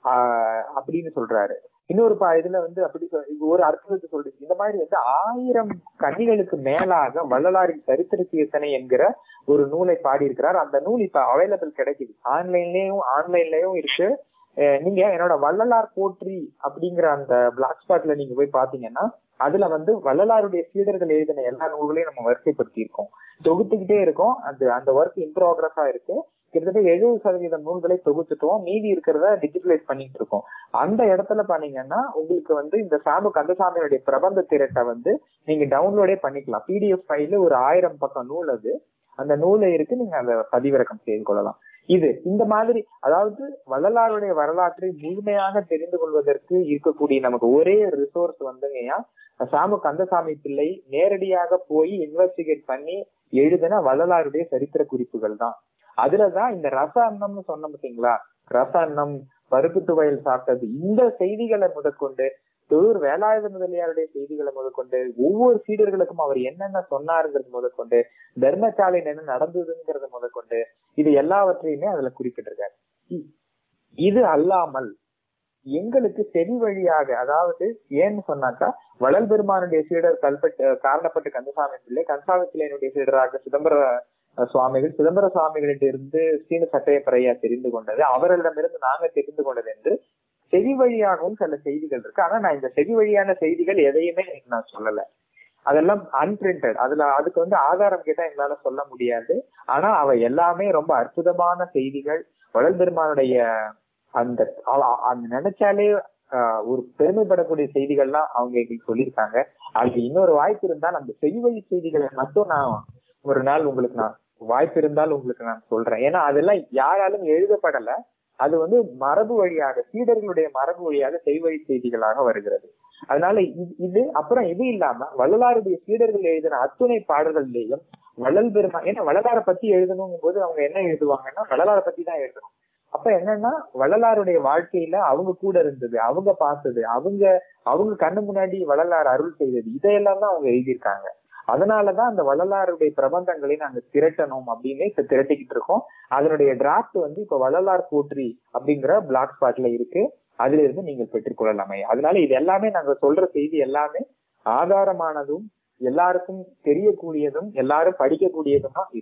ஆஹ் அப்படின்னு சொல்றாரு இன்னொரு பா இதுல வந்து அப்படி சொ- இது ஒரு அற்புதத்தை சொல்றீங்க இந்த மாதிரி வந்து ஆயிரம் கனிகளுக்கு மேலாக வள்ளலாரின் சரித்திர கீர்த்தனை என்கிற ஒரு நூலை பாடியிருக்கிறார் அந்த நூல் இப்ப அவைலபிள் கிடைக்குது ஆன்லைன்லயும் ஆன்லைன்லயும் இருக்கு அஹ் நீங்க என்னோட வள்ளலார் போற்றி அப்படிங்கிற அந்த பிளாக் ஸ்பாட்ல நீங்க போய் பாத்தீங்கன்னா அதுல வந்து வள்ளலாருடைய சீடர்கள் எழுதின எல்லா நூல்களையும் நம்ம வரிசைப்படுத்தி இருக்கோம் தொகுத்துக்கிட்டே இருக்கோம் அந்த அந்த ஒர்க் இன் ப்ராக்ரஸா இருக்கு கிட்டத்தட்ட எழுபது சதவீதம் நூல்களை தொகுத்துட்டோம் மீதி இருக்கிறத டிஜிட்டலைஸ் பண்ணிட்டு இருக்கோம் அந்த இடத்துல பாத்தீங்கன்னா உங்களுக்கு வந்து இந்த சாமு கந்தசாமியுடைய பிரபந்த திரட்டை வந்து நீங்க டவுன்லோடே பண்ணிக்கலாம் பிடிஎஃப் ஃபைல ஒரு ஆயிரம் பக்கம் நூல் அது அந்த நூலை இருக்கு நீங்க அதை பதிவிறக்கம் செய்து கொள்ளலாம் இது இந்த மாதிரி அதாவது வள்ளலாருடைய வரலாற்றை முழுமையாக தெரிந்து கொள்வதற்கு இருக்கக்கூடிய நமக்கு ஒரே ரிசோர்ஸ் வந்துங்கய்யா சாமு கந்தசாமி பிள்ளை நேரடியாக போய் இன்வெஸ்டிகேட் பண்ணி எழுதின வள்ளலாருடைய சரித்திர குறிப்புகள் தான் அதுலதான் இந்த ரச அன்னம்னு சொன்ன பார்த்தீங்களா ரச அன்னம் பருப்பு துவையல் சாப்பிட்டது இந்த செய்திகளை முதற்கொண்டு தொழில் வேலாயுத முதலியாருடைய செய்திகளை முதற்கொண்டு ஒவ்வொரு சீடர்களுக்கும் அவர் என்னென்ன சொன்னாருங்கிறது முதற்கொண்டு தர்மசாலையில் என்ன நடந்ததுங்கிறத முதற்கொண்டு இது எல்லாவற்றையுமே அதுல குறிப்பிட்டிருக்காரு இ- இது அல்லாமல் எங்களுக்கு செவி வழியாக அதாவது ஏன்னு சொன்னாக்கா வளல் பெருமானுடைய சீடர் கல்பட்டு காரணப்பட்டு கந்தசாமி பிள்ளை கந்தசாமி பிள்ளையினுடைய சீடராக சிதம்பர அஹ், சுவாமிகள் சிதம்பர சுவாமிகளிடம் இருந்து சீன சட்டையப்பறையா தெரிந்து கொண்டது அவர்களிடமிருந்து நாங்க தெரிந்து கொண்டது என்று செவி வழியாகவும் சில செய்திகள் இருக்கு ஆனா நான் இந்த செவி வழியான செய்திகள் எதையுமே நான் சொல்லல அதெல்லாம் அன்பிரிண்டட் அதுல அதுக்கு வந்து ஆதாரம் கேட்டா எங்களால சொல்ல முடியாது ஆனா அவ எல்லாமே ரொம்ப அற்புதமான செய்திகள் வளல் பெருமானுடைய அந்த அவ- அந்த நினைச்சாலே ஆஹ், ஒரு பெருமைப்படக்கூடிய செய்திகள்லாம் அவங்க எங்களுக்கு சொல்லியிருக்காங்க அதுக்கு இன்னொரு வாய்ப்பு இருந்தால் அந்த செவிவழி செய்திகளை மட்டும் நான் ஒரு நாள் உங்களுக்கு நான் வாய்ப்பு இருந்தால் உங்களுக்கு நான் சொல்றேன் ஏன்னா அதெல்லாம் யாராலும் எழுதப்படல அது வந்து மரபு வழியாக சீடர்களுடைய மரபு வழியாக செய்வழி செய்திகளாக வருகிறது அதனால இது- இது அப்புறம் இது இல்லாம வள்ளலாருடைய சீடர்கள் எழுதின அத்துணை பாடல்கள்லயும் வள்ளல் பெருமா ஏன்னா வள்ளலாரை பத்தி எழுதணும் போது அவங்க என்ன எழுதுவாங்கன்னா வள்ளலாரை பத்தி தான் எழுதணும் அப்ப என்னன்னா வள்ளலாருடைய வாழ்க்கையில அவங்க கூட இருந்தது அவங்க பார்த்தது அவங்க அவங்க கண்ணு முன்னாடி வள்ளலார் அருள் செய்தது இதையெல்லாம் தான் அவங்க எழுதியிருக்காங்க அதனாலதான் அந்த வள்ளலாருடைய பிரபந்தங்களை நாங்க திரட்டணும் அப்படின்னு இப்ப திரட்டிக்கிட்டு இருக்கோம் அதனுடைய டிராஃப்ட் வந்து இப்ப வள்ளலார் போற்றி அப்படிங்கிற பிளாக் ஸ்பாட்ல இருக்கு அதுல இருந்து நீங்கள் பெற்றுக்கொள்ளலாமே அதனால இது எல்லாமே நாங்க சொல்ற செய்தி எல்லாமே ஆதாரமானதும் எல்லாருக்கும் தெரியக்கூடியதும் எல்லாரும் படிக்கக்கூடியதுமா இருக்கு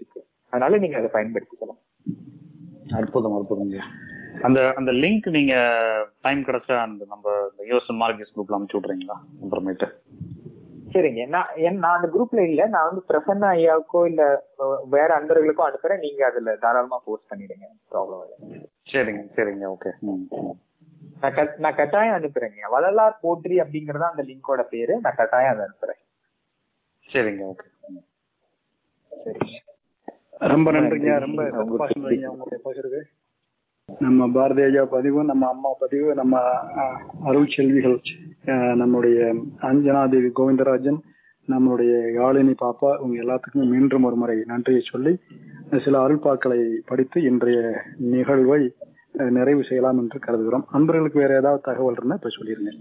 அதனால நீங்க அதை பயன்படுத்திக்கலாம் அற்புதம் அற்புதம் ஐயா அந்த அந்த லிங்க் நீங்க டைம் கிடைச்சா அந்த நம்ம இந்த யூஎஸ் மார்க்கெட் குரூப்ல அனுப்பிச்சு விட்றீங்களா அப்புறமேட்டு சரிங்க நான் என்- நான் அந்த குரூப்ல இல்ல நான் வந்து பிரசன்னா ஐயாவுக்கோ இல்ல அஹ், வேற அன்பர்களுக்கோ அனுப்புறேன் நீங்க அதுல தாராளமா போஸ்ட் பண்ணிடுங்க ப்ராப்ளம் இல்லை சரிங்க சரிங்க ஓகே நான் கட்- நான் கட்டாயம் அனுப்புறேங்க வள்ளலார் போற்றி அப்படிங்கறது அந்த லிங்கோட பேரு நான் கட்டாயம் அதை அனுப்புறேன் சரிங்க ஓகே சரிங்க ரொம்ப நன்றிங்க ரொம்ப சிறப்பா சொன்னீங்க உங்களுடைய பகிர்வு நம்ம பாரதி ஐயா பதிவு நம்ம அம்மா பதிவு நம்ம அஹ், அருள் செல்விகள் அஹ், நம்முடைய அஞ்சனாதேவி கோவிந்தராஜன் நம்மளுடைய யாழினி பாப்பா இவங்க எல்லாத்துக்கும் மீண்டும் ஒரு முறை நன்றியை சொல்லி சில அருள்பாக்களை படித்து இன்றைய நிகழ்வை அஹ், நிறைவு செய்யலாம் என்று கருதுகிறோம் அன்பர்களுக்கு வேற ஏதாவது தகவல் இருந்தா இப்ப சொல்லிருங்க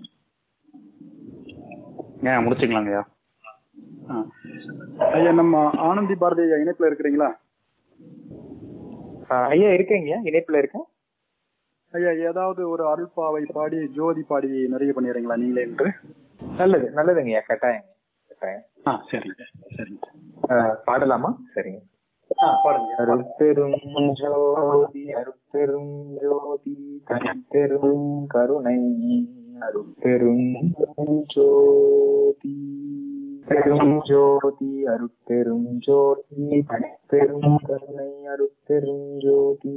ஏன் முடிச்சுக்கலாங்க ஐயா ஆ. ஐயா நம்ம ஆனந்தி பாரதி ஐயா இணைப்புல இருக்கிறீங்களா ஆஹ் ஐயா இருக்கீங்க இணைப்புல இருக்கேன் ஐயா ஏதாவது ஒரு அருள்பாவை பாடி ஜோதி பாடி நிறைய பண்ணிடுறீங்களா நீங்களே என்று நல்லது நல்லதுங்க ஐயா கட்டாயம் கட்டாயம் ஆ சரிங்க சரிங்க ஆஹ் பாடலாமா சரிங்க ஆ பாருங்க அருட்பெரும் ஜோதி அருட்பெரும் ஜோதி தனிப்பெரும் கருணை அருட்பெரும் ஜோதி பெரும் ஜோதி அருட்பெரும் ஜோதி தனிப்பெரும் கருணை அருட்பெரும் ஜோதி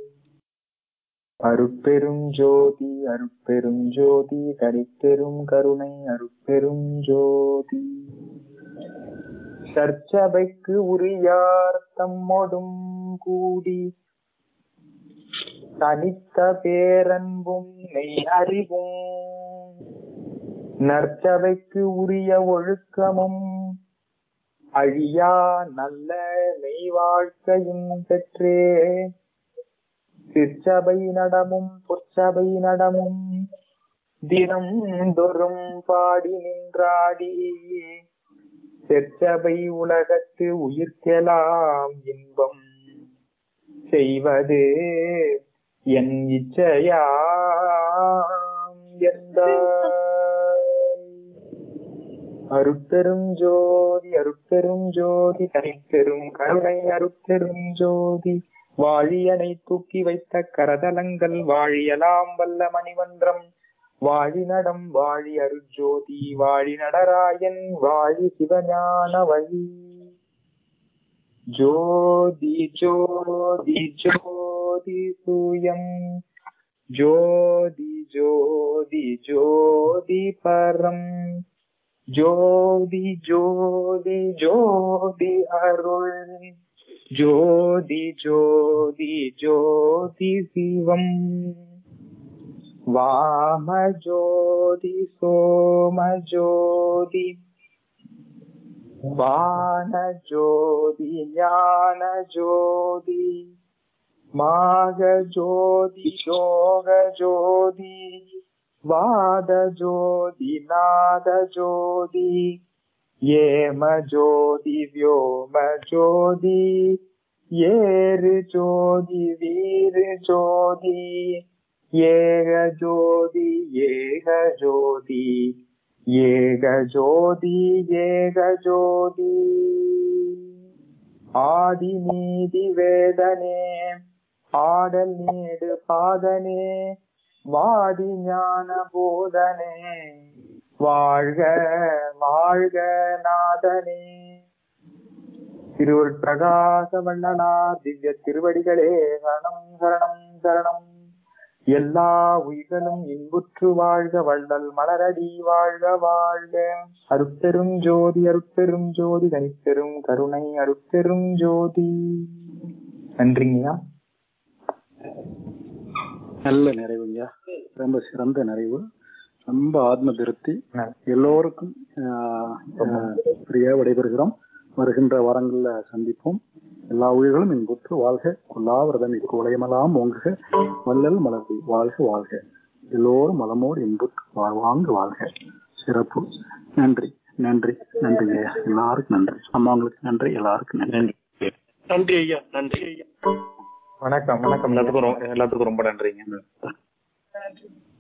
அருட்பெரும் ஜோதி அருட்பெரும் ஜோதி தனிப்பெரும் கருணை அருட்பெரும் ஜோதி சர்ச்சபைக்கு உரியார் தம்மோடும் கூடி தனித்த பேரன்பும் நெய் அறிவும் நற்சபைக்கு உரிய ஒழுக்கமும் அழியா நல்ல மெய் வாழ்க்கையும் பெற்றே சிற்சபை நடமும் பொற்சபை நடமும் தினம் தோறும் பாடி நின்றாடி செற்சபை உலகத்து உயிர்க்கெலாம் இன்பம் செய்வது என் இச்சையாம் எந்த அருட்பெரும் ஜோதி அருட்பெரும் ஜோதி தனிப்பெரும் கருணை அருட்பெரும் ஜோதி வாழியனை தூக்கி வைத்த கரதலங்கள் வாழியலாம் வல்ல மணிமன்றம் வாழி நடம் வாழி அருஜோதி வாழி நடராயன் வாழி சிவஞான வழி ஜோதி ஜோதி ஜோதி சூயம் ஜோதி ஜோதி ஜோதி பரம் ஜோதி ஜோதி ஜோதி அருள் ஜோதி ஜோதி ஜோதி சிவம் வாம ஜோதி சோம ஜோதி வான ஜோதி ஞான ஜோதி மாக ஜோதி யோக ஜோதி வாத ஜோதி நாத ஜோதி ஏம ஜோதி வியோம ஜோதி ஏறு ஜோதி வீரு ஜோதி ஏக ஜோதி ஏக ஜோதி ஏக ஜோதி ஏக ஜோதி ஆதி நீதி வேதனே ஆடல் நீடு பாதனே வாதி ஞான போதனே வாழ்க வாழ்க நாதனே திருவள் பிரகாச வண்ணனா திவ்ய திருவடிகளே சரணம் சரணம் சரணம் எல்லா உயிர்களும் இன்புற்று வாழ்க வள்ளல் மலரடி வாழ்க வாழ்க அருட்பெரும் ஜோதி அருட்பெரும் ஜோதி தனிப்பெரும் கருணை அருட்பெரும் ஜோதி நன்றிங்கய்யா நல்ல நிறைவுங்க ரொம்ப சிறந்த நிறைவு ரொம்ப ஆத்ம திருப்தி எல்லோருக்கும் ஆஹ், ஆஹ், பிரியா விடைபெறுகிறோம் வருகின்ற வாரங்கள்ல சந்திப்போம் எல்லா உயிர்களும் இன்புற்று வாழ்க கொல்லாவிரதம் இக்குவளையமெல்லாம் ஓங்குக வள்ளல் மலர்வி வாழ்க வாழ்க எல்லோரும் மலமோடு இன்புற்று வாழ்வாங்கு வாழ்க சிறப்பு நன்றி நன்றி நன்றி ஐயா எல்லாருக்கும் நன்றி அம்மாங்களுக்கு நன்றி எல்லாருக்கும் நன்றி நன்றி ஐயா நன்றி ஐயா வணக்கம் வணக்கம் எல்லாத்துக்கும் ரொ- எல்லாத்துக்கும் ரொம்ப நன்றிங்க நன்றி